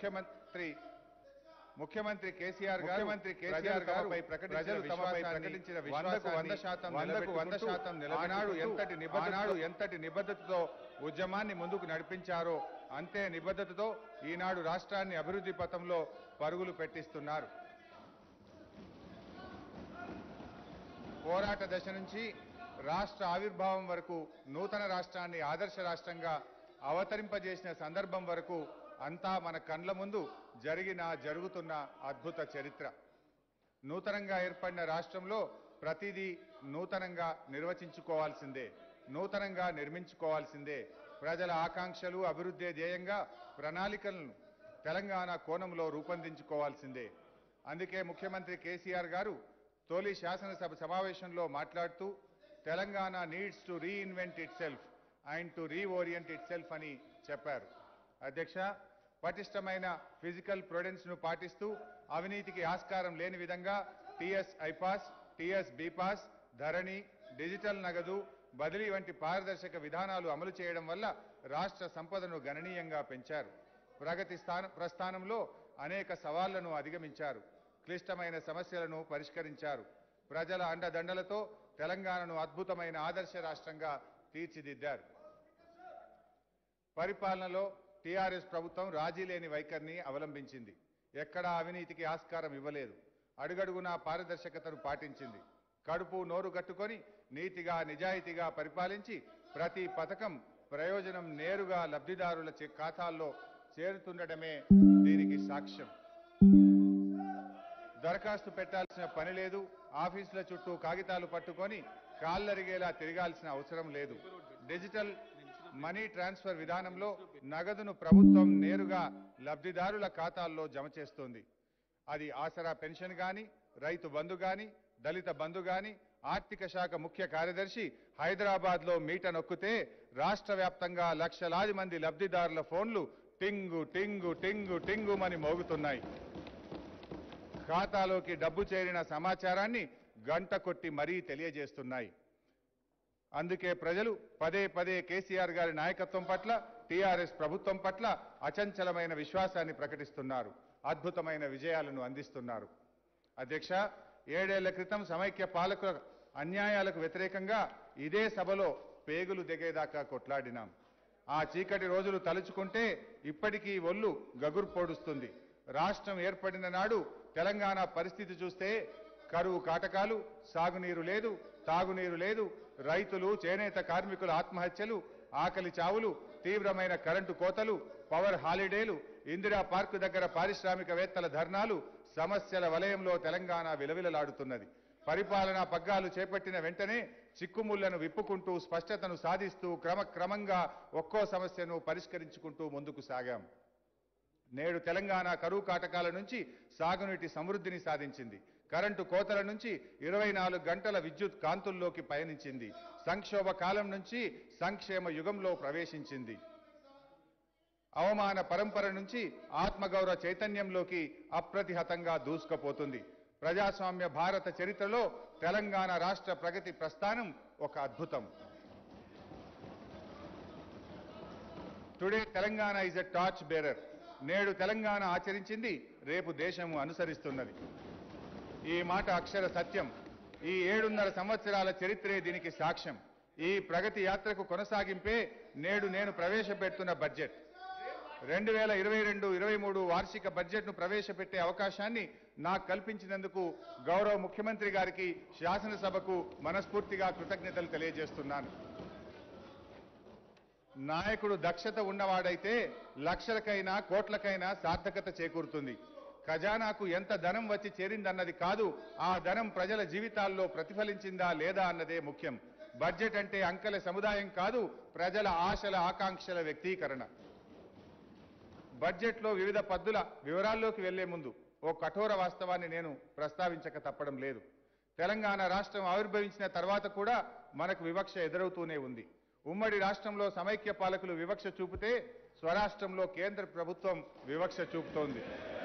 ముఖ్యమంత్రి ముఖ్యమంత్రి కేసీఆర్ గారు ముఖ్యమంత్రి కేసీఆర్ గారుపై ప్రజలు తమపై ప్రకటించిన వందకు వంద శాతం వందకు వంద శాతం ఆనాడు ఎంతటి నిబద్ధనాడు ఎంతటి నిబద్ధతతో ఉద్యమాన్ని ముందుకు నడిపించారో అంతే నిబద్ధతతో ఈనాడు రాష్ట్రాన్ని అభివృద్ధి పథంలో పరుగులు పెట్టిస్తున్నారు పోరాట దశ నుంచి రాష్ట్ర ఆవిర్భావం వరకు నూతన రాష్ట్రాన్ని ఆదర్శ రాష్ట్రంగా అవతరింపజేసిన సందర్భం వరకు అంతా మన కండ్ల ముందు జరిగిన జరుగుతున్న అద్భుత చరిత్ర నూతనంగా ఏర్పడిన రాష్ట్రంలో ప్రతిదీ నూతనంగా నిర్వచించుకోవాల్సిందే నూతనంగా నిర్మించుకోవాల్సిందే ప్రజల ఆకాంక్షలు అభివృద్ధి ధ్యేయంగా ప్రణాళికలను తెలంగాణ కోణంలో రూపొందించుకోవాల్సిందే అందుకే ముఖ్యమంత్రి కేసీఆర్ గారు తొలి శాసనసభ సమావేశంలో మాట్లాడుతూ Telangana needs to reinvent itself and to reorient itself అని చెప్పారు అధ్యక్ష పటిష్టమైన ఫిజికల్ ప్రొడెన్స్ ను పాటిస్తూ అవినీతికి ఆస్కారం లేని విధంగా TS iPASS TS bPASS Dharani digital నగదు బదిలీ వంటి పారదర్శక విధానాలు అమలు చేయడం వల్ల రాష్ట్ర సంపదను గణనీయంగా పెంచారు ప్రగతి స్థాన ప్రస్థానంలో అనేక సవాళ్లను అధిగమించారు క్లిష్టమైన సమస్యలను పరిష్కరించారు ప్రజల అండదండలతో తెలంగాణను అద్భుతమైన ఆదర్శ రాష్ట్రంగా తీర్చిదిద్దారు పరిపాలనలో టీఆర్ఎస్ ప్రభుత్వం రాజీ లేని వైఖరిని అవలంబించింది ఎక్కడా అవినీతికి ఆస్కారం ఇవ్వలేదు అడుగడుగునా పారదర్శకతను పాటించింది కడుపు నోరు కట్టుకొని నీతిగా నిజాయితీగా పరిపాలించి ప్రతి పథకం ప్రయోజనం నేరుగా లబ్ధిదారుల చే- ఖాతాల్లో చేరుతుండటమే దీనికి సాక్ష్యం దరఖాస్తు పెట్టాల్సిన పని లేదు ఆఫీసుల చుట్టూ కాగితాలు పట్టుకొని కాళ్ళరిగేలా తిరగాల్సిన అవసరం లేదు డిజిటల్ మనీ ట్రాన్స్ఫర్ విధానంలో నగదును ప్రభుత్వం నేరుగా లబ్ధిదారుల ఖాతాల్లో జమ చేస్తోంది అది ఆసరా పెన్షన్ గాని రైతు బంధు గాని దళిత బంధు గాని ఆర్థిక శాఖ ముఖ్య కార్యదర్శి హైదరాబాద్ లో మీట నొక్కితే రాష్ట్ర వ్యాప్తంగా లక్షలాది మంది లబ్ధిదారుల ఫోన్లు టింగు టింగు టింగు టింగుమని మోగుతున్నాయి ఖాతాలోకి డబ్బు చేరిన సమాచారాన్ని గంట కొట్టి మరీ తెలియజేస్తున్నాయి అందుకే ప్రజలు పదే పదే కేసీఆర్ గారి నాయకత్వం పట్ల టీఆర్ఎస్ ప్రభుత్వం పట్ల అచంచలమైన విశ్వాసాన్ని ప్రకటిస్తున్నారు అద్భుతమైన విజయాలను అందిస్తున్నారు అధ్యక్ష ఏడేళ్ల క్రితం సమైక్య పాలకుల అన్యాయాలకు వ్యతిరేకంగా ఇదే సభలో పేగులు దిగేదాకా కొట్లాడినాం ఆ చీకటి రోజులు తలుచుకుంటే ఇప్పటికీ ఒళ్ళు గగురు పొడుస్తుంది రాష్ట్రం ఏర్పడిన నాడు తెలంగాణ పరిస్థితి చూస్తే కరువు కాటకాలు సాగునీరు లేదు తాగునీరు లేదు రైతులు చేనేత కార్మికుల ఆత్మహత్యలు ఆకలి చావులు తీవ్రమైన కరెంటు కోతలు పవర్ హాలిడేలు ఇందిరా పార్కు దగ్గర పారిశ్రామికవేత్తల ధర్నాలు సమస్యల వలయంలో తెలంగాణ విలవిలలాడుతున్నది పరిపాలనా పగ్గాలు చేపట్టిన వెంటనే చిక్కుముళ్లను విప్పుకుంటూ స్పష్టతను సాధిస్తూ క్రమక్రమంగా ఒక్కో సమస్యను పరిష్కరించుకుంటూ ముందుకు సాగాం నేడు తెలంగాణ కరువు కాటకాల నుంచి సాగునీటి సమృద్ధిని సాధించింది కరెంటు కోతల నుంచి ఇరవై నాలుగు గంటల విద్యుత్ కాంతుల్లోకి పయనించింది సంక్షోభ కాలం నుంచి సంక్షేమ యుగంలో ప్రవేశించింది అవమాన పరంపర నుంచి ఆత్మగౌరవ చైతన్యంలోకి అప్రతిహతంగా దూసుకుపోతుంది ప్రజాస్వామ్య భారత చరిత్రలో తెలంగాణ రాష్ట్ర ప్రగతి ప్రస్థానం ఒక అద్భుతం today Telangana is a torch bearer నేడు తెలంగాణ ఆచరించింది రేపు దేశము అనుసరిస్తున్నది ఈ మాట అక్షర సత్యం ఈ ఏడున్నర సంవత్సరాల చరిత్రే దీనికి సాక్ష్యం ఈ ప్రగతి యాత్రకు కొనసాగింపే నేడు నేను ప్రవేశపెడుతున్న బడ్జెట్ రెండు వేల ఇరవై రెండు ఇరవై మూడు వార్షిక బడ్జెట్ను ప్రవేశపెట్టే అవకాశాన్ని నాకు కల్పించినందుకు గౌరవ ముఖ్యమంత్రి గారికి శాసనసభకు మనస్ఫూర్తిగా కృతజ్ఞతలు తెలియజేస్తున్నాను నాయకుడు దక్షత ఉన్నవాడైతే లక్షలకైనా కోట్లకైనా సార్థకత చేకూరుతుంది ఖజానాకు ఎంత ధనం వచ్చి చేరిందన్నది కాదు ఆ ధనం ప్రజల జీవితాల్లో ప్రతిఫలించిందా లేదా అన్నదే ముఖ్యం బడ్జెట్ అంటే అంకెల సముదాయం కాదు ప్రజల ఆశల ఆకాంక్షల వ్యక్తీకరణ బడ్జెట్లో వివిధ పద్దుల వివరాల్లోకి వెళ్లే ముందు ఓ కఠోర వాస్తవాన్ని నేను ప్రస్తావించక తప్పడం లేదు తెలంగాణ రాష్ట్రం ఆవిర్భవించిన తర్వాత కూడా మనకు వివక్ష ఎదురవుతూనే ఉంది ఉమ్మడి రాష్ట్రంలో సమైక్య పాలకులు వివక్ష చూపితే స్వరాష్ట్రంలో కేంద్ర ప్రభుత్వం వివక్ష చూపుతోంది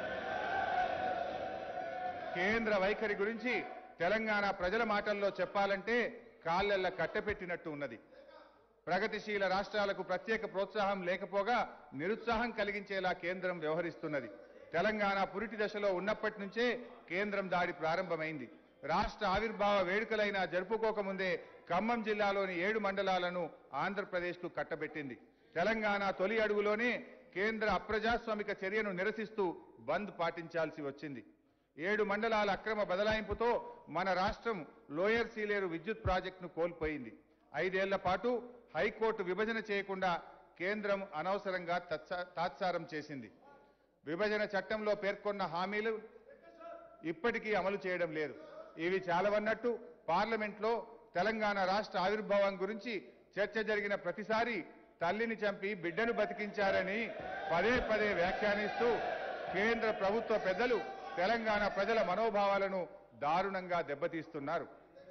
కేంద్ర వైఖరి గురించి తెలంగాణ ప్రజల మాటల్లో చెప్పాలంటే కాళ్ళెల్ల కట్టెపెట్టినట్టు ఉన్నది ప్రగతిశీల రాష్ట్రాలకు ప్రత్యేక ప్రోత్సాహం లేకపోగా నిరుత్సాహం కలిగించేలా కేంద్రం వ్యవహరిస్తున్నది తెలంగాణ పురిటి దశలో ఉన్నప్పటి నుంచే కేంద్రం దాడి ప్రారంభమైంది రాష్ట్ర ఆవిర్భావ వేడుకలైన జరుపుకోకముందే ఖమ్మం జిల్లాలోని ఏడు మండలాలను ఆంధ్రప్రదేశ్కు కట్టబెట్టింది తెలంగాణ తొలి అడుగులోనే కేంద్ర అప్రజాస్వామిక చర్యను నిరసిస్తూ బంద్ పాటించాల్సి వచ్చింది ఏడు మండలాల అక్రమ బదలాయింపుతో మన రాష్ట్రం లోయర్ సీలేరు విద్యుత్ ప్రాజెక్టును కోల్పోయింది ఐదేళ్ల పాటు హైకోర్టు విభజన చేయకుండా కేంద్రం అనవసరంగా తత్స- తాత్సారం చేసింది విభజన చట్టంలో పేర్కొన్న హామీలు ఇప్పటికీ అమలు చేయడం లేదు ఇవి చాలవన్నట్టు పార్లమెంట్లో తెలంగాణ రాష్ట్ర ఆవిర్భావం గురించి చర్చ జరిగిన ప్రతిసారి తల్లిని చంపి బిడ్డను బతికించారని పదే పదే వ్యాఖ్యానిస్తూ కేంద్ర ప్రభుత్వ పెద్దలు తెలంగాణ ప్రజల మనోభావాలను దారుణంగా దెబ్బతీస్తున్నారు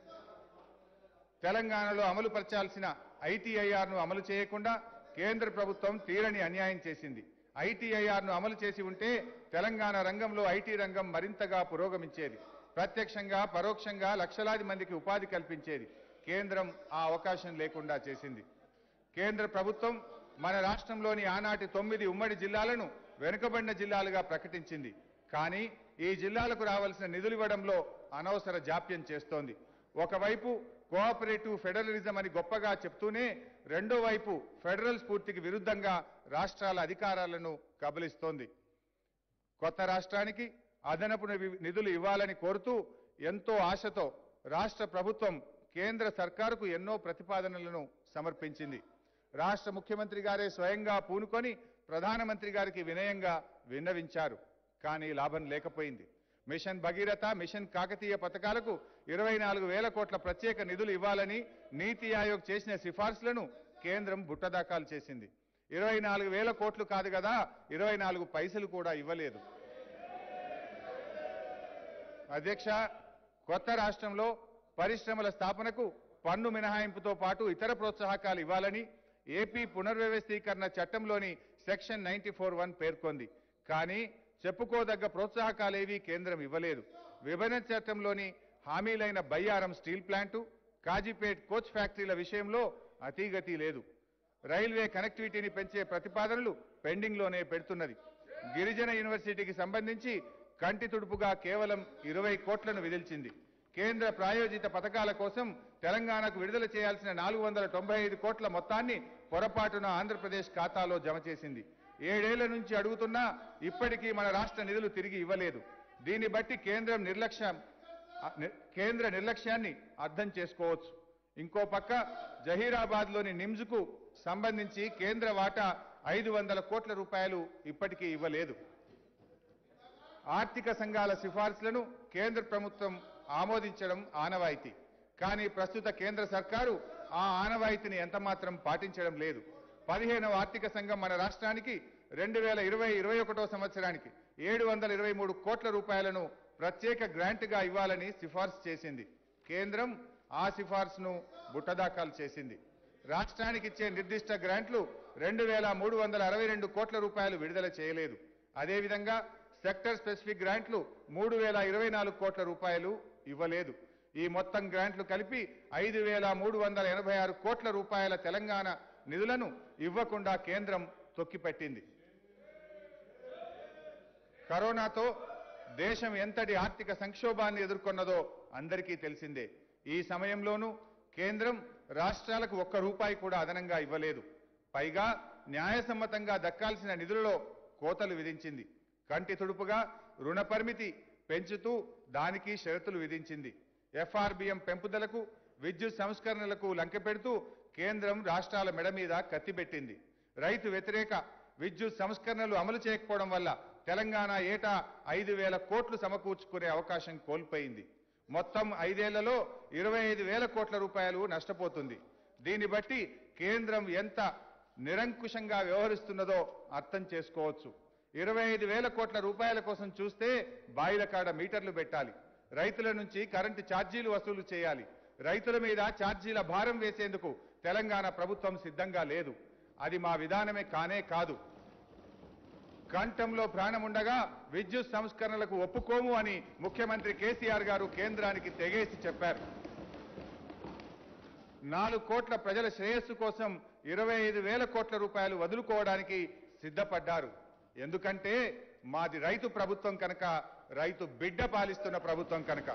తెలంగాణలో అమలు పరచాల్సిన ఐటీఐఆర్ను అమలు చేయకుండా కేంద్ర ప్రభుత్వం తీరని అన్యాయం చేసింది ఐటీఐఆర్ను అమలు చేసి ఉంటే తెలంగాణ రంగంలో ఐటీ రంగం మరింతగా పురోగమించేది ప్రత్యక్షంగా పరోక్షంగా లక్షలాది మందికి ఉపాధి కల్పించేది కేంద్రం ఆ అవకాశం లేకుండా చేసింది కేంద్ర ప్రభుత్వం మన రాష్ట్రంలోని ఆనాటి తొమ్మిది ఉమ్మడి జిల్లాలను వెనుకబడిన జిల్లాలుగా ప్రకటించింది కానీ ఈ జిల్లాలకు రావాల్సిన నిధులు ఇవ్వడంలో అనవసర జాప్యం చేస్తోంది ఒకవైపు కోఆపరేటివ్ ఫెడరలిజం అని గొప్పగా చెప్తూనే రెండో వైపు ఫెడరల్ స్ఫూర్తికి విరుద్ధంగా రాష్ట్రాల అధికారాలను కబలిస్తోంది కొత్త రాష్ట్రానికి అదనపు నివి- నిధులు ఇవ్వాలని కోరుతూ ఎంతో ఆశతో రాష్ట్ర ప్రభుత్వం కేంద్ర సర్కారుకు ఎన్నో ప్రతిపాదనలను సమర్పించింది రాష్ట్ర ముఖ్యమంత్రి గారే స్వయంగా పూనుకొని ప్రధానమంత్రి గారికి వినయంగా విన్నవించారు కానీ లాభం లేకపోయింది మిషన్ భగీరథ మిషన్ కాకతీయ పథకాలకు ఇరవై నాలుగు వేల కోట్ల ప్రత్యేక నిధులు ఇవ్వాలని నీతి ఆయోగ్ చేసిన సిఫార్సులను కేంద్రం బుట్టదాఖలు చేసింది ఇరవై నాలుగు వేల కోట్లు కాదు కదా ఇరవై నాలుగు పైసలు కూడా ఇవ్వలేదు అధ్యక్ష కొత్త రాష్ట్రంలో పరిశ్రమల స్థాపనకు పన్ను మినహాయింపుతో పాటు ఇతర ప్రోత్సాహకాలు ఇవ్వాలని ఏపీ పునర్వ్యవస్థీకరణ చట్టంలోని సెక్షన్ నైన్టీ ఫోర్ వన్ పేర్కొంది కానీ చెప్పుకోదగ్గ ప్రోత్సాహకాలేవీ కేంద్రం ఇవ్వలేదు విభజన చట్టంలోని హామీలైన Bayyaram steel plant Kazipet coach ఫ్యాక్టరీల విషయంలో అతీగతి లేదు రైల్వే కనెక్టివిటీని పెంచే ప్రతిపాదనలు పెండింగ్లోనే పెడుతున్నది గిరిజన యూనివర్సిటీకి సంబంధించి కంటి తుడుపుగా కేవలం ఇరవై కోట్లను విధిల్చింది కేంద్ర ప్రాయోజిత పథకాల కోసం తెలంగాణకు విడుదల చేయాల్సిన నాలుగు వందల తొంభై ఐదు కోట్ల మొత్తాన్ని పొరపాటున ఆంధ్రప్రదేశ్ ఖాతాలో జమ చేసింది ఏడేళ్ల నుంచి అడుగుతున్నా ఇప్పటికీ మన రాష్ట్ర నిధులు తిరిగి ఇవ్వలేదు దీన్ని బట్టి కేంద్రం నిర్లక్ష్యం ఆ, ని- కేంద్ర నిర్లక్ష్యాన్ని అర్థం చేసుకోవచ్చు ఇంకో పక్క జహీరాబాద్లోని నిమ్స్కు సంబంధించి కేంద్ర వాటా ఐదు వందల కోట్ల రూపాయలు ఇప్పటికీ ఇవ్వలేదు ఆర్థిక సంఘాల సిఫార్సులను కేంద్ర ప్రభుత్వం ఆమోదించడం ఆనవాయితీ కానీ ప్రస్తుత కేంద్ర సర్కారు ఆ ఆనవాయితీని ఎంతమాత్రం పాటించడం లేదు పదిహేనవ ఆర్థిక సంఘం మన రాష్ట్రానికి రెండు వేల ఇరవై ఇరవై ఒకటో సంవత్సరానికి ఏడు వందల ఇరవై మూడు కోట్ల రూపాయలను ప్రత్యేక గ్రాంట్గా ఇవ్వాలని సిఫార్సు చేసింది కేంద్రం ఆ సిఫార్సును బుట్టదాఖలు చేసింది రాష్ట్రానికి ఇచ్చే నిర్దిష్ట గ్రాంట్లు రెండు వేల మూడు వందల అరవై రెండు కోట్ల రూపాయలు విడుదల చేయలేదు అదేవిధంగా సెక్టర్ స్పెసిఫిక్ గ్రాంట్లు మూడు వేల ఇరవై నాలుగు కోట్ల రూపాయలు ఇవ్వలేదు ఈ మొత్తం గ్రాంట్లు కలిపి ఐదు వేల మూడు వందల ఎనభై ఆరు కోట్ల రూపాయల తెలంగాణ నిధులను ఇవ్వకుండా కేంద్రం తొక్కిపెట్టింది కరోనాతో దేశం ఎంతటి ఆర్థిక సంక్షోభాన్ని ఎదుర్కొన్నదో అందరికీ తెలిసిందే ఈ సమయంలోనూ కేంద్రం రాష్ట్రాలకు ఒక్క రూపాయి కూడా అదనంగా ఇవ్వలేదు పైగా న్యాయసమ్మతంగా దక్కాల్సిన నిధులలో కోతలు విధించింది కంటి తుడుపుగా రుణ పరిమితి పెంచుతూ దానికి షరతులు విధించింది ఎఫ్ఆర్బిఎం పెంపుదలకు విద్యుత్ సంస్కరణలకు లంకెపెడుతూ కేంద్రం రాష్ట్రాల మెడ మీద కత్తిపెట్టింది రైతు వ్యతిరేక విద్యుత్ సంస్కరణలు అమలు చేయకపోవడం వల్ల తెలంగాణ ఏటా ఐదు వేల కోట్లు సమకూర్చుకునే అవకాశం కోల్పోయింది మొత్తం ఐదేళ్లలో ఇరవై ఐదు వేల కోట్ల రూపాయలు నష్టపోతుంది దీన్ని బట్టి కేంద్రం ఎంత నిరంకుశంగా వ్యవహరిస్తున్నదో అర్థం చేసుకోవచ్చు ఇరవై ఐదు వేల కోట్ల రూపాయల కోసం చూస్తే బాయిల కాడ మీటర్లు పెట్టాలి రైతుల నుంచి కరెంటు ఛార్జీలు వసూలు చేయాలి రైతుల మీద ఛార్జీల భారం వేసేందుకు తెలంగాణ ప్రభుత్వం సిద్ధంగా లేదు అది మా విధానమే కానే కాదు కంఠంలో ప్రాణముండగా విద్యుత్ సంస్కరణలకు ఒప్పుకోము అని ముఖ్యమంత్రి కేసీఆర్ గారు కేంద్రానికి తెగేసి చెప్పారు నాలుగు కోట్ల ప్రజల శ్రేయస్సు కోసం ఇరవై ఐదు వేల కోట్ల రూపాయలు వదులుకోవడానికి సిద్ధపడ్డారు ఎందుకంటే మాది రైతు ప్రభుత్వం కనుక రైతు బిడ్డ పాలిస్తున్న ప్రభుత్వం కనుక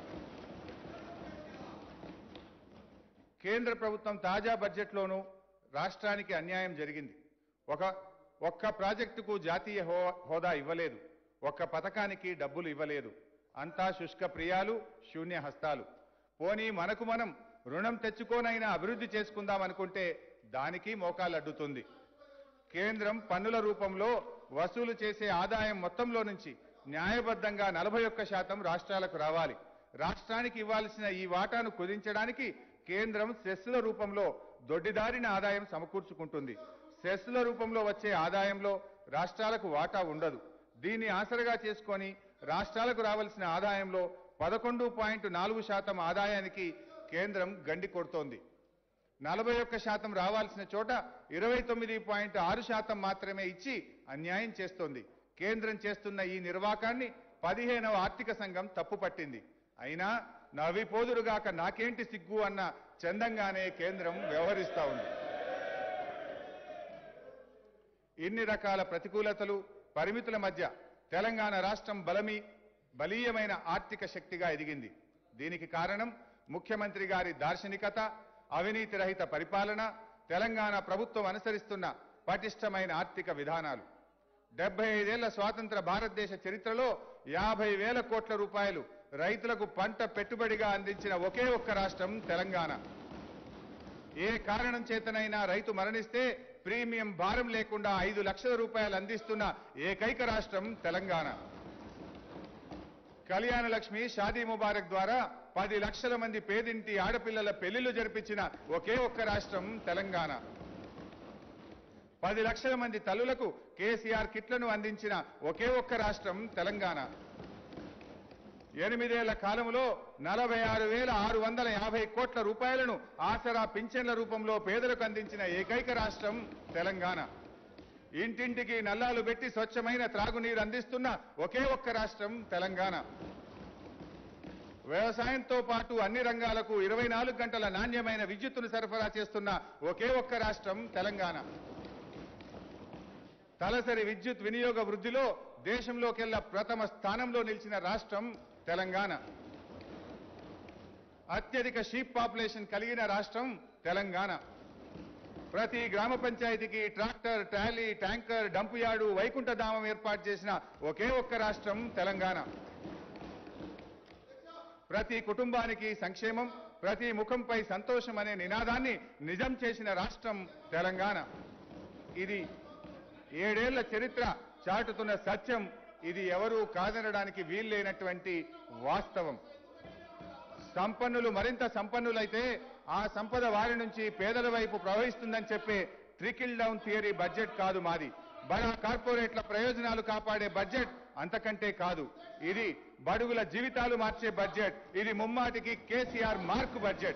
కేంద్ర ప్రభుత్వం తాజా బడ్జెట్లోనూ రాష్ట్రానికి అన్యాయం జరిగింది ఒక ఒక్క ప్రాజెక్టుకు జాతీయ హో- హోదా ఇవ్వలేదు ఒక్క పథకానికి డబ్బులు ఇవ్వలేదు అంతా శుష్క ప్రియాలు శూన్య హస్తాలు పోనీ మనకు మనం రుణం తెచ్చుకోనైనా అభివృద్ధి చేసుకుందాం అనుకుంటే దానికి మోకాలడ్డుతుంది కేంద్రం పన్నుల రూపంలో వసూలు చేసే ఆదాయం మొత్తంలో నుంచి న్యాయబద్ధంగా నలభై ఒక్క శాతం రాష్ట్రాలకు రావాలి రాష్ట్రానికి ఇవ్వాల్సిన ఈ వాటాను కుదించడానికి కేంద్రం సెస్ల రూపంలో దొడ్డిదారిన ఆదాయం సమకూర్చుకుంటుంది సెస్ల రూపంలో వచ్చే ఆదాయంలో రాష్ట్రాలకు వాటా ఉండదు దీన్ని ఆసరగా చేసుకొని రాష్ట్రాలకు రావాల్సిన ఆదాయంలో పదకొండు పాయింట్ నాలుగు శాతం ఆదాయానికి కేంద్రం గండి కొడుతోంది నలభై ఒక్క శాతం రావాల్సిన చోట ఇరవై తొమ్మిది పాయింట్ ఆరు శాతం మాత్రమే ఇచ్చి అన్యాయం చేస్తోంది కేంద్రం చేస్తున్న ఈ నిర్వాకాన్ని పదిహేనవ ఆర్థిక సంఘం తప్పుపట్టింది అయినా నవ్విపోదురుగాక నాకేంటి సిగ్గు అన్న చందంగానే కేంద్రం వ్యవహరిస్తా ఉంది ఇన్ని రకాల ప్రతికూలతలు పరిమితుల మధ్య తెలంగాణ రాష్ట్రం బలమి బలీయమైన ఆర్థిక శక్తిగా ఎదిగింది దీనికి కారణం ముఖ్యమంత్రి గారి దార్శనికత అవినీతి రహిత పరిపాలన తెలంగాణ ప్రభుత్వం అనుసరిస్తున్న పటిష్టమైన ఆర్థిక విధానాలు డెబ్బై ఐదేళ్ల స్వాతంత్ర భారతదేశ చరిత్రలో యాభై వేల కోట్ల రూపాయలు రైతులకు పంట పెట్టుబడిగా అందించిన ఒకే ఒక్క రాష్ట్రం తెలంగాణ ఏ కారణం చేతనైనా రైతు మరణిస్తే ప్రీమియం భారం లేకుండా ఐదు లక్షల రూపాయలు అందిస్తున్న ఏకైక రాష్ట్రం తెలంగాణ కళ్యాణ లక్ష్మి షాదీ ముబారక్ ద్వారా పది లక్షల మంది పేదింటి ఆడపిల్లల పెళ్లిళ్లు జరిపించిన ఒకే ఒక్క రాష్ట్రం తెలంగాణ పది లక్షల మంది తల్లులకు కేసీఆర్ కిట్లను అందించిన ఒకే ఒక్క రాష్ట్రం తెలంగాణ ఎనిమిదేళ్ల కాలంలో నలభై ఆరు వేల ఆరు వందల యాభై కోట్ల రూపాయలను ఆసరా పింఛన్ల రూపంలో పేదలకు అందించిన ఏకైక రాష్ట్రం తెలంగాణ ఇంటింటికి నల్లాలు పెట్టి స్వచ్ఛమైన త్రాగునీరు అందిస్తున్న ఒకే ఒక్క రాష్ట్రం తెలంగాణ వ్యవసాయంతో పాటు అన్ని రంగాలకు ఇరవై నాలుగు గంటల నాణ్యమైన విద్యుత్తును సరఫరా చేస్తున్న ఒకే ఒక్క రాష్ట్రం తెలంగాణ తలసరి విద్యుత్ వినియోగ వృద్ధిలో దేశంలోకెల్లా ప్రథమ స్థానంలో నిలిచిన రాష్ట్రం తెలంగాణ అత్యధిక షీప్ పాపులేషన్ కలిగిన రాష్ట్రం తెలంగాణ ప్రతి గ్రామ పంచాయతీకి tractor trolley tanker dump yard వైకుంఠధామం ఏర్పాటు చేసిన ఒకే ఒక్క రాష్ట్రం తెలంగాణ ప్రతి కుటుంబానికి సంక్షేమం ప్రతి ముఖంపై సంతోషం అనే నినాదాన్ని నిజం చేసిన రాష్ట్రం తెలంగాణ ఇది ఏడేళ్ల చరిత్ర చాటుతున్న సత్యం ఇది ఎవరూ కాదనడానికి వీల్లేనటువంటి వాస్తవం సంపన్నులు మరింత సంపన్నులైతే ఆ సంపద వారి నుంచి పేదల వైపు ప్రవహిస్తుందని చెప్పే ట్రికిల్ డౌన్ థియరీ బడ్జెట్ కాదు మాది బడా కార్పొరేట్ల ప్రయోజనాలు కాపాడే బడ్జెట్ అంతకంటే కాదు ఇది బడుగుల జీవితాలు మార్చే బడ్జెట్ ఇది ముమ్మాటికి కేసీఆర్ మార్క్ బడ్జెట్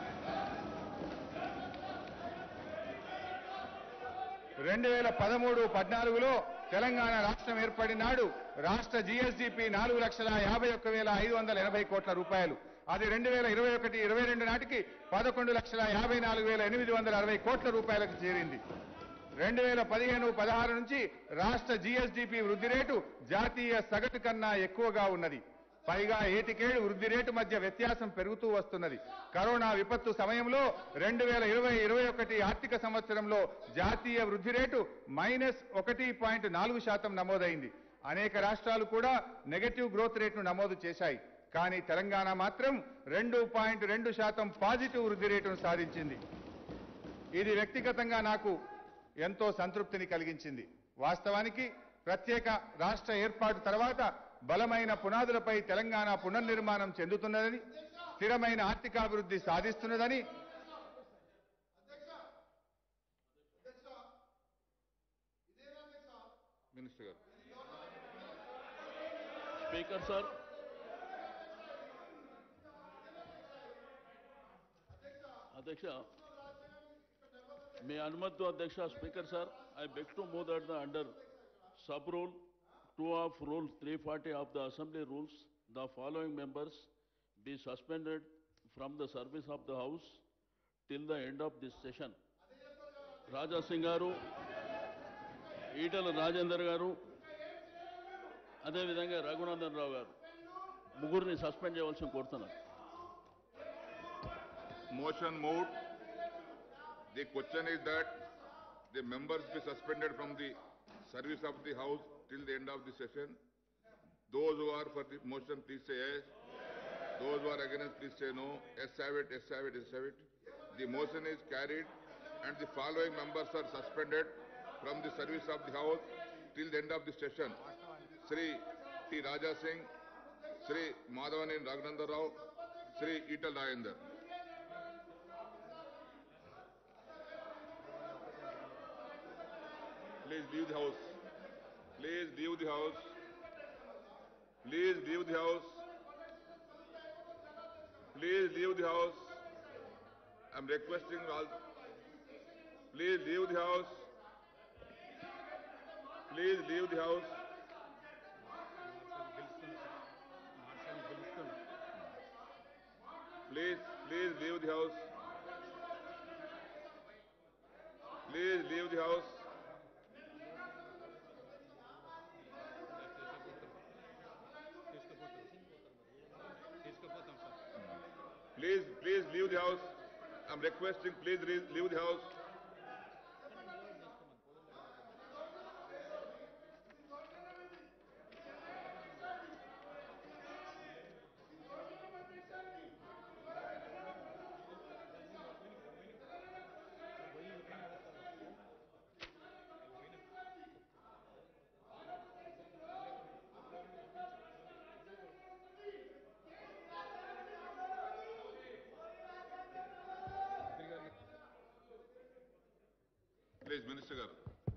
రెండు వేల పదమూడు పద్నాలుగులో తెలంగాణ రాష్ట్రం ఏర్పడినాడు రాష్ట్ర జీఎస్డీపీ నాలుగు లక్షల యాభై ఒక్క వేల ఐదు వందల ఎనభై కోట్ల రూపాయలు అది రెండు వేల ఇరవై ఒకటి ఇరవై రెండు నాటికి పదకొండు లక్షల యాభై నాలుగు వేల ఎనిమిది వందల అరవై కోట్ల రూపాయలకు చేరింది రెండు వేల పదిహేను పదహారు నుంచి రాష్ట్ర జీఎస్డీపీ వృద్ధి రేటు జాతీయ సగటు కన్నా ఎక్కువగా ఉన్నది పైగా ఏటికేడు వృద్ధి రేటు మధ్య వ్యత్యాసం పెరుగుతూ వస్తున్నది కరోనా విపత్తు సమయంలో రెండు వేల ఇరవై ఇరవై ఒకటి ఆర్థిక సంవత్సరంలో జాతీయ వృద్ధి రేటు మైనస్ ఒకటి పాయింట్ నాలుగు శాతం నమోదైంది అనేక రాష్ట్రాలు కూడా నెగటివ్ గ్రోత్ రేటును నమోదు చేశాయి కానీ తెలంగాణ మాత్రం రెండు పాయింట్ రెండు శాతం పాజిటివ్ వృద్ధి రేటును సాధించింది ఇది వ్యక్తిగతంగా నాకు ఎంతో సంతృప్తిని కలిగించింది వాస్తవానికి ప్రత్యేక రాష్ట్ర ఏర్పాటు తర్వాత బలమైన పునాదులపై తెలంగాణ పునర్నిర్మాణం చెందుతున్నదని స్థిరమైన ఆర్థికాభివృద్ధి సాధిస్తున్నదని మినిస్టర్ గారు స్పీకర్ సార్ అధ్యక్ష మీ అనుమతితో అధ్యక్ష speaker sir I beg to move that the under sub rule two of rule three forty of the assembly rules the following members be suspended from the service of the House till the end of this session. Raja Singh గారు ఈటల రాజేందర్ గారు అదేవిధంగా రఘునందన్ రావు గారు ముగ్గురిని suspend చేయవలసి కోరుతున్నాను Motion moved. The question is that the members be suspended from the service of the house till the end of the session. Those who are for the motion, please say yes. Those who are against, please say no. Yes, have it, yes, have it, yes, have it. The motion is carried and the following members are suspended from the service of the house till the end of the session. Sri T. Raja Singh, Sri Madhavanin Raghunandar Rao, Sri Ital Rajendra. Please leave the house. Please leave the house. Please leave the house. Please leave the house. I'm requesting all. Please leave the house. Please leave the house. Please, please leave the house. Please leave the house. Please, please leave the house. I'm requesting, please re- leave the house. Please, Minister Garu.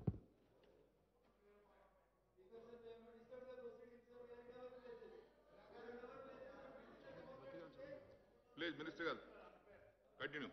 Please, Minister Garu. Continue.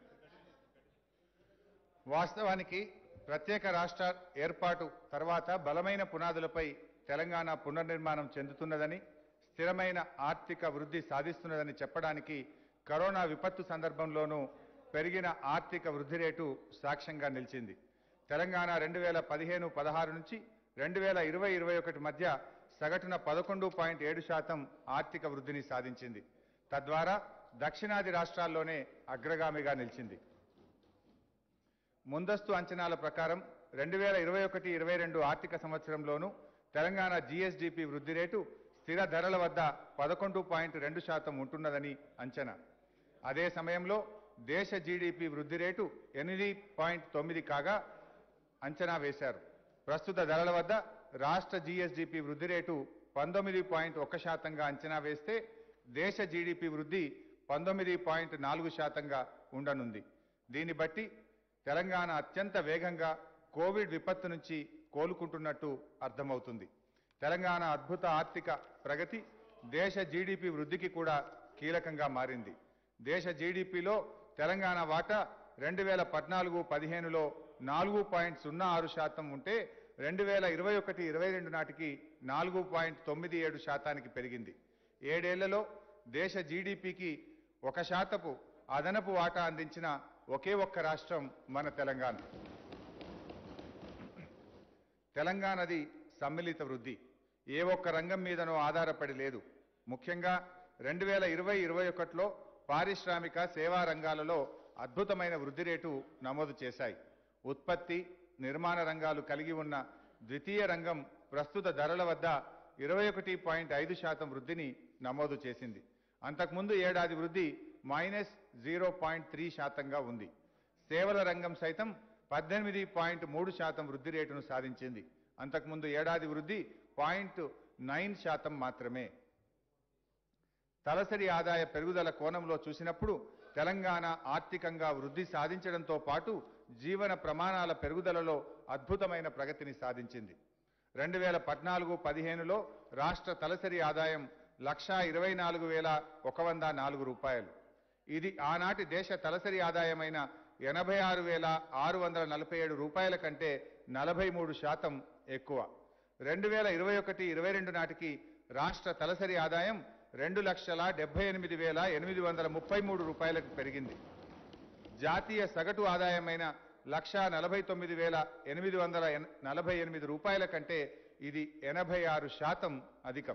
వాస్తవానికి ప్రత్యేక రాష్ట్ర ఏర్పాటు తర్వాత బలమైన పునాదులపై తెలంగాణ పునర్నిర్మాణం చెందుతున్నదని స్థిరమైన ఆర్థిక వృద్ధి సాధిస్తున్నదని చెప్పడానికి కరోనా విపత్తు సందర్భంలోనూ పెరిగిన ఆర్థిక వృద్ధి రేటు సాక్ష్యంగా నిలిచింది తెలంగాణ రెండు వేల పదిహేను పదహారు నుంచి రెండు వేల ఇరవై ఇరవై ఒకటి మధ్య సగటున పదకొండు పాయింట్ ఏడు శాతం ఆర్థిక వృద్ధిని సాధించింది తద్వారా దక్షిణాది రాష్ట్రాల్లోనే అగ్రగామిగా నిలిచింది ముందస్తు అంచనాల ప్రకారం రెండు వేల ఇరవై ఒకటి ఇరవై రెండు ఆర్థిక సంవత్సరంలోనూ తెలంగాణ జీఎస్డీపీ వృద్ధి రేటు స్థిర ధరల వద్ద పదకొండు పాయింట్ రెండు శాతం ఉంటున్నదని అంచనా అదే సమయంలో దేశ జీడీపీ వృద్ధి రేటు ఎనిమిది పాయింట్ తొమ్మిది కాగా అంచనా వేశారు ప్రస్తుత ధరల వద్ద రాష్ట్ర జీఎస్డీపీ వృద్ధి రేటు పంతొమ్మిది పాయింట్ ఒక్క శాతంగా అంచనా వేస్తే దేశ జీడీపీ వృద్ధి పంతొమ్మిది పాయింట్ నాలుగు శాతంగా ఉండనుంది దీన్ని బట్టి తెలంగాణ అత్యంత వేగంగా కోవిడ్ విపత్తు నుంచి కోలుకుంటున్నట్టు అర్థమవుతుంది తెలంగాణ అద్భుత ఆర్థిక ప్రగతి దేశ జీడీపీ వృద్ధికి కూడా కీలకంగా మారింది దేశ జీడీపీలో తెలంగాణ వాటా రెండు వేల పద్నాలుగు పదిహేనులో నాలుగు పాయింట్ సున్నా ఆరు శాతం ఉంటే రెండు వేల ఇరవై ఒకటి ఇరవై రెండు నాటికి నాలుగు పాయింట్ తొమ్మిది ఏడు శాతానికి పెరిగింది ఏడేళ్లలో దేశ జీడీపీకి ఒక శాతపు అదనపు వాటా అందించిన ఒకే ఒక్క రాష్ట్రం మన తెలంగాణ తెలంగాణది సమ్మిళిత వృద్ధి ఏ ఒక్క రంగం మీదనో ఆధారపడి లేదు ముఖ్యంగా రెండు వేల ఇరవై ఇరవై ఒకటిలో పారిశ్రామిక సేవా రంగాలలో అద్భుతమైన వృద్ధి రేటు నమోదు చేశాయి ఉత్పత్తి నిర్మాణ రంగాలు కలిగి ఉన్న ద్వితీయ రంగం ప్రస్తుత ధరల వద్ద ఇరవై ఒకటి పాయింట్ ఐదు శాతం వృద్ధిని నమోదు చేసింది అంతకుముందు ఏడాది వృద్ధి మైనస్ జీరో పాయింట్ త్రీ శాతంగా ఉంది సేవల రంగం సైతం పద్దెనిమిది పాయింట్ మూడు శాతం వృద్ధి రేటును సాధించింది అంతకుముందు ఏడాది వృద్ధి పాయింట్ నైన్ శాతం మాత్రమే తలసరి ఆదాయ పెరుగుదల కోణంలో చూసినప్పుడు తెలంగాణ ఆర్థికంగా వృద్ధి సాధించడంతో పాటు జీవన ప్రమాణాల పెరుగుదలలో అద్భుతమైన ప్రగతిని సాధించింది రెండు వేల పద్నాలుగు పదిహేనులో రాష్ట్ర తలసరి ఆదాయం లక్షా ఇరవై నాలుగు వేల ఒక వంద నాలుగు రూపాయలు ఇది ఆనాటి దేశ తలసరి ఆదాయమైన ఎనభై ఆరు వేల ఆరు వందల నలభై ఏడు రూపాయల కంటే నలభై మూడు శాతం ఎక్కువ రెండు వేల ఇరవై ఒకటి ఇరవై రెండు నాటికి రాష్ట్ర తలసరి ఆదాయం రెండు లక్షల డెబ్బై ఎనిమిది వేల ఎనిమిది వందల ముప్పై మూడు రూపాయలకు పెరిగింది జాతీయ సగటు ఆదాయమైన లక్షా నలభై తొమ్మిది వేల ఎనిమిది వందల ఎన్- నలభై ఎనిమిది రూపాయల కంటే ఇది ఎనభై ఆరు శాతం అధికం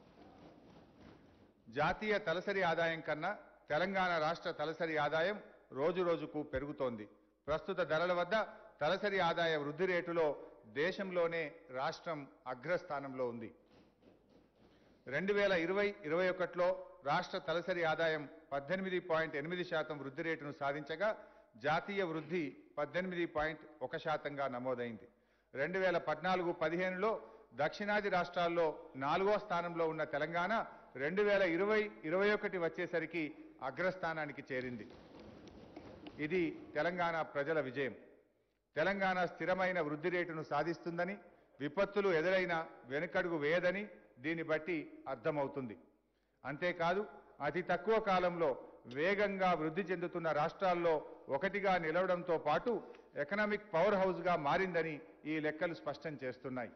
జాతీయ తలసరి ఆదాయం కన్నా తెలంగాణ రాష్ట్ర తలసరి ఆదాయం రోజురోజుకు పెరుగుతోంది ప్రస్తుత ధరల వద్ద తలసరి ఆదాయ వృద్ధి రేటులో దేశంలోనే రాష్ట్రం అగ్రస్థానంలో ఉంది రెండు వేల ఇరవై ఇరవై ఒకటిలో రాష్ట్ర తలసరి ఆదాయం పద్దెనిమిది పాయింట్ ఎనిమిది శాతం వృద్ధి రేటును సాధించగా జాతీయ వృద్ధి పద్దెనిమిది పాయింట్ ఒక శాతంగా నమోదైంది రెండు వేల పద్నాలుగు పదిహేనులో దక్షిణాది రాష్ట్రాల్లో నాలుగో స్థానంలో ఉన్న తెలంగాణ రెండు వేల ఇరవై ఇరవై ఒకటి వచ్చేసరికి అగ్రస్థానానికి చేరింది ఇది తెలంగాణ ప్రజల విజయం తెలంగాణ స్థిరమైన వృద్ధి రేటును సాధిస్తుందని విపత్తులు ఎదురైనా వెనుకడుగు వేయదని దీన్ని బట్టి అర్థమవుతుంది అంతేకాదు అతి తక్కువ కాలంలో వేగంగా వృద్ధి చెందుతున్న రాష్ట్రాల్లో ఒకటిగా నిలవడంతో పాటు ఎకనామిక్ పవర్ హౌస్గా మారిందని ఈ లెక్కలు స్పష్టం చేస్తున్నాయి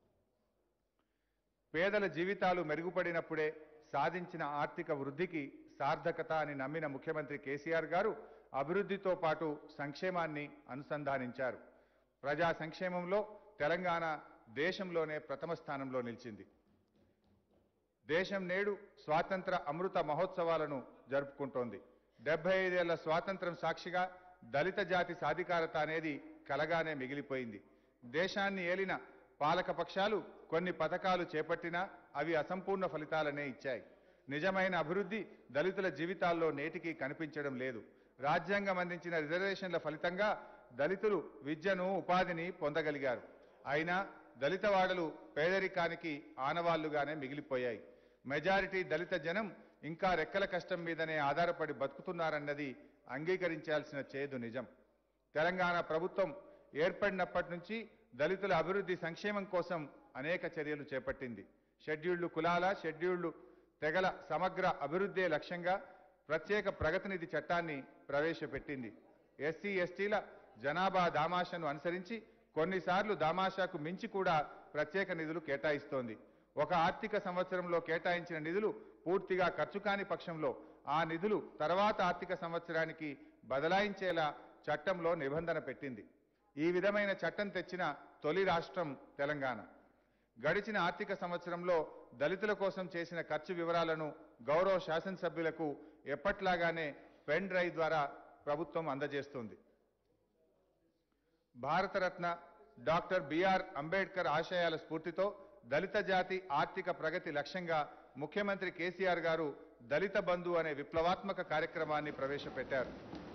పేదల జీవితాలు మెరుగుపడినప్పుడే సాధించిన ఆర్థిక వృద్ధికి సార్థకత అని నమ్మిన ముఖ్యమంత్రి కేసీఆర్ గారు అభివృద్ధితో పాటు సంక్షేమాన్ని అనుసంధానించారు ప్రజా సంక్షేమంలో తెలంగాణ దేశంలోనే ప్రథమ స్థానంలో నిలిచింది దేశం నేడు స్వాతంత్ర అమృత మహోత్సవాలను జరుపుకుంటోంది డెబ్బై ఐదేళ్ల స్వాతంత్రం సాక్షిగా దళిత జాతి సాధికారత అనేది కలగానే మిగిలిపోయింది దేశాన్ని ఏలిన పాలక పక్షాలు కొన్ని పథకాలు చేపట్టినా అవి అసంపూర్ణ ఫలితాలనే ఇచ్చాయి నిజమైన అభివృద్ధి దళితుల జీవితాల్లో నేటికి కనిపించడం లేదు రాజ్యాంగం అందించిన రిజర్వేషన్ల ఫలితంగా దళితులు విద్యను ఉపాధిని పొందగలిగారు అయినా దళిత వాడలు పేదరికానికి ఆనవాళ్లుగానే మిగిలిపోయాయి మెజారిటీ దళిత జనం ఇంకా రెక్కల కష్టం మీదనే ఆధారపడి బతుకుతున్నారన్నది అంగీకరించాల్సిన చేదు నిజం తెలంగాణ ప్రభుత్వం ఏర్పడినప్పటి నుంచి దళితుల అభివృద్ధి సంక్షేమం కోసం అనేక చర్యలు చేపట్టింది షెడ్యూళ్లు కులాల షెడ్యూళ్లు తెగల సమగ్ర అభివృద్ధే లక్ష్యంగా ప్రత్యేక ప్రగతి నిధి చట్టాన్ని ప్రవేశపెట్టింది ఎస్సీ ఎస్టీల జనాభా దామాషను అనుసరించి కొన్నిసార్లు దామాషాకు మించి కూడా ప్రత్యేక నిధులు కేటాయిస్తోంది ఒక ఆర్థిక సంవత్సరంలో కేటాయించిన నిధులు పూర్తిగా ఖర్చు కాని పక్షంలో ఆ నిధులు తర్వాత ఆర్థిక సంవత్సరానికి బదలాయించేలా చట్టంలో నిబంధన పెట్టింది ఈ విధమైన చట్టం తెచ్చిన తొలి రాష్ట్రం తెలంగాణ గడిచిన ఆర్థిక సంవత్సరంలో దళితుల కోసం చేసిన ఖర్చు వివరాలను గౌరవ శాసనసభ్యులకు ఎప్పట్లాగానే పెన్ డ్రైవ్ ద్వారా ప్రభుత్వం అందజేస్తుంది భారతరత్న డాక్టర్ బిఆర్ అంబేద్కర్ ఆశయాల స్ఫూర్తితో దళిత జాతి ఆర్థిక ప్రగతి లక్ష్యంగా ముఖ్యమంత్రి కేసీఆర్ గారు దళిత బంధు అనే విప్లవాత్మక కార్యక్రమాన్ని ప్రవేశపెట్టారు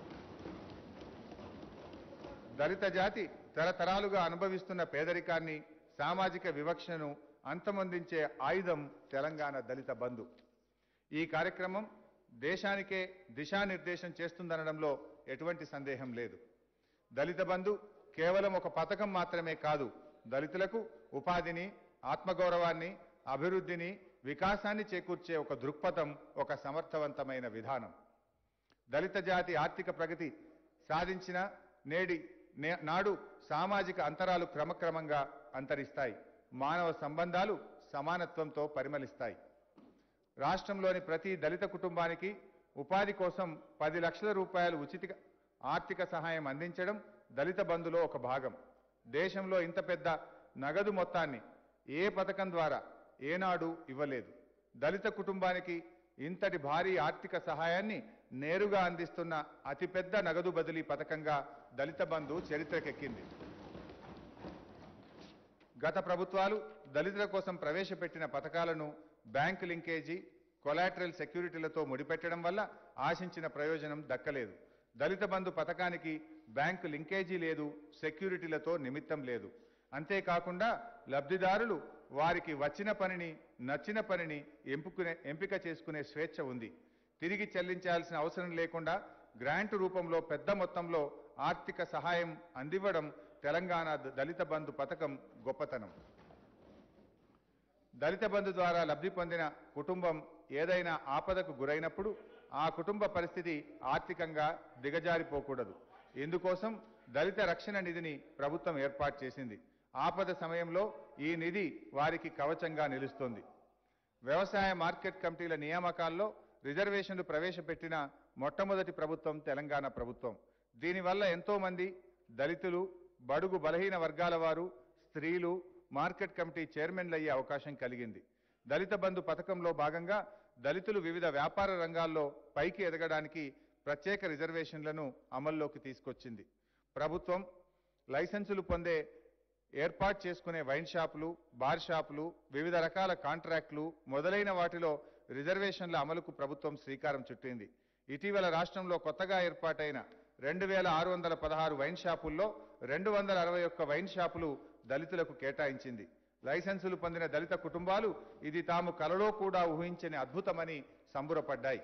దళిత జాతి తరతరాలుగా అనుభవిస్తున్న పేదరికాన్ని సామాజిక వివక్షను అంతమొందించే ఆయుధం తెలంగాణ దళిత బంధు ఈ కార్యక్రమం దేశానికే దిశానిర్దేశం చేస్తుందనడంలో ఎటువంటి సందేహం లేదు దళిత బంధు కేవలం ఒక పథకం మాత్రమే కాదు దళితులకు ఉపాధిని ఆత్మగౌరవాన్ని అభివృద్ధిని వికాసాన్ని చేకూర్చే ఒక దృక్పథం ఒక సమర్థవంతమైన విధానం దళిత జాతి ఆర్థిక ప్రగతి సాధించిన నేడి నే- నాడు సామాజిక అంతరాలు క్రమక్రమంగా అంతరిస్తాయి మానవ సంబంధాలు సమానత్వంతో పరిమళిస్తాయి రాష్ట్రంలోని ప్రతి దళిత కుటుంబానికి ఉపాధి కోసం పది లక్షల రూపాయలు ఉచిత ఆర్థిక సహాయం అందించడం దళిత బంధులో ఒక భాగం దేశంలో ఇంత పెద్ద నగదు మొత్తాన్ని ఏ పథకం ద్వారా ఏనాడు ఇవ్వలేదు దళిత కుటుంబానికి ఇంతటి భారీ ఆర్థిక సహాయాన్ని నేరుగా అందిస్తున్న అతిపెద్ద నగదు బదిలీ పథకంగా దళిత బంధు చరిత్రకెక్కింది గత ప్రభుత్వాలు దళితుల కోసం ప్రవేశపెట్టిన పథకాలను బ్యాంకు లింకేజీ కొలాటరల్ సెక్యూరిటీలతో ముడిపెట్టడం వల్ల ఆశించిన ప్రయోజనం దక్కలేదు దళిత బంధు పథకానికి బ్యాంకు లింకేజీ లేదు సెక్యూరిటీలతో నిమిత్తం లేదు అంతేకాకుండా లబ్ధిదారులు వారికి వచ్చిన పనిని నచ్చిన పనిని ఎంపుకునే ఎంపిక చేసుకునే స్వేచ్ఛ ఉంది తిరిగి చెల్లించాల్సిన అవసరం లేకుండా గ్రాంట్ రూపంలో పెద్ద మొత్తంలో ఆర్థిక సహాయం అందివ్వడం తెలంగాణ ద- దళిత బంధు పథకం గొప్పతనం దళిత బంధు ద్వారా లబ్ధి పొందిన కుటుంబం ఏదైనా ఆపదకు గురైనప్పుడు ఆ కుటుంబ పరిస్థితి ఆర్థికంగా దిగజారిపోకూడదు ఇందుకోసం దళిత రక్షణ నిధిని ప్రభుత్వం ఏర్పాటు చేసింది ఆపద సమయంలో ఈ నిధి వారికి కవచంగా నిలుస్తుంది వ్యవసాయ మార్కెట్ కమిటీల నియామకాల్లో రిజర్వేషన్లు ప్రవేశపెట్టిన మొట్టమొదటి ప్రభుత్వం తెలంగాణ ప్రభుత్వం దీనివల్ల ఎంతో మంది దళితులు బడుగు బలహీన వర్గాల వారు స్త్రీలు మార్కెట్ కమిటీ చైర్మన్లు అయ్యే అవకాశం కలిగింది దళిత బంధు పథకంలో భాగంగా దళితులు వివిధ వ్యాపార రంగాల్లో పైకి ఎదగడానికి ప్రత్యేక రిజర్వేషన్లను అమల్లోకి తీసుకొచ్చింది ప్రభుత్వం లైసెన్సులు పొందే ఏర్పాటు చేసుకునే వైన్ షాపులు బార్ షాపులు వివిధ రకాల కాంట్రాక్టులు మొదలైన వాటిలో రిజర్వేషన్ల అమలుకు ప్రభుత్వం శ్రీకారం చుట్టింది ఇటీవల రాష్ట్రంలో కొత్తగా ఏర్పాటైన రెండు వేల ఆరు వందల పదహారు వైన్ షాపుల్లో రెండు వందల అరవై ఒక్క వైన్ షాపులు దళితులకు కేటాయించింది లైసెన్సులు పొందిన దళిత కుటుంబాలు ఇది తాము కలలో కూడా ఊహించని అద్భుతమని సంబురపడ్డాయి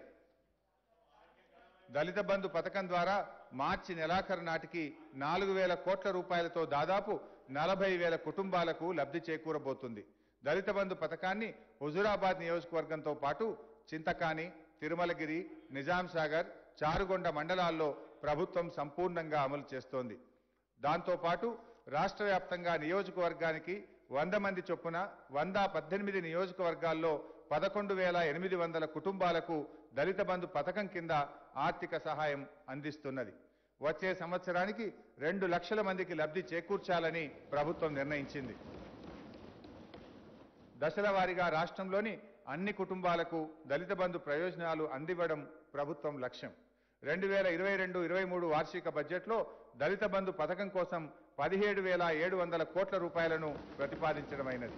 దళిత బంధు పథకం ద్వారా మార్చి నెలాఖరు నాటికి నాలుగు వేల కోట్ల రూపాయలతో దాదాపు నలభై వేల కుటుంబాలకు లబ్ధి చేకూరబోతుంది దళిత బంధు పథకాన్ని హుజురాబాద్ నియోజకవర్గంతో పాటు చింతకాని తిరుమలగిరి నిజాం సాగర్ చారుగొండ మండలాల్లో ప్రభుత్వం సంపూర్ణంగా అమలు చేస్తోంది దాంతోపాటు రాష్ట్ర వ్యాప్తంగా నియోజకవర్గానికి వంద మంది చొప్పున వంద పద్దెనిమిది నియోజకవర్గాల్లో పదకొండు వేల ఎనిమిది వందల కుటుంబాలకు దళిత బంధు పథకం కింద ఆర్థిక సహాయం అందిస్తున్నది వచ్చే సంవత్సరానికి రెండు లక్షల మందికి లబ్ధి చేకూర్చాలని ప్రభుత్వం నిర్ణయించింది దశల వారీగా రాష్ట్రంలోని అన్ని కుటుంబాలకు దళిత బంధు ప్రయోజనాలు అందివ్వడం ప్రభుత్వం లక్ష్యం రెండు వేల ఇరవై రెండు ఇరవై మూడు వార్షిక బడ్జెట్లో దళిత బంధు పథకం కోసం పదిహేడు వేల ఏడు వందల కోట్ల రూపాయలను ప్రతిపాదించడమైనది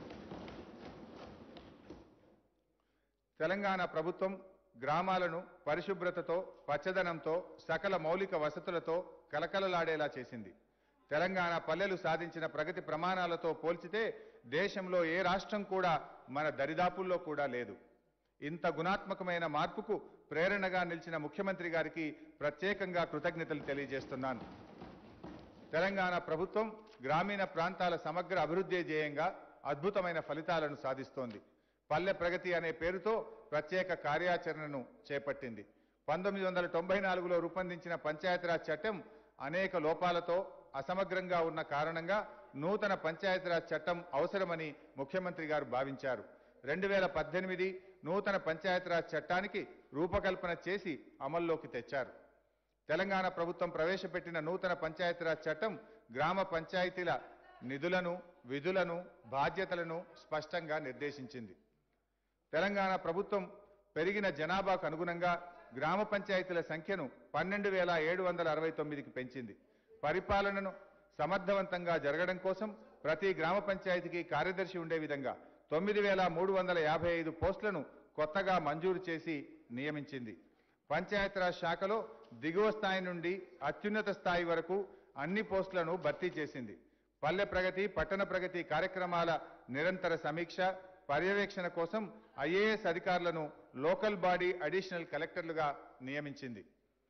తెలంగాణ ప్రభుత్వం గ్రామాలను పరిశుభ్రతతో పచ్చదనంతో సకల మౌలిక వసతులతో కలకలలాడేలా చేసింది తెలంగాణ పల్లెలు సాధించిన ప్రగతి ప్రమాణాలతో పోల్చితే దేశంలో ఏ రాష్ట్రం కూడా మన దరిదాపుల్లో కూడా లేదు ఇంత గుణాత్మకమైన మార్పుకు ప్రేరణగా నిలిచిన ముఖ్యమంత్రి గారికి ప్రత్యేకంగా కృతజ్ఞతలు తెలియజేస్తున్నాను తెలంగాణ ప్రభుత్వం గ్రామీణ ప్రాంతాల సమగ్ర అభివృద్ధి ధ్యేయంగా అద్భుతమైన ఫలితాలను సాధిస్తోంది పల్లె ప్రగతి అనే పేరుతో ప్రత్యేక కార్యాచరణను చేపట్టింది పంతొమ్మిది వందల తొంభై నాలుగులో రూపొందించిన పంచాయతీరాజ్ చట్టం అనేక లోపాలతో అసమగ్రంగా ఉన్న కారణంగా నూతన పంచాయతీరాజ్ చట్టం అవసరమని ముఖ్యమంత్రి గారు భావించారు రెండు వేల పద్దెనిమిది నూతన పంచాయతీరాజ్ చట్టానికి రూపకల్పన చేసి అమల్లోకి తెచ్చారు తెలంగాణ ప్రభుత్వం ప్రవేశపెట్టిన నూతన పంచాయతీరాజ్ చట్టం గ్రామ పంచాయతీల నిధులను విధులను బాధ్యతలను స్పష్టంగా నిర్దేశించింది తెలంగాణ ప్రభుత్వం పెరిగిన జనాభాకు అనుగుణంగా గ్రామ పంచాయతీల సంఖ్యను పన్నెండు వేల ఏడు వందల అరవై తొమ్మిదికి పెంచింది పరిపాలనను సమర్థవంతంగా జరగడం కోసం ప్రతి గ్రామ పంచాయతీకి కార్యదర్శి ఉండే విధంగా తొమ్మిది వేల మూడు వందల యాభై ఐదు పోస్టులను కొత్తగా మంజూరు చేసి నియమించింది పంచాయతీరాజ్ శాఖలో దిగువ స్థాయి నుండి అత్యున్నత స్థాయి వరకు అన్ని పోస్టులను భర్తీ చేసింది పల్లె ప్రగతి పట్టణ ప్రగతి కార్యక్రమాల నిరంతర సమీక్ష పర్యవేక్షణ కోసం ఐఏఎస్ అధికారులను లోకల్ బాడీ అడిషనల్ కలెక్టర్లుగా నియమించింది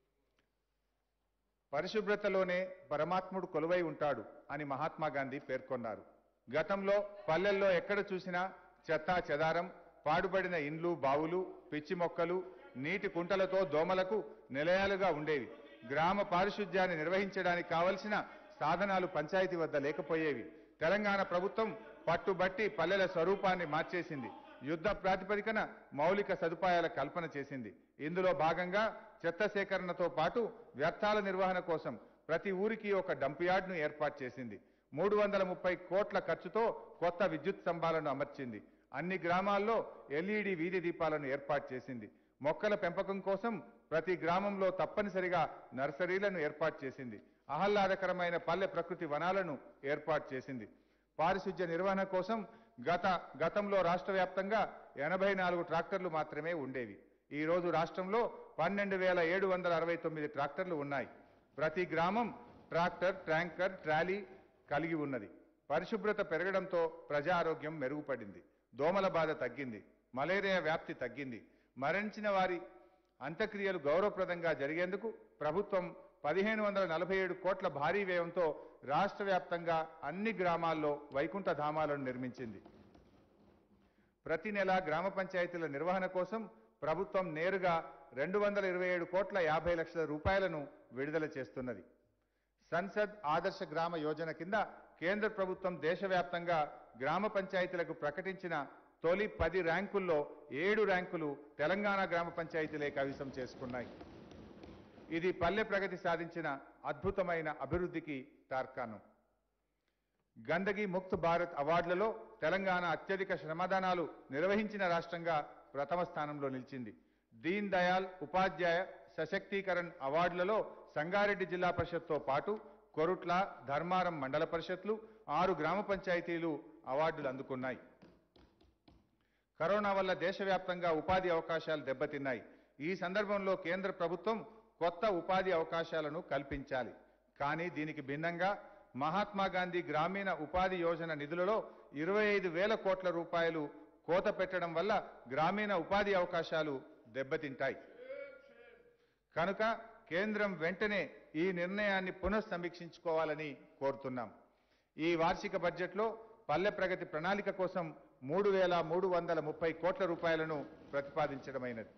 పరిశుభ్రతలోనే పరమాత్ముడు కొలువై ఉంటాడు అని మహాత్మా గాంధీ పేర్కొన్నారు గతంలో పల్లెల్లో ఎక్కడ చూసినా చెత్తా చెదారం పాడుబడిన ఇండ్లు బావులు పిచ్చి మొక్కలు నీటి కుంటలతో దోమలకు నిలయాలుగా ఉండేవి గ్రామ పారిశుధ్యాన్ని నిర్వహించడానికి కావలసిన సాధనాలు పంచాయతీ వద్ద లేకపోయేవి తెలంగాణ ప్రభుత్వం పట్టుబట్టి పల్లెల స్వరూపాన్ని మార్చేసింది యుద్ధ ప్రాతిపదికన మౌలిక సదుపాయాల కల్పన చేసింది ఇందులో భాగంగా చెత్త సేకరణతో పాటు వ్యర్థాల నిర్వహణ కోసం ప్రతి ఊరికి ఒక డంప్ యార్డ్ను ఏర్పాటు చేసింది మూడు వందల ముప్పై కోట్ల ఖర్చుతో కొత్త విద్యుత్ స్తంభాలను అమర్చింది అన్ని గ్రామాల్లో ఎల్ఈడి వీధి దీపాలను ఏర్పాటు చేసింది మొక్కల పెంపకం కోసం ప్రతి గ్రామంలో తప్పనిసరిగా నర్సరీలను ఏర్పాటు చేసింది ఆహ్లాదకరమైన పల్లె ప్రకృతి వనాలను ఏర్పాటు చేసింది పారిశుధ్య నిర్వహణ కోసం గత గతంలో రాష్ట్ర వ్యాప్తంగా ఎనభై నాలుగు ట్రాక్టర్లు మాత్రమే ఉండేవి ఈ రోజు రాష్ట్రంలో పన్నెండు వేల ఏడు వందల అరవై తొమ్మిది ట్రాక్టర్లు ఉన్నాయి ప్రతి గ్రామం ట్రాక్టర్ ట్యాంకర్ ట్రాలీ కలిగి ఉన్నది పరిశుభ్రత పెరగడంతో ప్రజా ఆరోగ్యం మెరుగుపడింది దోమల బాధ తగ్గింది మలేరియా వ్యాప్తి తగ్గింది మరణించిన వారి అంత్యక్రియలు గౌరవప్రదంగా జరిగేందుకు ప్రభుత్వం పదిహేను వందల నలభై ఏడు కోట్ల భారీ వ్యయంతో రాష్ట్ర వ్యాప్తంగా అన్ని గ్రామాల్లో వైకుంఠ ధామాలను నిర్మించింది ప్రతి నెల గ్రామ పంచాయతీల నిర్వహణ కోసం ప్రభుత్వం నేరుగా రెండు వందల ఇరవై ఏడు కోట్ల యాభై లక్షల రూపాయలను విడుదల చేస్తున్నది సంసద్ ఆదర్శ గ్రామ యోజన కింద కేంద్ర ప్రభుత్వం దేశవ్యాప్తంగా గ్రామ పంచాయతీలకు ప్రకటించిన తొలి పది ర్యాంకుల్లో ఏడు ర్యాంకులు తెలంగాణ గ్రామ పంచాయతీలే కవిసం చేసుకున్నాయి ఇది పల్లె ప్రగతి సాధించిన అద్భుతమైన అభివృద్ధికి తార్కాణం గందగి ముక్త్ భారత్ అవార్డులలో తెలంగాణ అత్యధిక శ్రమదానాలు నిర్వహించిన రాష్ట్రంగా ప్రథమ స్థానంలో నిలిచింది దీన్ దయాల్ ఉపాధ్యాయ సశక్తీకరణ్ అవార్డులలో సంగారెడ్డి జిల్లా పరిషత్తో పాటు కొరుట్ల ధర్మారం మండల పరిషత్లు ఆరు గ్రామ పంచాయతీలు అవార్డులు అందుకున్నాయి కరోనా వల్ల దేశవ్యాప్తంగా ఉపాధి అవకాశాలు దెబ్బతిన్నాయి ఈ సందర్భంలో కేంద్ర ప్రభుత్వం కొత్త ఉపాధి అవకాశాలను కల్పించాలి కానీ దీనికి భిన్నంగా మహాత్మా గాంధీ గ్రామీణ ఉపాధి యోజన నిధులలో ఇరవై ఐదు వేల కోట్ల రూపాయలు కోత పెట్టడం వల్ల గ్రామీణ ఉపాధి అవకాశాలు దెబ్బతింటాయి కనుక కేంద్రం వెంటనే ఈ నిర్ణయాన్ని పునఃసమీక్షించుకోవాలని కోరుతున్నాం ఈ వార్షిక బడ్జెట్లో పల్లె ప్రగతి ప్రణాళిక కోసం మూడు వేల మూడు వందల ముప్పై కోట్ల రూపాయలను ప్రతిపాదించడమైనది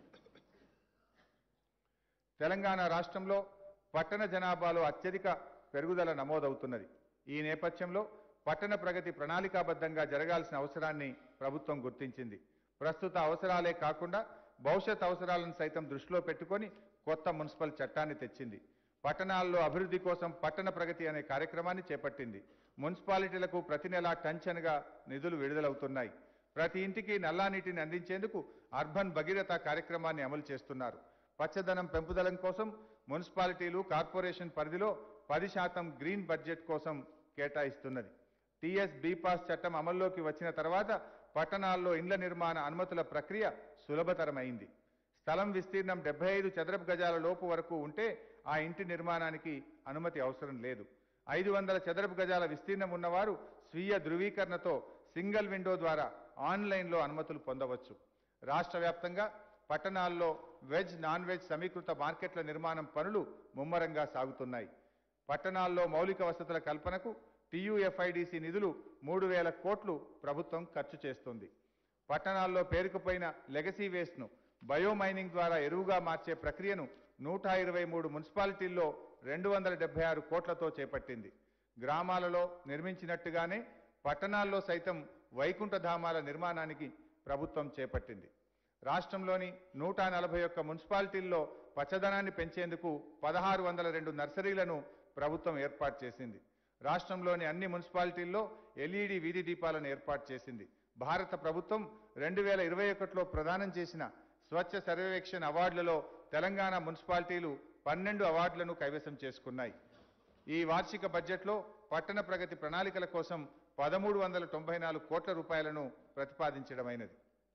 తెలంగాణ రాష్ట్రంలో పట్టణ జనాభాలో అత్యధిక పెరుగుదల నమోదవుతున్నది ఈ నేపథ్యంలో పట్టణ ప్రగతి ప్రణాళికాబద్ధంగా జరగాల్సిన అవసరాన్ని ప్రభుత్వం గుర్తించింది ప్రస్తుత అవసరాలే కాకుండా భవిష్యత్ అవసరాలను సైతం దృష్టిలో పెట్టుకొని కొత్త మున్సిపల్ చట్టాన్ని తెచ్చింది పట్టణాల్లో అభివృద్ధి కోసం పట్టణ ప్రగతి అనే కార్యక్రమాన్ని చేపట్టింది మున్సిపాలిటీలకు ప్రతి నెలా టంచన్గా నిధులు విడుదలవుతున్నాయి ప్రతి ఇంటికి నల్లా నీటిని అందించేందుకు అర్బన్ భగీరథ కార్యక్రమాన్ని అమలు చేస్తున్నారు పచ్చదనం పెంపుదలం కోసం మున్సిపాలిటీలు కార్పొరేషన్ పరిధిలో పది శాతం గ్రీన్ బడ్జెట్ కోసం కేటాయిస్తున్నది టీఎస్ బీపాస్ చట్టం అమల్లోకి వచ్చిన తర్వాత పట్టణాల్లో ఇండ్ల నిర్మాణ అనుమతుల ప్రక్రియ సులభతరమైంది స్థలం విస్తీర్ణం డెబ్బై ఐదు చదరపు గజాల లోపు వరకు ఉంటే ఆ ఇంటి నిర్మాణానికి అనుమతి అవసరం లేదు ఐదు వందల చదరపు గజాల విస్తీర్ణం ఉన్నవారు స్వీయ ధృవీకరణతో సింగిల్ విండో ద్వారా ఆన్లైన్లో అనుమతులు పొందవచ్చు రాష్ట్ర వ్యాప్తంగా పట్టణాల్లో వెజ్ నాన్ వెజ్ సమీకృత మార్కెట్ల నిర్మాణం పనులు ముమ్మరంగా సాగుతున్నాయి పట్టణాల్లో మౌలిక వసతుల కల్పనకు టీయూఎఫ్ఐడిసి నిధులు మూడు వేల కోట్లు ప్రభుత్వం ఖర్చు చేస్తుంది పట్టణాల్లో పేరుకుపోయిన లెగసీ వేస్ట్ను బయోమైనింగ్ ద్వారా ఎరువుగా మార్చే ప్రక్రియను నూట ఇరవై మూడు మున్సిపాలిటీల్లో రెండు వందల డెబ్బై ఆరు కోట్లతో చేపట్టింది గ్రామాలలో నిర్మించినట్టుగానే పట్టణాల్లో సైతం వైకుంఠధామాల నిర్మాణానికి ప్రభుత్వం చేపట్టింది రాష్ట్రంలోని నూట నలభై ఒక్క మున్సిపాలిటీల్లో పచ్చదనాన్ని పెంచేందుకు పదహారు వందల రెండు నర్సరీలను ప్రభుత్వం ఏర్పాటు చేసింది రాష్ట్రంలోని అన్ని మున్సిపాలిటీల్లో ఎల్ఈడి వీధి దీపాలను ఏర్పాటు చేసింది భారత ప్రభుత్వం రెండు వేల ఇరవై ఒకటిలో ప్రదానం చేసిన స్వచ్ఛ సర్వేక్షణ్ అవార్డులలో తెలంగాణ మున్సిపాలిటీలు పన్నెండు అవార్డులను కైవసం చేసుకున్నాయి ఈ వార్షిక బడ్జెట్లో పట్టణ ప్రగతి ప్రణాళికల కోసం పదమూడు వందల తొంభై నాలుగు కోట్ల రూపాయలను ప్రతిపాదించడమైనది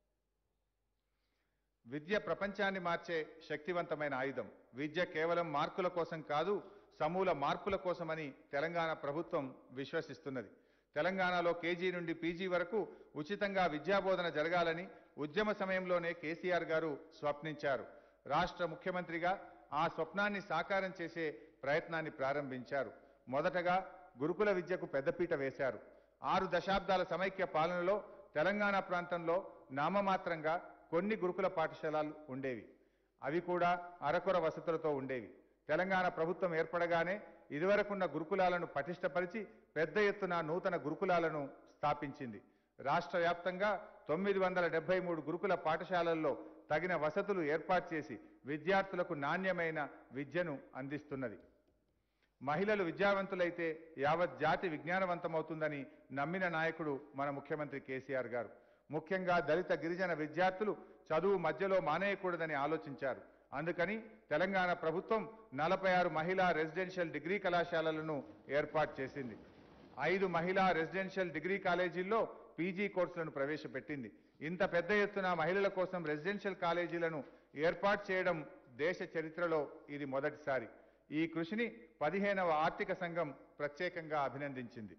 విద్య ప్రపంచాన్ని మార్చే శక్తివంతమైన ఆయుధం విద్య కేవలం మార్కుల కోసం కాదు సమూల మార్పుల కోసమని తెలంగాణ ప్రభుత్వం విశ్వసిస్తున్నది తెలంగాణలో కేజీ నుండి పీజీ వరకు ఉచితంగా విద్యాబోధన జరగాలని ఉద్యమ సమయంలోనే కేసీఆర్ గారు స్వప్నించారు రాష్ట్ర ముఖ్యమంత్రిగా ఆ స్వప్నాన్ని సాకారం చేసే ప్రయత్నాన్ని ప్రారంభించారు మొదటగా గురుకుల విద్యకు పెద్దపీట వేశారు ఆరు దశాబ్దాల సమైక్య పాలనలో తెలంగాణ ప్రాంతంలో నామమాత్రంగా కొన్ని గురుకుల పాఠశాలలు ఉండేవి అవి కూడా అరకొర వసతులతో ఉండేవి తెలంగాణ ప్రభుత్వం ఏర్పడగానే ఇదివరకున్న గురుకులాలను పటిష్టపరిచి పెద్ద ఎత్తున నూతన గురుకులాలను స్థాపించింది రాష్ట్ర వ్యాప్తంగా తొమ్మిది వందల డెబ్బై మూడు గురుకుల పాఠశాలల్లో తగిన వసతులు ఏర్పాటు చేసి విద్యార్థులకు నాణ్యమైన విద్యను అందిస్తున్నది మహిళలు విద్యావంతులైతే యావత్ జాతి విజ్ఞానవంతమవుతుందని నమ్మిన నాయకుడు మన ముఖ్యమంత్రి కేసీఆర్ గారు ముఖ్యంగా దళిత గిరిజన విద్యార్థులు చదువు మధ్యలో మానేయకూడదని ఆలోచించారు అందుకని తెలంగాణ ప్రభుత్వం నలభై ఆరు మహిళా రెసిడెన్షియల్ డిగ్రీ కళాశాలలను ఏర్పాటు చేసింది ఐదు మహిళా రెసిడెన్షియల్ డిగ్రీ కాలేజీల్లో పీజీ కోర్సులను ప్రవేశపెట్టింది ఇంత పెద్ద ఎత్తున మహిళల కోసం రెసిడెన్షియల్ కాలేజీలను ఏర్పాటు చేయడం దేశ చరిత్రలో ఇది మొదటిసారి ఈ కృషిని పదిహేనవ ఆర్థిక సంఘం ప్రత్యేకంగా అభినందించింది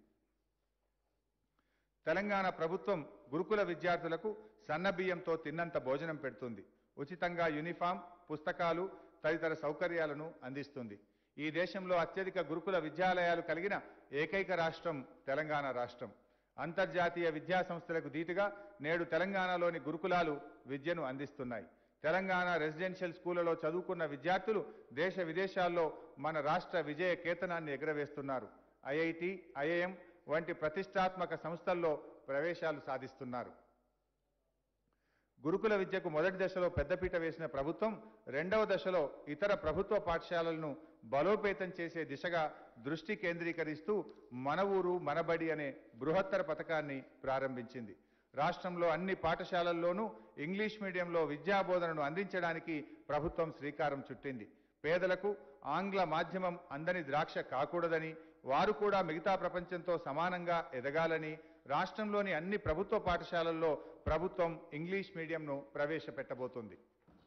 తెలంగాణ ప్రభుత్వం గురుకుల విద్యార్థులకు సన్నబియ్యంతో తిన్నంత భోజనం పెడుతుంది ఉచితంగా యూనిఫామ్ పుస్తకాలు తదితర సౌకర్యాలను అందిస్తుంది ఈ దేశంలో అత్యధిక గురుకుల విద్యాలయాలు కలిగిన ఏకైక రాష్ట్రం తెలంగాణ రాష్ట్రం అంతర్జాతీయ విద్యా సంస్థలకు ధీటుగా నేడు తెలంగాణలోని గురుకులాలు విద్యను అందిస్తున్నాయి తెలంగాణ రెసిడెన్షియల్ స్కూళ్లలో చదువుకున్న విద్యార్థులు దేశ విదేశాల్లో మన రాష్ట్ర విజయ కేతనాన్ని ఎగరవేస్తున్నారు ఐఐటి ఐఐఎం వంటి ప్రతిష్టాత్మక సంస్థల్లో ప్రవేశాలు సాధిస్తున్నారు గురుకుల విద్యకు మొదటి దశలో పెద్దపీట వేసిన ప్రభుత్వం రెండవ దశలో ఇతర ప్రభుత్వ పాఠశాలలను బలోపేతం చేసే దిశగా దృష్టి కేంద్రీకరిస్తూ మన ఊరు మనబడి అనే బృహత్తర పథకాన్ని ప్రారంభించింది రాష్ట్రంలో అన్ని పాఠశాలల్లోనూ ఇంగ్లీష్ మీడియంలో విద్యాబోధనను అందించడానికి ప్రభుత్వం శ్రీకారం చుట్టింది పేదలకు ఆంగ్ల మాధ్యమం అందని ద్రాక్ష కాకూడదని వారు కూడా మిగతా ప్రపంచంతో సమానంగా ఎదగాలని రాష్ట్రంలోని అన్ని ప్రభుత్వ పాఠశాలల్లో ప్రభుత్వం ఇంగ్లీష్ మీడియంను ప్రవేశపెట్టబోతుంది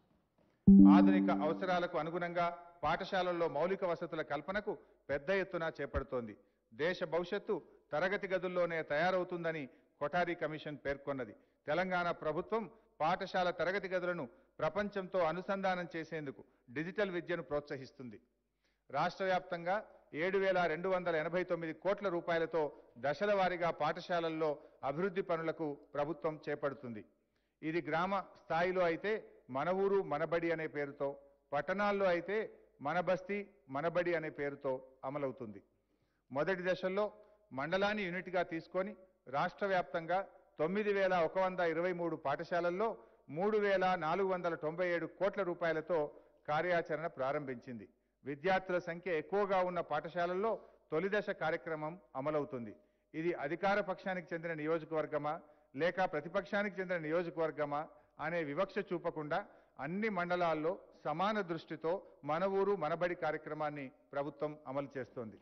ఆధునిక అవసరాలకు అనుగుణంగా పాఠశాలల్లో మౌలిక వసతుల కల్పనకు పెద్ద ఎత్తున చేపడుతోంది దేశ భవిష్యత్తు తరగతి గదుల్లోనే తయారవుతుందని కొఠారి కమిషన్ పేర్కొన్నది తెలంగాణ ప్రభుత్వం పాఠశాల తరగతి గదులను ప్రపంచంతో అనుసంధానం చేసేందుకు డిజిటల్ విద్యను ప్రోత్సహిస్తుంది రాష్ట్ర వ్యాప్తంగా ఏడు వేల రెండు వందల ఎనభై తొమ్మిది కోట్ల రూపాయలతో దశల వారీగా పాఠశాలల్లో అభివృద్ధి పనులకు ప్రభుత్వం చేపడుతుంది ఇది గ్రామ స్థాయిలో అయితే మన ఊరు మనబడి అనే పేరుతో పట్టణాల్లో అయితే మన బస్తీ మనబడి అనే పేరుతో అమలవుతుంది మొదటి దశల్లో మండలాన్ని యూనిట్గా తీసుకొని రాష్ట్ర వ్యాప్తంగా తొమ్మిది వేల ఒక వంద ఇరవై మూడు పాఠశాలల్లో మూడు వేల నాలుగు వందల తొంభై ఏడు కోట్ల రూపాయలతో కార్యాచరణ ప్రారంభించింది విద్యార్థుల సంఖ్య ఎక్కువగా ఉన్న పాఠశాలల్లో తొలి దశ కార్యక్రమం అమలవుతుంది ఇది అధికార పక్షానికి చెందిన నియోజకవర్గమా లేక ప్రతిపక్షానికి చెందిన నియోజకవర్గమా అనే వివక్ష చూపకుండా అన్ని మండలాల్లో సమాన దృష్టితో మన ఊరు మనబడి కార్యక్రమాన్ని ప్రభుత్వం అమలు చేస్తోంది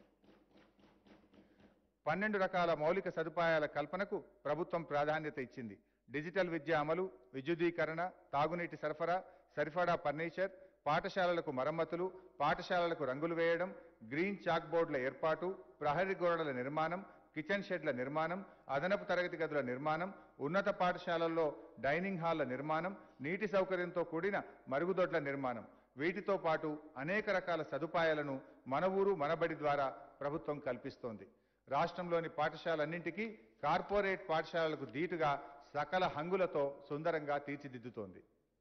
పన్నెండు రకాల మౌలిక సదుపాయాల కల్పనకు ప్రభుత్వం ప్రాధాన్యత ఇచ్చింది డిజిటల్ విద్య అమలు విద్యుదీకరణ తాగునీటి సరఫరా సరిఫడా ఫర్నిచర్ పాఠశాలలకు మరమ్మతులు పాఠశాలలకు రంగులు వేయడం గ్రీన్ చాక్ బోర్డుల ఏర్పాటు ప్రహరీ గోడల నిర్మాణం కిచెన్ షెడ్ల నిర్మాణం అదనపు తరగతి గదుల నిర్మాణం ఉన్నత పాఠశాలల్లో డైనింగ్ హాళ్ల నిర్మాణం నీటి సౌకర్యంతో కూడిన మరుగుదొడ్ల నిర్మాణం వీటితో పాటు అనేక రకాల సదుపాయాలను మన ఊరు మనబడి ద్వారా ప్రభుత్వం కల్పిస్తోంది రాష్ట్రంలోని పాఠశాలన్నింటికీ కార్పొరేట్ పాఠశాలలకు ధీటుగా సకల హంగులతో సుందరంగా తీర్చిదిద్దుతోంది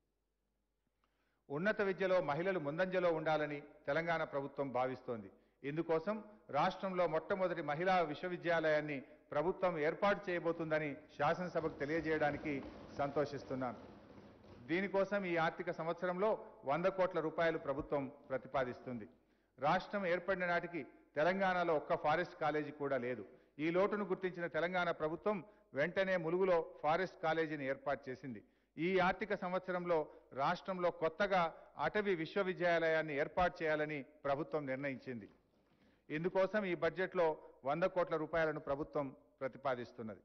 ఉన్నత విద్యలో మహిళలు ముందంజలో ఉండాలని తెలంగాణ ప్రభుత్వం భావిస్తోంది ఇందుకోసం రాష్ట్రంలో మొట్టమొదటి మహిళా విశ్వవిద్యాలయాన్ని ప్రభుత్వం ఏర్పాటు చేయబోతుందని శాసనసభకు తెలియజేయడానికి సంతోషిస్తున్నాను దీనికోసం ఈ ఆర్థిక సంవత్సరంలో వంద కోట్ల రూపాయలు ప్రభుత్వం ప్రతిపాదిస్తుంది రాష్ట్రం ఏర్పడిన నాటికి తెలంగాణలో ఒక్క ఫారెస్ట్ కాలేజీ కూడా లేదు ఈ లోటును గుర్తించిన తెలంగాణ ప్రభుత్వం వెంటనే ములుగులో ఫారెస్ట్ కాలేజీని ఏర్పాటు చేసింది ఈ ఆర్థిక సంవత్సరంలో రాష్ట్రంలో కొత్తగా అటవీ విశ్వవిద్యాలయాన్ని ఏర్పాటు చేయాలని ప్రభుత్వం నిర్ణయించింది ఇందుకోసం ఈ బడ్జెట్లో వంద కోట్ల రూపాయలను ప్రభుత్వం ప్రతిపాదిస్తున్నది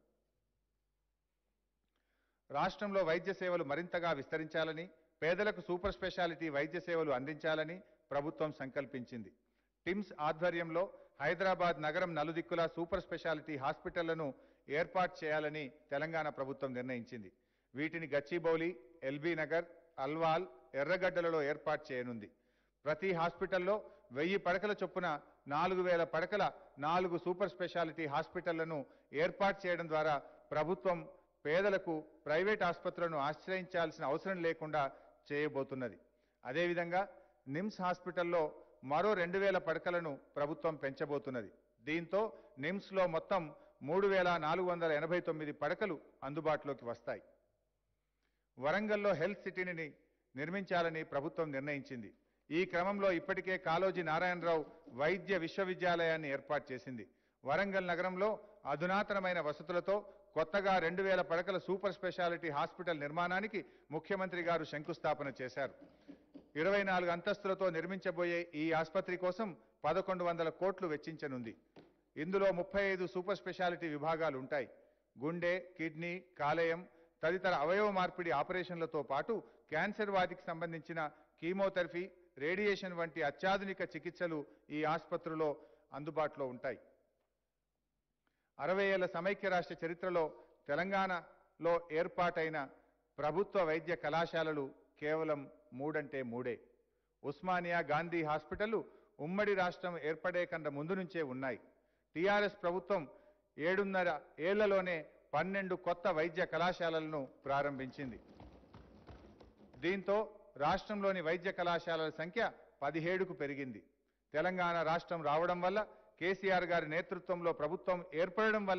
రాష్ట్రంలో వైద్య సేవలు మరింతగా విస్తరించాలని పేదలకు సూపర్ స్పెషాలిటీ వైద్య సేవలు అందించాలని ప్రభుత్వం సంకల్పించింది టిమ్స్ ఆధ్వర్యంలో హైదరాబాద్ నగరం నలుదిక్కులా సూపర్ స్పెషాలిటీ హాస్పిటళ్లను ఏర్పాటు చేయాలని తెలంగాణ ప్రభుత్వం నిర్ణయించింది వీటిని గచ్చిబౌలి ఎల్బీ నగర్ అల్వాల్ ఎర్రగడ్డలలో ఏర్పాటు చేయనుంది ప్రతి హాస్పిటల్లో వెయ్యి పడకల చొప్పున నాలుగు వేల పడకల నాలుగు సూపర్ స్పెషాలిటీ హాస్పిటళ్లను ఏర్పాటు చేయడం ద్వారా ప్రభుత్వం పేదలకు ప్రైవేట్ ఆసుపత్రులను ఆశ్రయించాల్సిన అవసరం లేకుండా చేయబోతున్నది అదేవిధంగా నిమ్స్ హాస్పిటల్లో మరో రెండు వేల పడకలను ప్రభుత్వం పెంచబోతున్నది దీంతో నిమ్స్లో మొత్తం మూడు వేల నాలుగు వందల ఎనభై తొమ్మిది పడకలు అందుబాటులోకి వస్తాయి వరంగల్లో హెల్త్ సిటీని నిర్మించాలని ప్రభుత్వం నిర్ణయించింది ఈ క్రమంలో ఇప్పటికే కాళోజీ నారాయణరావు వైద్య విశ్వవిద్యాలయాన్ని ఏర్పాటు చేసింది వరంగల్ నగరంలో అధునాతనమైన వసతులతో కొత్తగా రెండు వేల పడకల సూపర్ స్పెషాలిటీ హాస్పిటల్ నిర్మాణానికి ముఖ్యమంత్రి గారు శంకుస్థాపన చేశారు ఇరవై నాలుగు అంతస్తులతో నిర్మించబోయే ఈ ఆసుపత్రి కోసం పదకొండు వందల కోట్లు వెచ్చించనుంది ఇందులో ముప్పై ఐదు సూపర్ స్పెషాలిటీ విభాగాలు ఉంటాయి గుండె కిడ్నీ కాలేయం తదితర అవయవ మార్పిడి ఆపరేషన్లతో పాటు క్యాన్సర్ వాటికి సంబంధించిన కీమోథెరపీ రేడియేషన్ వంటి అత్యాధునిక చికిత్సలు ఈ ఆసుపత్రిలో అందుబాటులో ఉంటాయి అరవై ఏళ్ల సమైక్య రాష్ట్ర చరిత్రలో తెలంగాణలో ఏర్పాటైన ప్రభుత్వ వైద్య కళాశాలలు కేవలం మూడంటే మూడే ఉస్మానియా గాంధీ హాస్పిటల్ ఉమ్మడి రాష్ట్రం ఏర్పడే కన్నా ముందు నుంచే ఉన్నాయి టీఆర్ఎస్ ప్రభుత్వం ఏడున్నర ఏళ్లలోనే పన్నెండు కొత్త వైద్య కళాశాలలను ప్రారంభించింది దీంతో రాష్ట్రంలోని వైద్య కళాశాలల సంఖ్య పదిహేడుకు పెరిగింది తెలంగాణ రాష్ట్రం రావడం వల్ల కేసీఆర్ గారి నేతృత్వంలో ప్రభుత్వం ఏర్పడడం వల్లనే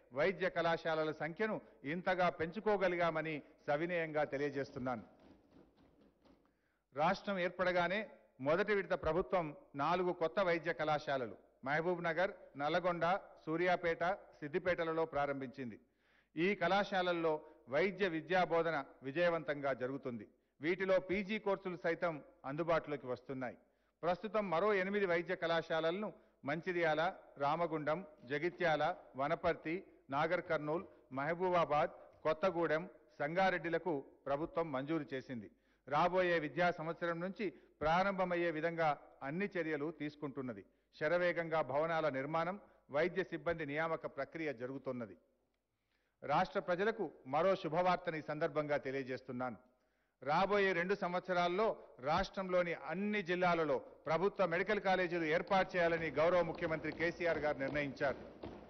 వైద్య కళాశాలల సంఖ్యను ఇంతగా పెంచుకోగలిగామని సవినయంగా తెలియజేస్తున్నాను రాష్ట్రం ఏర్పడగానే మొదటి విడత ప్రభుత్వం నాలుగు కొత్త వైద్య కళాశాలలు మహబూబ్ నగర్ నల్లగొండ సూర్యాపేట సిద్దిపేటలలో ప్రారంభించింది ఈ కళాశాలల్లో వైద్య విద్యా బోధన విజయవంతంగా జరుగుతుంది వీటిలో పీజీ కోర్సులు సైతం అందుబాటులోకి వస్తున్నాయి ప్రస్తుతం మరో ఎనిమిది వైద్య కళాశాలలను మంచిర్యాల రామగుండం జగిత్యాల వనపర్తి నాగర్ కర్నూల్ మహబూబాబాద్ కొత్తగూడెం సంగారెడ్డిలకు ప్రభుత్వం మంజూరు చేసింది రాబోయే విద్యా సంవత్సరం నుంచి ప్రారంభమయ్యే విధంగా అన్ని చర్యలు తీసుకుంటున్నది శరవేగంగా భవనాల నిర్మాణం వైద్య సిబ్బంది నియామక ప్రక్రియ జరుగుతున్నది రాష్ట్ర ప్రజలకు మరో శుభవార్తని ఈ సందర్భంగా తెలియజేస్తున్నాను రాబోయే రెండు సంవత్సరాల్లో రాష్ట్రంలోని అన్ని జిల్లాలలో ప్రభుత్వ మెడికల్ కాలేజీలు ఏర్పాటు చేయాలని గౌరవ ముఖ్యమంత్రి కేసీఆర్ గారు నిర్ణయించారు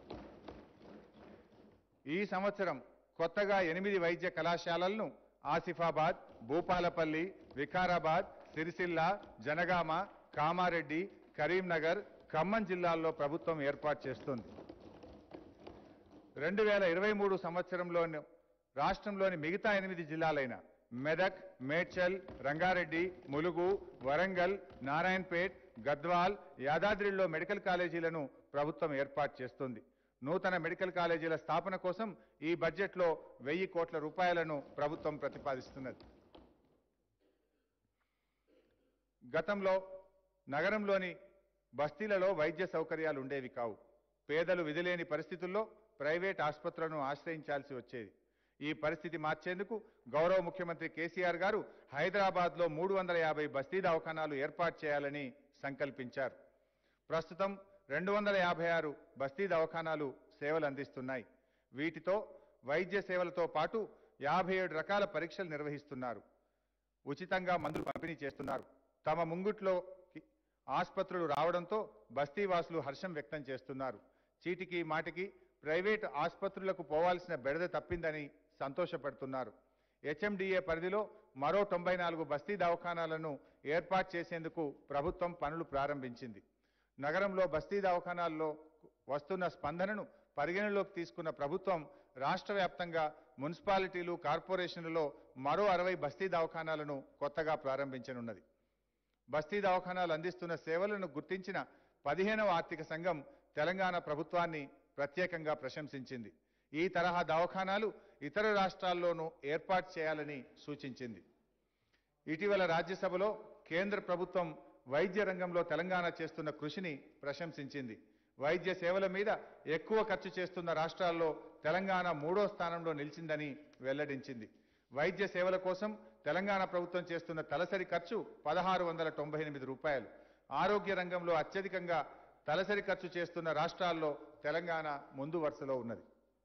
ఈ సంవత్సరం కొత్తగా ఎనిమిది వైద్య కళాశాలలను ఆసిఫాబాద్ భూపాలపల్లి వికారాబాద్ సిరిసిల్ల జనగామ కామారెడ్డి కరీంనగర్ ఖమ్మం జిల్లాల్లో ప్రభుత్వం ఏర్పాటు చేస్తుంది రెండు వేల ఇరవై మూడు సంవత్సరంలో రాష్ట్రంలోని మిగతా ఎనిమిది జిల్లాలైన మెదక్ మేడ్చల్ రంగారెడ్డి ములుగు వరంగల్ నారాయణపేట్ గద్వాల్ యాదాద్రిలో మెడికల్ కాలేజీలను ప్రభుత్వం ఏర్పాటు చేస్తుంది నూతన మెడికల్ కాలేజీల స్థాపన కోసం ఈ బడ్జెట్లో వెయ్యి కోట్ల రూపాయలను ప్రభుత్వం ప్రతిపాదిస్తున్నది గతంలో నగరంలోని బస్తీలలో వైద్య సౌకర్యాలు ఉండేవి కావు పేదలు విధిలేని పరిస్థితుల్లో ప్రైవేట్ ఆసుపత్రులను ఆశ్రయించాల్సి వచ్చేది ఈ పరిస్థితి మార్చేందుకు గౌరవ ముఖ్యమంత్రి కేసీఆర్ గారు హైదరాబాద్లో మూడు వందల యాభై బస్తీ దవాఖానాలు ఏర్పాటు చేయాలని సంకల్పించారు ప్రస్తుతం రెండు వందల యాభై ఆరు బస్తీ దవాఖానాలు సేవలు అందిస్తున్నాయి వీటితో వైద్య సేవలతో పాటు యాభై ఏడు రకాల పరీక్షలు నిర్వహిస్తున్నారు ఉచితంగా మందులు పంపిణీ చేస్తున్నారు తమ ముంగుట్లో ఆసుపత్రులు రావడంతో బస్తీవాసులు హర్షం వ్యక్తం చేస్తున్నారు చీటికి మాటికి ప్రైవేట్ ఆసుపత్రులకు పోవాల్సిన బెడద తప్పిందని సంతోషపడుతున్నారు హెచ్ఎండిఏ పరిధిలో మరో తొంభై నాలుగు బస్తీ దవాఖానాలను ఏర్పాటు చేసేందుకు ప్రభుత్వం పనులు ప్రారంభించింది నగరంలో బస్తీ దవాఖానాల్లో వస్తున్న స్పందనను పరిగణలోకి తీసుకున్న ప్రభుత్వం రాష్ట్ర వ్యాప్తంగా మున్సిపాలిటీలు కార్పొరేషన్లలో మరో అరవై బస్తీ దవాఖానాలను కొత్తగా ప్రారంభించనున్నది బస్తీ దవాఖానాలు అందిస్తున్న సేవలను గుర్తించిన పదిహేనవ ఆర్థిక సంఘం తెలంగాణ ప్రభుత్వాన్ని ప్రత్యేకంగా ప్రశంసించింది ఈ తరహా దవాఖానాలు ఇతర రాష్ట్రాల్లోనూ ఏర్పాటు చేయాలని సూచించింది ఇటీవల రాజ్యసభలో కేంద్ర ప్రభుత్వం వైద్య రంగంలో తెలంగాణ చేస్తున్న కృషిని ప్రశంసించింది వైద్య సేవల మీద ఎక్కువ ఖర్చు చేస్తున్న రాష్ట్రాల్లో తెలంగాణ మూడో స్థానంలో నిలిచిందని వెల్లడించింది వైద్య సేవల కోసం తెలంగాణ ప్రభుత్వం చేస్తున్న తలసరి ఖర్చు పదహారు వందల తొంభై ఎనిమిది రూపాయలు ఆరోగ్య రంగంలో అత్యధికంగా తలసరి ఖర్చు చేస్తున్న రాష్ట్రాల్లో తెలంగాణ ముందు వరుసలో ఉన్నది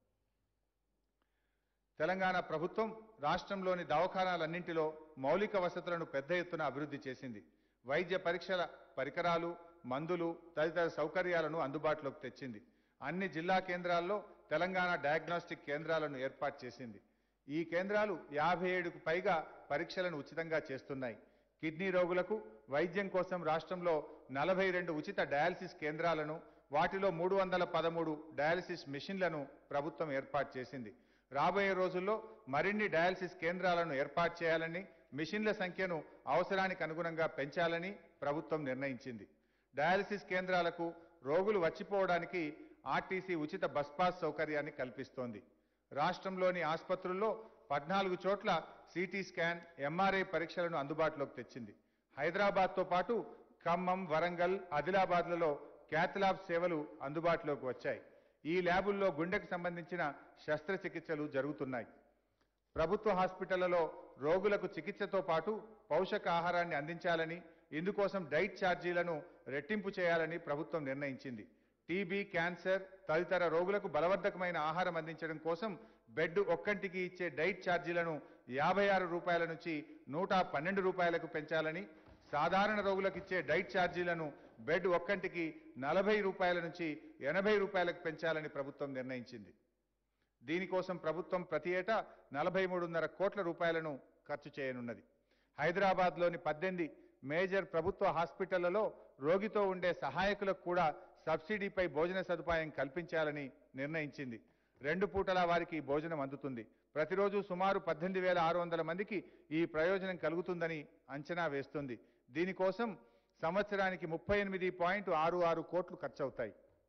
తెలంగాణ ప్రభుత్వం రాష్ట్రంలోని దవాఖానాలన్నింటిలో మౌలిక వసతులను పెద్ద ఎత్తున అభివృద్ధి చేసింది వైద్య పరీక్షల పరికరాలు మందులు తదితర సౌకర్యాలను అందుబాటులోకి తెచ్చింది అన్ని జిల్లా కేంద్రాల్లో తెలంగాణ డయాగ్నోస్టిక్ కేంద్రాలను ఏర్పాటు చేసింది ఈ కేంద్రాలు యాభై ఏడుకు పైగా పరీక్షలను ఉచితంగా చేస్తున్నాయి కిడ్నీ రోగులకు వైద్యం కోసం రాష్ట్రంలో నలభై రెండు ఉచిత డయాలసిస్ కేంద్రాలను వాటిలో మూడు వందల పదమూడు డయాలసిస్ మిషన్లను ప్రభుత్వం ఏర్పాటు చేసింది రాబోయే రోజుల్లో మరిన్ని డయాలసిస్ కేంద్రాలను ఏర్పాటు చేయాలని మిషన్ల సంఖ్యను అవసరానికి అనుగుణంగా పెంచాలని ప్రభుత్వం నిర్ణయించింది డయాలసిస్ కేంద్రాలకు రోగులు వచ్చిపోవడానికి ఆర్టీసీ ఉచిత బస్ పాస్ సౌకర్యాన్ని కల్పిస్తోంది రాష్ట్రంలోని ఆసుపత్రుల్లో పద్నాలుగు చోట్ల సిటీ స్కాన్ ఎంఆర్ఐ పరీక్షలను అందుబాటులోకి తెచ్చింది హైదరాబాద్తో పాటు ఖమ్మం వరంగల్ ఆదిలాబాద్లలో క్యాత్ ల్యాబ్ సేవలు అందుబాటులోకి వచ్చాయి ఈ ల్యాబుల్లో గుండెకు సంబంధించిన శస్త్రచికిత్సలు జరుగుతున్నాయి ప్రభుత్వ హాస్పిటళ్లలో రోగులకు చికిత్సతో పాటు పౌషక ఆహారాన్ని అందించాలని ఇందుకోసం డైట్ ఛార్జీలను రెట్టింపు చేయాలని ప్రభుత్వం నిర్ణయించింది టీబీ క్యాన్సర్ తదితర రోగులకు బలవర్ధకమైన ఆహారం అందించడం కోసం బెడ్ ఒక్కంటికి ఇచ్చే డైట్ ఛార్జీలను యాభై ఆరు రూపాయల నుంచి నూట పన్నెండు రూపాయలకు పెంచాలని సాధారణ రోగులకు ఇచ్చే డైట్ ఛార్జీలను బెడ్ ఒక్కంటికి నలభై రూపాయల నుంచి ఎనభై రూపాయలకు పెంచాలని ప్రభుత్వం నిర్ణయించింది దీనికోసం ప్రభుత్వం ప్రతి ఏటా నలభై మూడున్నర కోట్ల రూపాయలను ఖర్చు చేయనున్నది హైదరాబాద్లోని పద్దెనిమిది మేజర్ ప్రభుత్వ హాస్పిటళ్లలో రోగితో ఉండే సహాయకులకు కూడా సబ్సిడీపై భోజన సదుపాయం కల్పించాలని నిర్ణయించింది రెండు పూటలా వారికి ఈ భోజనం అందుతుంది ప్రతిరోజు సుమారు పద్దెనిమిది వేల ఆరు వందల మందికి ఈ ప్రయోజనం కలుగుతుందని అంచనా వేస్తుంది దీనికోసం సంవత్సరానికి ముప్పై ఎనిమిది పాయింట్ ఆరు ఆరు కోట్లు ఖర్చవుతాయి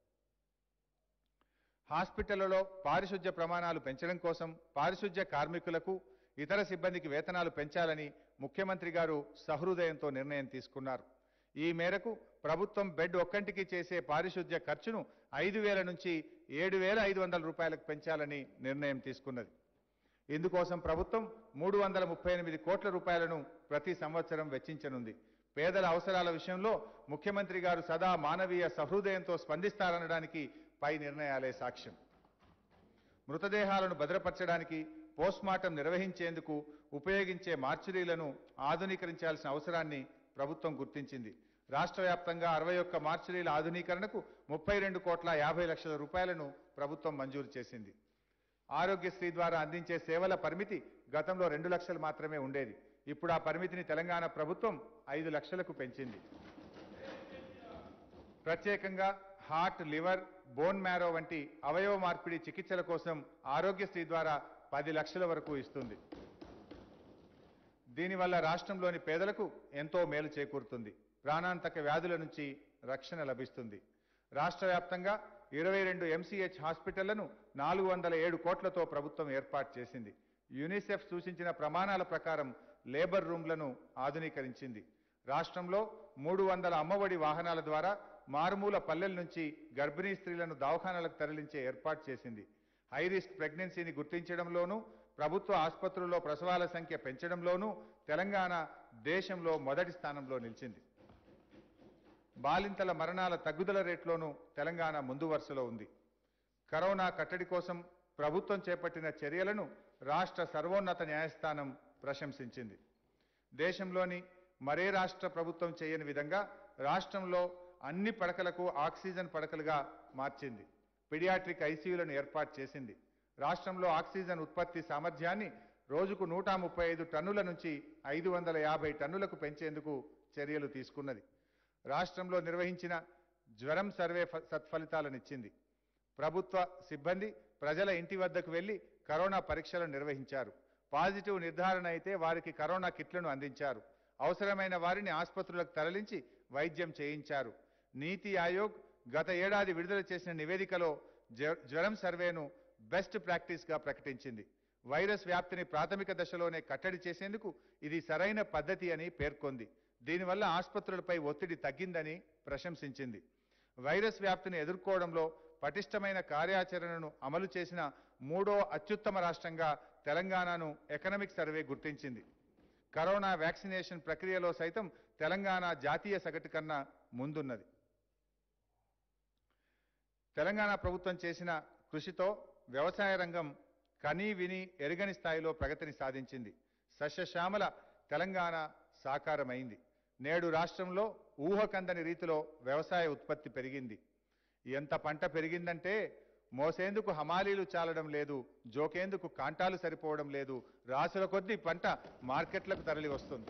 హాస్పిటళ్లలో పారిశుధ్య ప్రమాణాలు పెంచడం కోసం పారిశుధ్య కార్మికులకు ఇతర సిబ్బందికి వేతనాలు పెంచాలని ముఖ్యమంత్రి గారు సహృదయంతో నిర్ణయం తీసుకున్నారు ఈ మేరకు ప్రభుత్వం బెడ్ ఒక్కంటికి చేసే పారిశుధ్య ఖర్చును ఐదు వేల నుంచి ఏడు వేల ఐదు వందల రూపాయలకు పెంచాలని నిర్ణయం తీసుకున్నది ఇందుకోసం ప్రభుత్వం మూడు వందల ముప్పై ఎనిమిది కోట్ల రూపాయలను ప్రతి సంవత్సరం వెచ్చించనుంది పేదల అవసరాల విషయంలో ముఖ్యమంత్రి గారు సదా మానవీయ సహృదయంతో స్పందిస్తారనడానికి పై నిర్ణయాలే సాక్ష్యం మృతదేహాలను భద్రపరచడానికి పోస్ట్మార్టం నిర్వహించేందుకు ఉపయోగించే మార్చురీలను ఆధునీకరించాల్సిన అవసరాన్ని ప్రభుత్వం గుర్తించింది రాష్ట్ర వ్యాప్తంగా అరవై ఒక్క మార్చురీల ఆధునీకరణకు ముప్పై రెండు కోట్ల యాభై లక్షల రూపాయలను ప్రభుత్వం మంజూరు చేసింది ఆరోగ్యశ్రీ ద్వారా అందించే సేవల పరిమితి గతంలో రెండు లక్షలు మాత్రమే ఉండేది ఇప్పుడు ఆ పరిమితిని తెలంగాణ ప్రభుత్వం ఐదు లక్షలకు పెంచింది ప్రత్యేకంగా హార్ట్ లివర్ బోన్ మ్యారో వంటి అవయవ మార్పిడి చికిత్సల కోసం ఆరోగ్యశ్రీ ద్వారా పది లక్షల వరకు ఇస్తుంది దీనివల్ల రాష్ట్రంలోని పేదలకు ఎంతో మేలు చేకూరుతుంది ప్రాణాంతక వ్యాధుల నుంచి రక్షణ లభిస్తుంది రాష్ట్ర వ్యాప్తంగా ఇరవై రెండు ఎంసీహెచ్ హాస్పిటళ్లను నాలుగు వందల ఏడు కోట్లతో ప్రభుత్వం ఏర్పాటు చేసింది యునిసెఫ్ సూచించిన ప్రమాణాల ప్రకారం లేబర్ రూమ్లను ఆధునీకరించింది రాష్ట్రంలో మూడు వందల అమ్మఒడి వాహనాల ద్వారా మారుమూల పల్లెల నుంచి గర్భిణీ స్త్రీలను దవాఖానాలకు తరలించే ఏర్పాటు చేసింది హై రిస్క్ ప్రెగ్నెన్సీని గుర్తించడంలోనూ ప్రభుత్వ ఆసుపత్రుల్లో ప్రసవాల సంఖ్య పెంచడంలోనూ తెలంగాణ దేశంలో మొదటి స్థానంలో నిలిచింది బాలింతల మరణాల తగ్గుదల రేట్లోనూ తెలంగాణ ముందు వరుసలో ఉంది కరోనా కట్టడి కోసం ప్రభుత్వం చేపట్టిన చర్యలను రాష్ట్ర సర్వోన్నత న్యాయస్థానం ప్రశంసించింది దేశంలోని మరే రాష్ట్ర ప్రభుత్వం చేయని విధంగా రాష్ట్రంలో అన్ని పడకలకు ఆక్సిజన్ పడకలుగా మార్చింది పిడియాట్రిక్ ఐసీయూలను ఏర్పాటు చేసింది రాష్ట్రంలో ఆక్సిజన్ ఉత్పత్తి సామర్థ్యాన్ని రోజుకు నూట ముప్పై ఐదు టన్నుల నుంచి ఐదు వందల యాభై టన్నులకు పెంచేందుకు చర్యలు తీసుకున్నది రాష్ట్రంలో నిర్వహించిన జ్వరం సర్వే ఫ- సత్ఫలితాలనిచ్చింది ప్రభుత్వ సిబ్బంది ప్రజల ఇంటి వద్దకు వెళ్లి కరోనా పరీక్షలు నిర్వహించారు పాజిటివ్ నిర్ధారణ అయితే వారికి కరోనా కిట్లను అందించారు అవసరమైన వారిని ఆసుపత్రులకు తరలించి వైద్యం చేయించారు నీతి ఆయోగ్ గత ఏడాది విడుదల చేసిన నివేదికలో జ్వ- జ్వరం సర్వేను బెస్ట్ ప్రాక్టీస్గా ప్రకటించింది వైరస్ వ్యాప్తిని ప్రాథమిక దశలోనే కట్టడి చేసేందుకు ఇది సరైన పద్ధతి అని పేర్కొంది దీనివల్ల ఆసుపత్రులపై ఒత్తిడి తగ్గిందని ప్రశంసించింది వైరస్ వ్యాప్తిని ఎదుర్కోవడంలో పటిష్టమైన కార్యాచరణను అమలు చేసిన మూడో అత్యుత్తమ రాష్ట్రంగా తెలంగాణను ఎకనామిక్ సర్వే గుర్తించింది కరోనా వ్యాక్సినేషన్ ప్రక్రియలో సైతం తెలంగాణ జాతీయ సగటు కన్నా ముందున్నది తెలంగాణ ప్రభుత్వం చేసిన కృషితో వ్యవసాయ రంగం కనీ విని ఎరుగని స్థాయిలో ప్రగతిని సాధించింది సస్యశ్యామల తెలంగాణ సాకారమైంది నేడు రాష్ట్రంలో ఊహకందని రీతిలో వ్యవసాయ ఉత్పత్తి పెరిగింది ఎంత పంట పెరిగిందంటే మోసేందుకు హమాలీలు చాలడం లేదు జోకేందుకు కాంటాలు సరిపోవడం లేదు రాసుల కొద్దీ పంట మార్కెట్లకు తరలి వస్తుంది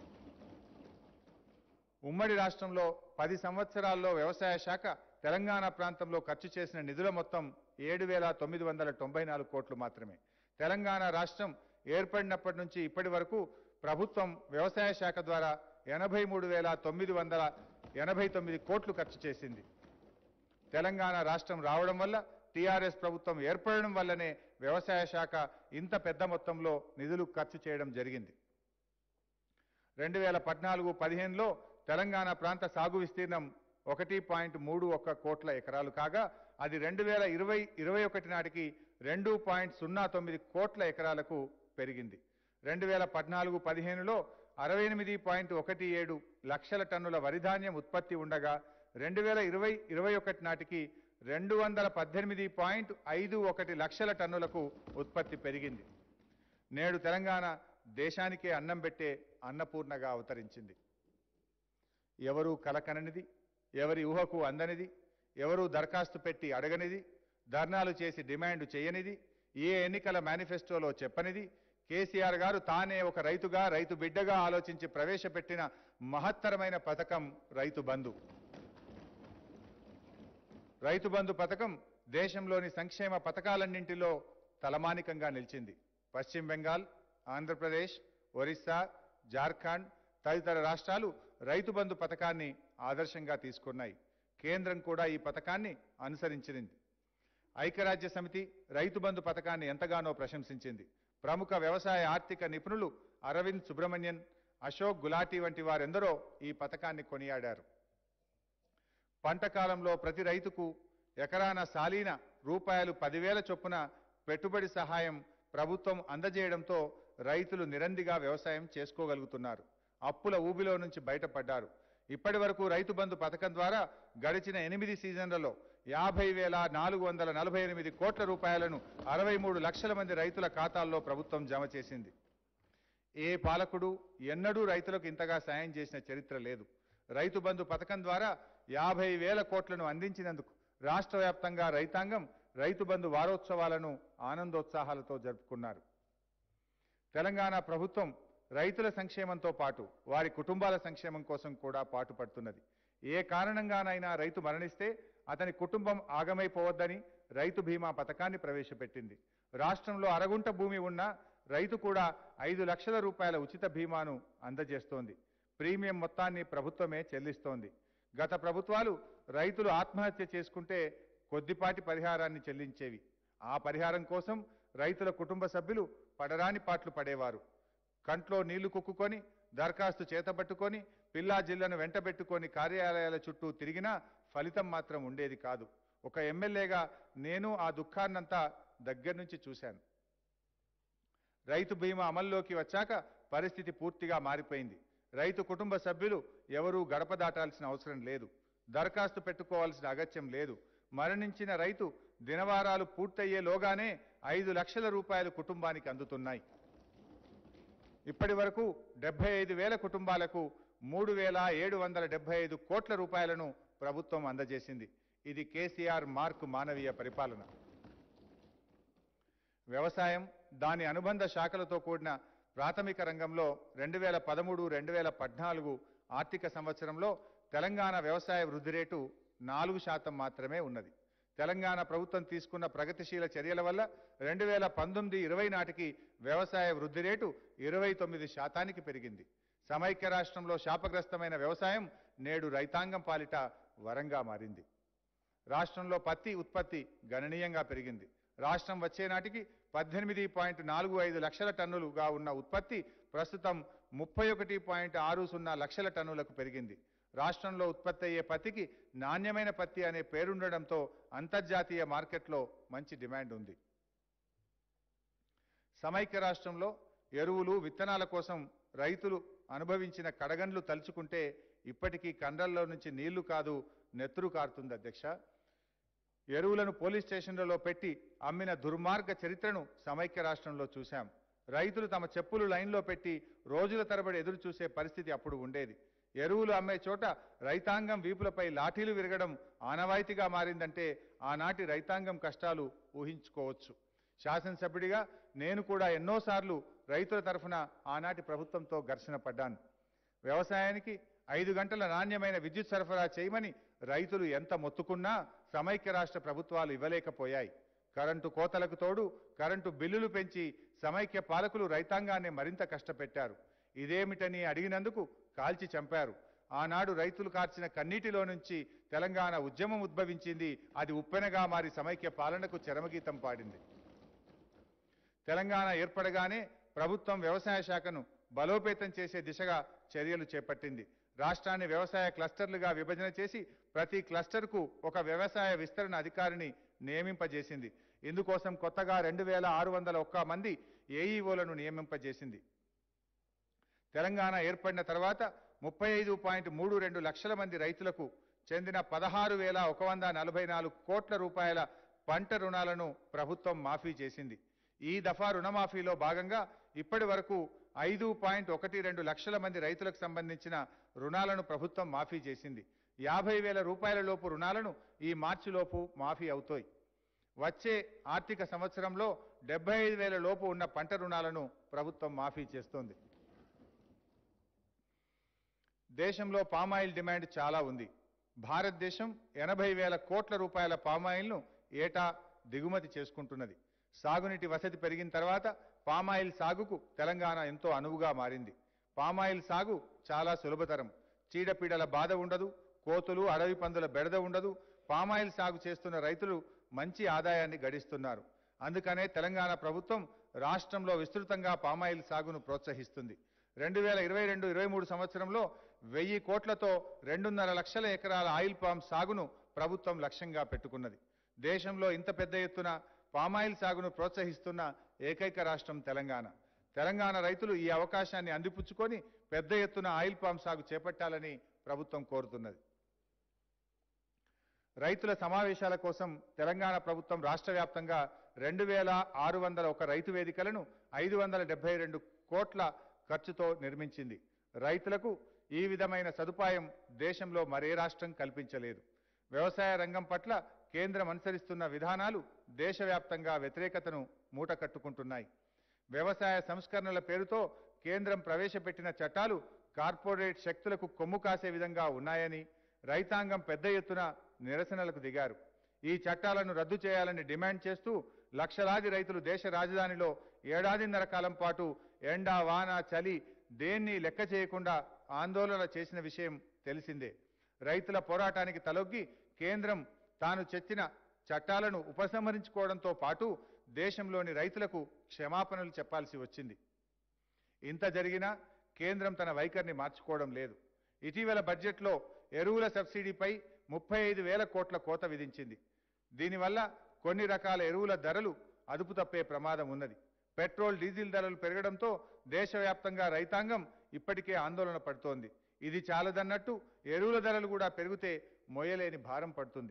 ఉమ్మడి రాష్ట్రంలో పది సంవత్సరాల్లో వ్యవసాయ శాఖ తెలంగాణ ప్రాంతంలో ఖర్చు చేసిన నిధుల మొత్తం ఏడు వేల తొమ్మిది వందల తొంభై నాలుగు కోట్లు మాత్రమే తెలంగాణ రాష్ట్రం ఏర్పడినప్పటి నుంచి ఇప్పటి వరకు ప్రభుత్వం వ్యవసాయ శాఖ ద్వారా ఎనభై మూడు వేల తొమ్మిది వందల ఎనభై తొమ్మిది కోట్లు ఖర్చు చేసింది తెలంగాణ రాష్ట్రం రావడం వల్ల టీఆర్ఎస్ ప్రభుత్వం ఏర్పడడం వల్లనే వ్యవసాయ శాఖ ఇంత పెద్ద మొత్తంలో నిధులు ఖర్చు చేయడం జరిగింది రెండు వేల పద్నాలుగు పదిహేనులో తెలంగాణ ప్రాంత సాగు విస్తీర్ణం ఒకటి పాయింట్ మూడు ఒక్క కోట్ల ఎకరాలు కాగా అది రెండు వేల ఇరవై ఇరవై ఒకటి నాటికి రెండు పాయింట్ సున్నా తొమ్మిది కోట్ల ఎకరాలకు పెరిగింది రెండు వేల పద్నాలుగు పదిహేనులో అరవై ఎనిమిది పాయింట్ ఒకటి ఏడు లక్షల టన్నుల వరిధాన్యం ఉత్పత్తి ఉండగా రెండు వేల ఇరవై ఇరవై ఒకటి నాటికి రెండు వందల పద్దెనిమిది పాయింట్ ఐదు ఒకటి లక్షల టన్నులకు ఉత్పత్తి పెరిగింది నేడు తెలంగాణ దేశానికే అన్నం పెట్టే అన్నపూర్ణగా అవతరించింది ఎవరూ కలకననిది ఎవరి ఊహకు అందనిది ఎవరూ దరఖాస్తు పెట్టి అడగనిది ధర్నాలు చేసి డిమాండ్ చేయనిది ఏ ఎన్నికల మేనిఫెస్టోలో చెప్పనిది కేసీఆర్ గారు తానే ఒక రైతుగా రైతు బిడ్డగా ఆలోచించి ప్రవేశపెట్టిన మహత్తరమైన పథకం రైతు బంధు రైతు బంధు పథకం దేశంలోని సంక్షేమ పథకాలన్నింటిలో తలమానికంగా నిలిచింది పశ్చిమ బెంగాల్ ఆంధ్రప్రదేశ్ ఒరిస్సా జార్ఖండ్ తదితర రాష్ట్రాలు రైతు బంధు పథకాన్ని ఆదర్శంగా తీసుకున్నాయి కేంద్రం కూడా ఈ పథకాన్ని అనుసరించింది ఐక్యరాజ్య సమితి రైతు బంధు పథకాన్ని ఎంతగానో ప్రశంసించింది ప్రముఖ వ్యవసాయ ఆర్థిక నిపుణులు అరవింద్ సుబ్రహ్మణ్యన్ అశోక్ గులాటీ వంటి వారెందరో ఈ పథకాన్ని కొనియాడారు పంట కాలంలో ప్రతి రైతుకు ఎకరాన సాలీన రూపాయలు పదివేల చొప్పున పెట్టుబడి సహాయం ప్రభుత్వం అందజేయడంతో రైతులు నిరందిగా వ్యవసాయం చేసుకోగలుగుతున్నారు అప్పుల ఊబిలో నుంచి బయటపడ్డారు ఇప్పటి వరకు రైతు బంధు పథకం ద్వారా గడిచిన ఎనిమిది సీజన్లలో యాభై వేల నాలుగు వందల నలభై ఎనిమిది కోట్ల రూపాయలను అరవై మూడు లక్షల మంది రైతుల ఖాతాల్లో ప్రభుత్వం జమ చేసింది ఏ పాలకుడు ఎన్నడూ రైతులకు ఇంతగా సాయం చేసిన చరిత్ర లేదు రైతు బంధు పథకం ద్వారా యాభై వేల కోట్లను అందించినందుకు రాష్ట్ర వ్యాప్తంగా రైతాంగం రైతు బంధు వారోత్సవాలను ఆనందోత్సాహాలతో జరుపుకున్నారు తెలంగాణ ప్రభుత్వం రైతుల సంక్షేమంతో పాటు వారి కుటుంబాల సంక్షేమం కోసం కూడా పాటుపడుతున్నది ఏ కారణంగానైనా రైతు మరణిస్తే అతని కుటుంబం ఆగమైపోవద్దని రైతు బీమా పథకాన్ని ప్రవేశపెట్టింది రాష్ట్రంలో అరగుంట భూమి ఉన్న రైతు కూడా ఐదు లక్షల రూపాయల ఉచిత బీమాను అందజేస్తోంది ప్రీమియం మొత్తాన్ని ప్రభుత్వమే చెల్లిస్తోంది గత ప్రభుత్వాలు రైతులు ఆత్మహత్య చేసుకుంటే కొద్దిపాటి పరిహారాన్ని చెల్లించేవి ఆ పరిహారం కోసం రైతుల కుటుంబ సభ్యులు పడరాని పాట్లు పడేవారు కంట్లో నీళ్లు కుక్కుకొని దరఖాస్తు చేతబట్టుకొని పిల్లా జిల్లను వెంటబెట్టుకొని కార్యాలయాల చుట్టూ తిరిగినా ఫలితం మాత్రం ఉండేది కాదు ఒక ఎమ్మెల్యేగా నేను ఆ దుఃఖాన్నంతా దగ్గర నుంచి చూశాను రైతు బీమా అమల్లోకి వచ్చాక పరిస్థితి పూర్తిగా మారిపోయింది రైతు కుటుంబ సభ్యులు ఎవరూ గడప దాటాల్సిన అవసరం లేదు దరఖాస్తు పెట్టుకోవాల్సిన అగత్యం లేదు మరణించిన రైతు దినవారాలు పూర్తయ్యేలోగానే ఐదు లక్షల రూపాయలు కుటుంబానికి అందుతున్నాయి ఇప్పటి వరకు డెబ్బై ఐదు వేల కుటుంబాలకు మూడు వేల ఏడు వందల డెబ్బై ఐదు కోట్ల రూపాయలను ప్రభుత్వం అందజేసింది ఇది కేసీఆర్ మార్కు మానవీయ పరిపాలన వ్యవసాయం దాని అనుబంధ శాఖలతో కూడిన ప్రాథమిక రంగంలో రెండు వేల పదమూడు రెండు వేల పద్నాలుగు ఆర్థిక సంవత్సరంలో తెలంగాణ వ్యవసాయ వృద్ధి రేటు నాలుగు శాతం మాత్రమే ఉన్నది తెలంగాణ ప్రభుత్వం తీసుకున్న ప్రగతిశీల చర్యల వల్ల రెండు వేల పంతొమ్మిది ఇరవై నాటికి వ్యవసాయ వృద్ధి రేటు ఇరవై తొమ్మిది శాతానికి పెరిగింది సమైక్య రాష్ట్రంలో శాపగ్రస్తమైన వ్యవసాయం నేడు రైతాంగం పాలిట వరంగా మారింది రాష్ట్రంలో పత్తి ఉత్పత్తి గణనీయంగా పెరిగింది రాష్ట్రం వచ్చే నాటికి పద్దెనిమిది పాయింట్ నాలుగు ఐదు లక్షల టన్నులుగా ఉన్న ఉత్పత్తి ప్రస్తుతం ముప్పై ఒకటి పాయింట్ ఆరు సున్నా లక్షల టన్నులకు పెరిగింది రాష్ట్రంలో ఉత్పత్తి అయ్యే పత్తికి నాణ్యమైన పత్తి అనే పేరుండడంతో అంతర్జాతీయ మార్కెట్లో మంచి డిమాండ్ ఉంది సమైక్య రాష్ట్రంలో ఎరువులు విత్తనాల కోసం రైతులు అనుభవించిన కడగండ్లు తలుచుకుంటే ఇప్పటికీ కండ్రల్లో నుంచి నీళ్లు కాదు నెత్తురు కారుతుంది అధ్యక్ష ఎరువులను పోలీస్ స్టేషన్లలో పెట్టి అమ్మిన దుర్మార్గ చరిత్రను సమైక్య రాష్ట్రంలో చూశాం రైతులు తమ చెప్పులు లైన్లో పెట్టి రోజుల తరబడి ఎదురు చూసే పరిస్థితి అప్పుడు ఉండేది ఎరువులు అమ్మే చోట రైతాంగం వీపులపై లాఠీలు విరగడం ఆనవాయితీగా మారిందంటే ఆనాటి రైతాంగం కష్టాలు ఊహించుకోవచ్చు శాసనసభ్యుడిగా నేను కూడా ఎన్నోసార్లు రైతుల తరఫున ఆనాటి ప్రభుత్వంతో ఘర్షణ పడ్డాను వ్యవసాయానికి ఐదు గంటల నాణ్యమైన విద్యుత్ సరఫరా చేయమని రైతులు ఎంత మొత్తుకున్నా సమైక్య రాష్ట్ర ప్రభుత్వాలు ఇవ్వలేకపోయాయి కరెంటు కోతలకు తోడు కరెంటు బిల్లులు పెంచి సమైక్య పాలకులు రైతాంగాన్ని మరింత కష్టపెట్టారు ఇదేమిటని అడిగినందుకు కాల్చి చంపారు ఆనాడు రైతులు కార్చిన కన్నీటిలో నుంచి తెలంగాణ ఉద్యమం ఉద్భవించింది అది ఉప్పెనగా మారి సమైక్య పాలనకు చరమగీతం పాడింది తెలంగాణ ఏర్పడగానే ప్రభుత్వం వ్యవసాయ శాఖను బలోపేతం చేసే దిశగా చర్యలు చేపట్టింది రాష్ట్రాన్ని వ్యవసాయ క్లస్టర్లుగా విభజన చేసి ప్రతి క్లస్టర్కు ఒక వ్యవసాయ విస్తరణ అధికారిని నియమింపజేసింది ఇందుకోసం కొత్తగా రెండు వేల ఆరు వందల ఒక్క మంది ఏఈఓలను నియమింపజేసింది తెలంగాణ ఏర్పడిన తర్వాత ముప్పై ఐదు పాయింట్ మూడు రెండు లక్షల మంది రైతులకు చెందిన పదహారు వేల ఒక వంద నలభై నాలుగు కోట్ల రూపాయల పంట రుణాలను ప్రభుత్వం మాఫీ చేసింది ఈ దఫా రుణమాఫీలో భాగంగా ఇప్పటి వరకు ఐదు పాయింట్ ఒకటి రెండు లక్షల మంది రైతులకు సంబంధించిన రుణాలను ప్రభుత్వం మాఫీ చేసింది యాభై వేల రూపాయల లోపు రుణాలను ఈ మార్చి లోపు మాఫీ అవుతాయి వచ్చే ఆర్థిక సంవత్సరంలో డెబ్బై ఐదు వేల లోపు ఉన్న పంట రుణాలను ప్రభుత్వం మాఫీ చేస్తోంది దేశంలో పామాయిల్ డిమాండ్ చాలా ఉంది భారతదేశం ఎనభై వేల కోట్ల రూపాయల పామాయిల్ను ఏటా దిగుమతి చేసుకుంటున్నది సాగునీటి వసతి పెరిగిన తర్వాత పామాయిల్ సాగుకు తెలంగాణ ఎంతో అనువుగా మారింది పామాయిల్ సాగు చాలా సులభతరం చీడపీడల బాధ ఉండదు కోతులు అడవి పందుల బెడద ఉండదు పామాయిల్ సాగు చేస్తున్న రైతులు మంచి ఆదాయాన్ని గడిస్తున్నారు అందుకనే తెలంగాణ ప్రభుత్వం రాష్ట్రంలో విస్తృతంగా పామాయిల్ సాగును ప్రోత్సహిస్తుంది రెండు వేల ఇరవై రెండు ఇరవై మూడు సంవత్సరంలో వెయ్యి కోట్లతో రెండున్నర లక్షల ఎకరాల ఆయిల్ పామ్ సాగును ప్రభుత్వం లక్ష్యంగా పెట్టుకున్నది దేశంలో ఇంత పెద్ద ఎత్తున పామాయిల్ సాగును ప్రోత్సహిస్తున్న ఏకైక రాష్ట్రం తెలంగాణ తెలంగాణ రైతులు ఈ అవకాశాన్ని అందిపుచ్చుకొని పెద్ద ఎత్తున ఆయిల్ పామ్ సాగు చేపట్టాలని ప్రభుత్వం కోరుతున్నది రైతుల సమావేశాల కోసం తెలంగాణ ప్రభుత్వం రాష్ట్ర వ్యాప్తంగా రెండు వేల ఆరు వందల ఒక రైతు వేదికలను ఐదు వందల డెబ్బై రెండు కోట్ల ఖర్చుతో నిర్మించింది రైతులకు ఈ విధమైన సదుపాయం దేశంలో మరే రాష్ట్రం కల్పించలేదు వ్యవసాయ రంగం పట్ల కేంద్రం అనుసరిస్తున్న విధానాలు దేశవ్యాప్తంగా వ్యతిరేకతను మూటకట్టుకుంటున్నాయి వ్యవసాయ సంస్కరణల పేరుతో కేంద్రం ప్రవేశపెట్టిన చట్టాలు కార్పొరేట్ శక్తులకు కొమ్ము కాసే విధంగా ఉన్నాయని రైతాంగం పెద్ద ఎత్తున నిరసనలకు దిగారు ఈ చట్టాలను రద్దు చేయాలని డిమాండ్ చేస్తూ లక్షలాది రైతులు దేశ రాజధానిలో ఏడాదిన్నర కాలం పాటు ఎండ వాన చలి దేన్ని లెక్క చేయకుండా ఆందోళన చేసిన విషయం తెలిసిందే రైతుల పోరాటానికి తలొగ్గి కేంద్రం తాను చెత్తిన చట్టాలను ఉపసంహరించుకోవడంతో పాటు దేశంలోని రైతులకు క్షమాపణలు చెప్పాల్సి వచ్చింది ఇంత జరిగినా కేంద్రం తన వైఖరిని మార్చుకోవడం లేదు ఇటీవల బడ్జెట్లో ఎరువుల సబ్సిడీపై ముప్పై ఐదు వేల కోట్ల కోత విధించింది దీనివల్ల కొన్ని రకాల ఎరువుల ధరలు అదుపు తప్పే ప్రమాదం ఉన్నది పెట్రోల్ డీజిల్ ధరలు పెరగడంతో దేశవ్యాప్తంగా రైతాంగం ఇప్పటికే ఆందోళన పడుతోంది ఇది చాలదన్నట్టు ఎరువుల ధరలు కూడా పెరిగితే మోయలేని భారం పడుతుంది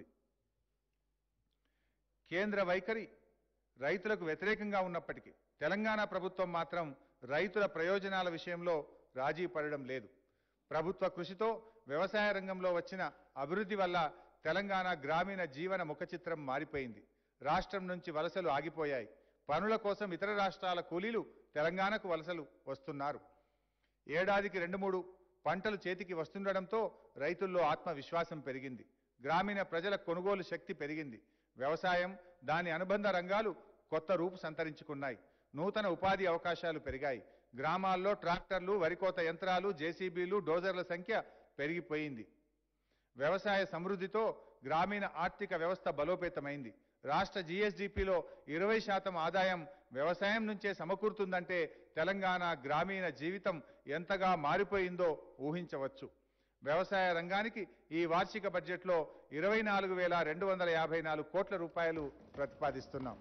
కేంద్ర వైఖరి రైతులకు వ్యతిరేకంగా ఉన్నప్పటికీ తెలంగాణ ప్రభుత్వం మాత్రం రైతుల ప్రయోజనాల విషయంలో రాజీ పడడం లేదు ప్రభుత్వ కృషితో వ్యవసాయ రంగంలో వచ్చిన అభివృద్ధి వల్ల తెలంగాణ గ్రామీణ జీవన ముఖచిత్రం మారిపోయింది రాష్ట్రం నుంచి వలసలు ఆగిపోయాయి పనుల కోసం ఇతర రాష్ట్రాల కూలీలు తెలంగాణకు వలసలు వస్తున్నారు ఏడాదికి రెండు మూడు పంటలు చేతికి వస్తుండడంతో రైతుల్లో ఆత్మవిశ్వాసం పెరిగింది గ్రామీణ ప్రజల కొనుగోలు శక్తి పెరిగింది వ్యవసాయం దాని అనుబంధ రంగాలు కొత్త రూపు సంతరించుకున్నాయి నూతన ఉపాధి అవకాశాలు పెరిగాయి గ్రామాల్లో ట్రాక్టర్లు వరికోత యంత్రాలు జేసీబీలు డోజర్ల సంఖ్య పెరిగిపోయింది వ్యవసాయ సమృద్ధితో గ్రామీణ ఆర్థిక వ్యవస్థ బలోపేతమైంది రాష్ట్ర జీఎస్డీపీలో ఇరవై శాతం ఆదాయం వ్యవసాయం నుంచే సమకూరుతుందంటే తెలంగాణ గ్రామీణ జీవితం ఎంతగా మారిపోయిందో ఊహించవచ్చు వ్యవసాయ రంగానికి ఈ వార్షిక బడ్జెట్లో ఇరవై నాలుగు వేల రెండు వందల యాభై నాలుగు కోట్ల రూపాయలు ప్రతిపాదిస్తున్నాం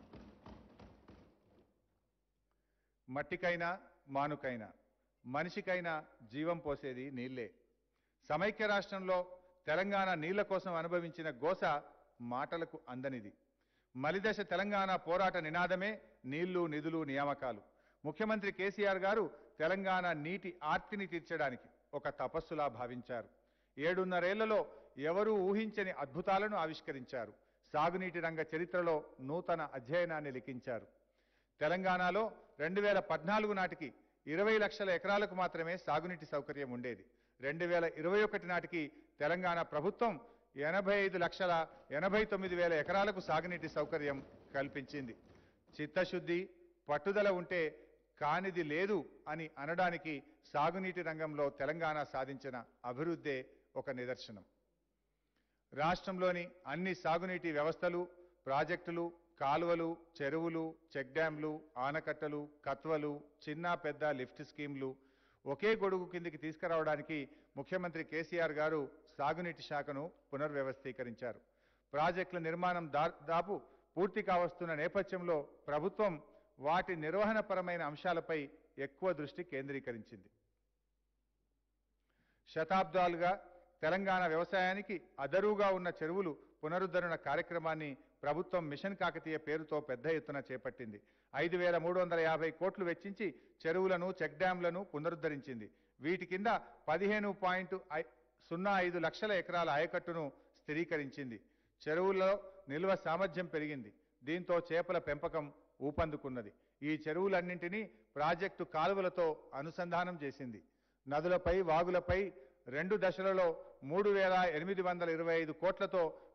మట్టికైనా మానుకైనా మనిషికైనా జీవం పోసేది నీళ్లే సమైక్య రాష్ట్రంలో తెలంగాణ నీళ్ల కోసం అనుభవించిన గోస మాటలకు అందనిది మలిదశ తెలంగాణ పోరాట నినాదమే నీళ్లు నిధులు నియామకాలు ముఖ్యమంత్రి కేసీఆర్ గారు తెలంగాణ నీటి ఆర్తిని తీర్చడానికి ఒక తపస్సులా భావించారు ఏడున్నరేళ్లలో ఎవరూ ఊహించని అద్భుతాలను ఆవిష్కరించారు సాగునీటి రంగ చరిత్రలో నూతన అధ్యయనాన్ని లిఖించారు తెలంగాణలో రెండు వేల పద్నాలుగు నాటికి ఇరవై లక్షల ఎకరాలకు మాత్రమే సాగునీటి సౌకర్యం ఉండేది రెండు వేల ఇరవై ఒకటి నాటికి తెలంగాణ ప్రభుత్వం ఎనభై ఐదు లక్షల ఎనభై తొమ్మిది వేల ఎకరాలకు సాగునీటి సౌకర్యం కల్పించింది చిత్తశుద్ధి పట్టుదల ఉంటే కానిది లేదు అని అనడానికి సాగునీటి రంగంలో తెలంగాణ సాధించిన అభివృద్ధే ఒక నిదర్శనం రాష్ట్రంలోని అన్ని సాగునీటి వ్యవస్థలు ప్రాజెక్టులు కాలువలు చెరువులు చెక్ డ్యాంలు ఆనకట్టలు కత్వలు చిన్న పెద్ద లిఫ్ట్ స్కీమ్లు ఒకే గొడుగు కిందికి తీసుకురావడానికి ముఖ్యమంత్రి కేసీఆర్ గారు సాగునీటి శాఖను పునర్వ్యవస్థీకరించారు ప్రాజెక్టుల నిర్మాణం దాదాపు పూర్తి కావస్తున్న నేపథ్యంలో ప్రభుత్వం వాటి నిర్వహణపరమైన అంశాలపై ఎక్కువ దృష్టి కేంద్రీకరించింది శతాబ్దాలుగా తెలంగాణ వ్యవసాయానికి అదరుగా ఉన్న చెరువులు పునరుద్ధరణ కార్యక్రమాన్ని ప్రభుత్వం మిషన్ కాకతీయ పేరుతో పెద్ద ఎత్తున చేపట్టింది ఐదు వేల మూడు వందల యాభై కోట్లు వెచ్చించి చెరువులను చెక్ డ్యాంలను పునరుద్ధరించింది వీటి కింద పదిహేను పాయింట్ సున్నా ఐదు లక్షల ఎకరాల ఆయకట్టును స్థిరీకరించింది చెరువుల్లో నిల్వ సామర్థ్యం పెరిగింది దీంతో చేపల పెంపకం ఊపందుకున్నది ఈ చెరువులన్నింటినీ ప్రాజెక్టు కాలువలతో అనుసంధానం చేసింది నదులపై వాగులపై రెండు దశలలో మూడు వేల ఎనిమిది వందల ఇరవై ఐదు కోట్లతో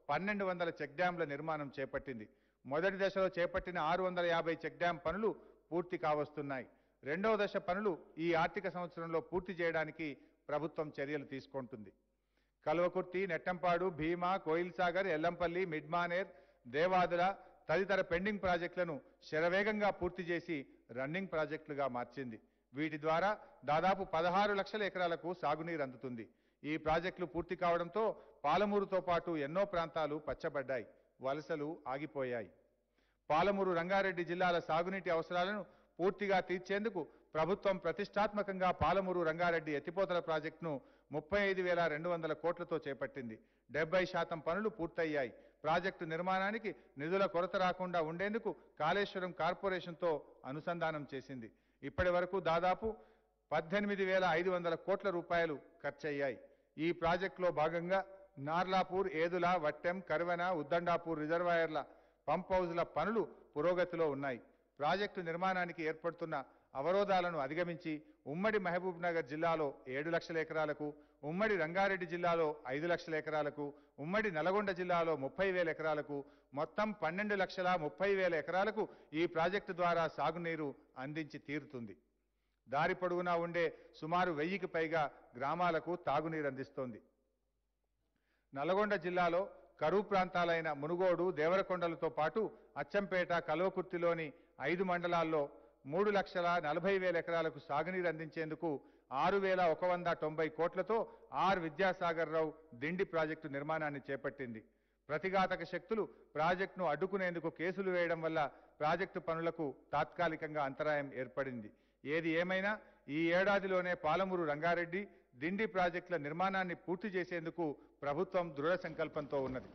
పన్నెండు వందల చెక్ డ్యాంల నిర్మాణం చేపట్టింది మొదటి దశలో చేపట్టిన ఆరు వందల యాభై చెక్ డ్యాం పనులు పూర్తి కావస్తున్నాయి రెండవ దశ పనులు ఈ ఆర్థిక సంవత్సరంలో పూర్తి చేయడానికి ప్రభుత్వం చర్యలు తీసుకుంటుంది కల్వకుర్తి నెట్టంపాడు భీమా కోయిల్సాగర్ ఎల్లంపల్లి మిడ్మానేర్ దేవాదుల తదితర పెండింగ్ ప్రాజెక్టులను శరవేగంగా పూర్తి చేసి రన్నింగ్ ప్రాజెక్టులుగా మార్చింది వీటి ద్వారా దాదాపు పదహారు లక్షల ఎకరాలకు సాగునీరు అందుతుంది ఈ ప్రాజెక్టులు పూర్తి కావడంతో పాలమూరుతో పాటు ఎన్నో ప్రాంతాలు పచ్చబడ్డాయి వలసలు ఆగిపోయాయి పాలమూరు రంగారెడ్డి జిల్లాల సాగునీటి అవసరాలను పూర్తిగా తీర్చేందుకు ప్రభుత్వం ప్రతిష్టాత్మకంగా పాలమూరు రంగారెడ్డి ఎత్తిపోతల ప్రాజెక్టును ముప్పై ఐదు వేల రెండు వందల కోట్లతో చేపట్టింది డెబ్బై శాతం పనులు పూర్తయ్యాయి ప్రాజెక్టు నిర్మాణానికి నిధుల కొరత రాకుండా ఉండేందుకు కాళేశ్వరం కార్పొరేషన్తో అనుసంధానం చేసింది ఇప్పటి వరకు దాదాపు పద్దెనిమిది వేల ఐదు వందల కోట్ల రూపాయలు ఖర్చయ్యాయి ఈ ప్రాజెక్టులో భాగంగా నార్లాపూర్ ఏదుల వట్టెం కర్వెన ఉద్దండాపూర్ రిజర్వాయర్ల పంప్ హౌజ్ల పనులు పురోగతిలో ఉన్నాయి ప్రాజెక్టు నిర్మాణానికి ఏర్పడుతున్న అవరోధాలను అధిగమించి ఉమ్మడి మహబూబ్ నగర్ జిల్లాలో ఏడు లక్షల ఎకరాలకు ఉమ్మడి రంగారెడ్డి జిల్లాలో ఐదు లక్షల ఎకరాలకు ఉమ్మడి నల్గొండ జిల్లాలో ముప్పై వేల ఎకరాలకు మొత్తం పన్నెండు లక్షల ముప్పై వేల ఎకరాలకు ఈ ప్రాజెక్టు ద్వారా సాగునీరు అందించి తీరుతుంది దారి పొడవునా ఉండే సుమారు వెయ్యికి పైగా గ్రామాలకు తాగునీరు అందిస్తోంది నల్గొండ జిల్లాలో కరువు ప్రాంతాలైన మునుగోడు దేవరకొండలతో పాటు అచ్చంపేట కల్వకుర్తిలోని ఐదు మండలాల్లో మూడు లక్షల నలభై వేల ఎకరాలకు సాగునీరు అందించేందుకు ఆరు వేల ఒక వంద తొంభై కోట్లతో ఆర్ విద్యాసాగర్ రావు దిండి ప్రాజెక్టు నిర్మాణాన్ని చేపట్టింది ప్రతిఘాతక శక్తులు ప్రాజెక్టును అడ్డుకునేందుకు కేసులు వేయడం వల్ల ప్రాజెక్టు పనులకు తాత్కాలికంగా అంతరాయం ఏర్పడింది ఏది ఏమైనా ఈ ఏడాదిలోనే పాలమూరు రంగారెడ్డి దిండి ప్రాజెక్టుల నిర్మాణాన్ని పూర్తి చేసేందుకు ప్రభుత్వం దృఢ సంకల్పంతో ఉన్నది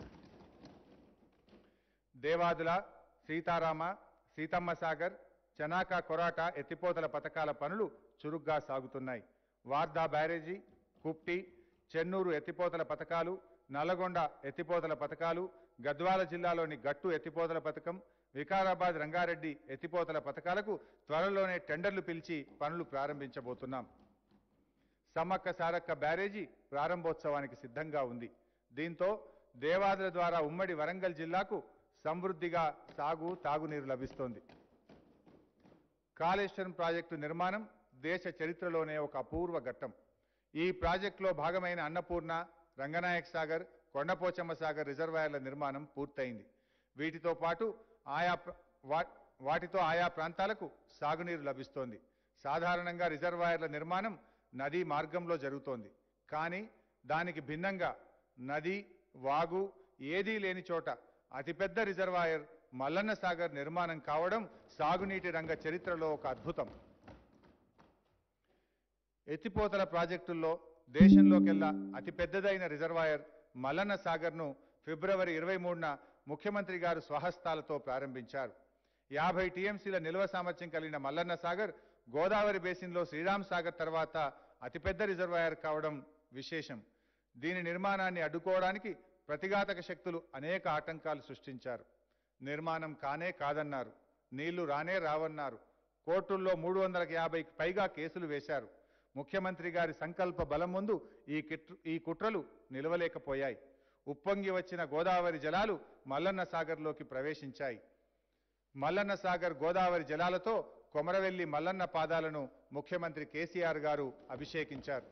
దేవాదుల సీతారామ సీతమ్మ సాగర్ చనాక కొరాట ఎత్తిపోతల పథకాల పనులు చురుగ్గా సాగుతున్నాయి వార్దా బ్యారేజీ కుప్టి చెన్నూరు ఎత్తిపోతల పథకాలు నల్లగొండ ఎత్తిపోతల పథకాలు గద్వాల జిల్లాలోని గట్టు ఎత్తిపోతల పథకం వికారాబాద్ రంగారెడ్డి ఎత్తిపోతల పథకాలకు త్వరలోనే టెండర్లు పిలిచి పనులు ప్రారంభించబోతున్నాం సమ్మక్క సారక్క బ్యారేజీ ప్రారంభోత్సవానికి సిద్ధంగా ఉంది దీంతో దేవాదుల ద్వారా ఉమ్మడి వరంగల్ జిల్లాకు సమృద్ధిగా సాగు తాగునీరు లభిస్తోంది కాళేశ్వరం ప్రాజెక్టు నిర్మాణం దేశ చరిత్రలోనే ఒక అపూర్వ ఘట్టం ఈ ప్రాజెక్టులో భాగమైన అన్నపూర్ణ రంగనాయక్ సాగర్ కొండపోచమ్మ సాగర్ రిజర్వాయర్ల నిర్మాణం పూర్తయింది వీటితో పాటు ఆయా ప్ర- వా- వాటితో ఆయా ప్రాంతాలకు సాగునీరు లభిస్తోంది సాధారణంగా రిజర్వాయర్ల నిర్మాణం నదీ మార్గంలో జరుగుతోంది కానీ దానికి భిన్నంగా నది వాగు ఏదీ లేని చోట అతిపెద్ద రిజర్వాయర్ మల్లన్న సాగర్ నిర్మాణం కావడం సాగునీటి రంగ చరిత్రలో ఒక అద్భుతం ఎత్తిపోతల ప్రాజెక్టుల్లో దేశంలోకెల్లా అతిపెద్దదైన రిజర్వాయర్ మల్లన్న సాగర్ను ఫిబ్రవరి ఇరవై మూడున ముఖ్యమంత్రి గారు స్వహస్తాలతో ప్రారంభించారు యాభై టీఎంసీల నిల్వ సామర్థ్యం కలిగిన మల్లన్న సాగర్ గోదావరి బేసిన్లో శ్రీరామ్ సాగర్ తర్వాత అతిపెద్ద రిజర్వాయర్ కావడం విశేషం దీని నిర్మాణాన్ని అడ్డుకోవడానికి ప్రతిఘాతక శక్తులు అనేక ఆటంకాలు సృష్టించారు నిర్మాణం కానే కాదన్నారు నీళ్లు రానే రావన్నారు కోర్టుల్లో మూడు వందల యాభైకి పైగా కేసులు వేశారు ముఖ్యమంత్రి గారి సంకల్ప బలం ముందు ఈ కిట్ర ఈ కుట్రలు నిలవలేకపోయాయి ఉప్పొంగి వచ్చిన గోదావరి జలాలు మల్లన్న సాగర్లోకి ప్రవేశించాయి మల్లన్న సాగర్ గోదావరి జలాలతో కొమరవెల్లి మల్లన్న పాదాలను ముఖ్యమంత్రి కేసీఆర్ గారు అభిషేకించారు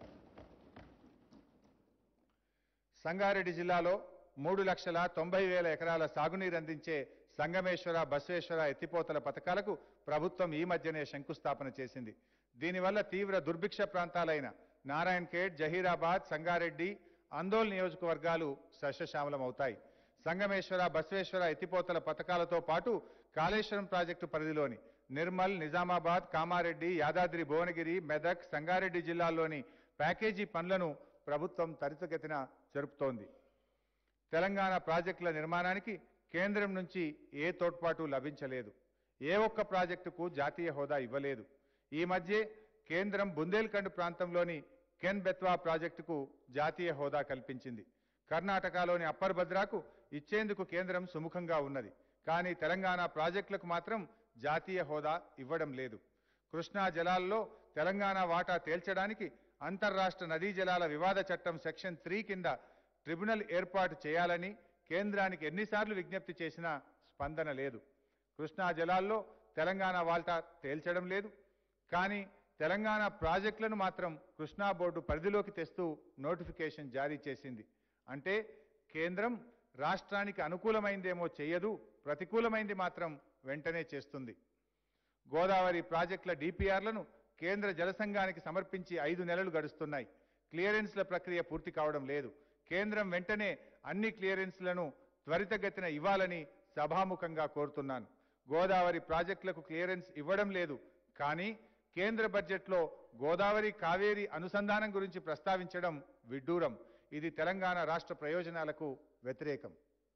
సంగారెడ్డి జిల్లాలో మూడు లక్షల తొంభై వేల ఎకరాల సాగునీరు అందించే సంగమేశ్వర బసవేశ్వర ఎత్తిపోతల పథకాలకు ప్రభుత్వం ఈ మధ్యనే శంకుస్థాపన చేసింది దీనివల్ల తీవ్ర దుర్భిక్ష ప్రాంతాలైన నారాయణ్ ఖేడ్ జహీరాబాద్ సంగారెడ్డి అందోల్ నియోజకవర్గాలు సస్యశ్యామలమవుతాయి సంగమేశ్వర బసవేశ్వర ఎత్తిపోతల పథకాలతో పాటు కాళేశ్వరం ప్రాజెక్టు పరిధిలోని నిర్మల్ నిజామాబాద్ కామారెడ్డి యాదాద్రి భువనగిరి మెదక్ సంగారెడ్డి జిల్లాల్లోని ప్యాకేజీ పనులను ప్రభుత్వం త్వరితగతిన జరుపుతోంది తెలంగాణ ప్రాజెక్టుల నిర్మాణానికి కేంద్రం నుంచి ఏ తోడ్పాటు లభించలేదు ఏ ఒక్క ప్రాజెక్టుకు జాతీయ హోదా ఇవ్వలేదు ఈ మధ్యే కేంద్రం బుందేల్ఖండ్ ప్రాంతంలోని కెన్ బెత్వా ప్రాజెక్టుకు జాతీయ హోదా కల్పించింది కర్ణాటకలోని అప్పర్ భద్రాకు ఇచ్చేందుకు కేంద్రం సుముఖంగా ఉన్నది కానీ తెలంగాణ ప్రాజెక్టులకు మాత్రం జాతీయ హోదా ఇవ్వడం లేదు కృష్ణా జలాల్లో తెలంగాణ వాటా తేల్చడానికి అంతర్రాష్ట్ర నదీ జలాల వివాద చట్టం సెక్షన్ త్రీ కింద ట్రిబ్యునల్ ఏర్పాటు చేయాలని కేంద్రానికి ఎన్నిసార్లు విజ్ఞప్తి చేసినా స్పందన లేదు కృష్ణా జలాల్లో తెలంగాణ వాల్టా తేల్చడం లేదు కానీ తెలంగాణ ప్రాజెక్టులను మాత్రం కృష్ణా బోర్డు పరిధిలోకి తెస్తూ నోటిఫికేషన్ జారీ చేసింది అంటే కేంద్రం రాష్ట్రానికి అనుకూలమైందేమో చేయదు ప్రతికూలమైంది మాత్రం వెంటనే చేస్తుంది గోదావరి ప్రాజెక్టుల డిపిఆర్లను కేంద్ర జలసంఘానికి సమర్పించి ఐదు నెలలు గడుస్తున్నాయి క్లియరెన్స్ల ప్రక్రియ పూర్తి కావడం లేదు కేంద్రం వెంటనే అన్ని క్లియరెన్స్లను త్వరితగతిన ఇవ్వాలని సభాముఖంగా కోరుతున్నాను గోదావరి ప్రాజెక్టులకు క్లియరెన్స్ ఇవ్వడం లేదు కానీ కేంద్ర బడ్జెట్లో గోదావరి కావేరి అనుసంధానం గురించి ప్రస్తావించడం విడ్డూరం ఇది తెలంగాణ రాష్ట్ర ప్రయోజనాలకు వ్యతిరేకం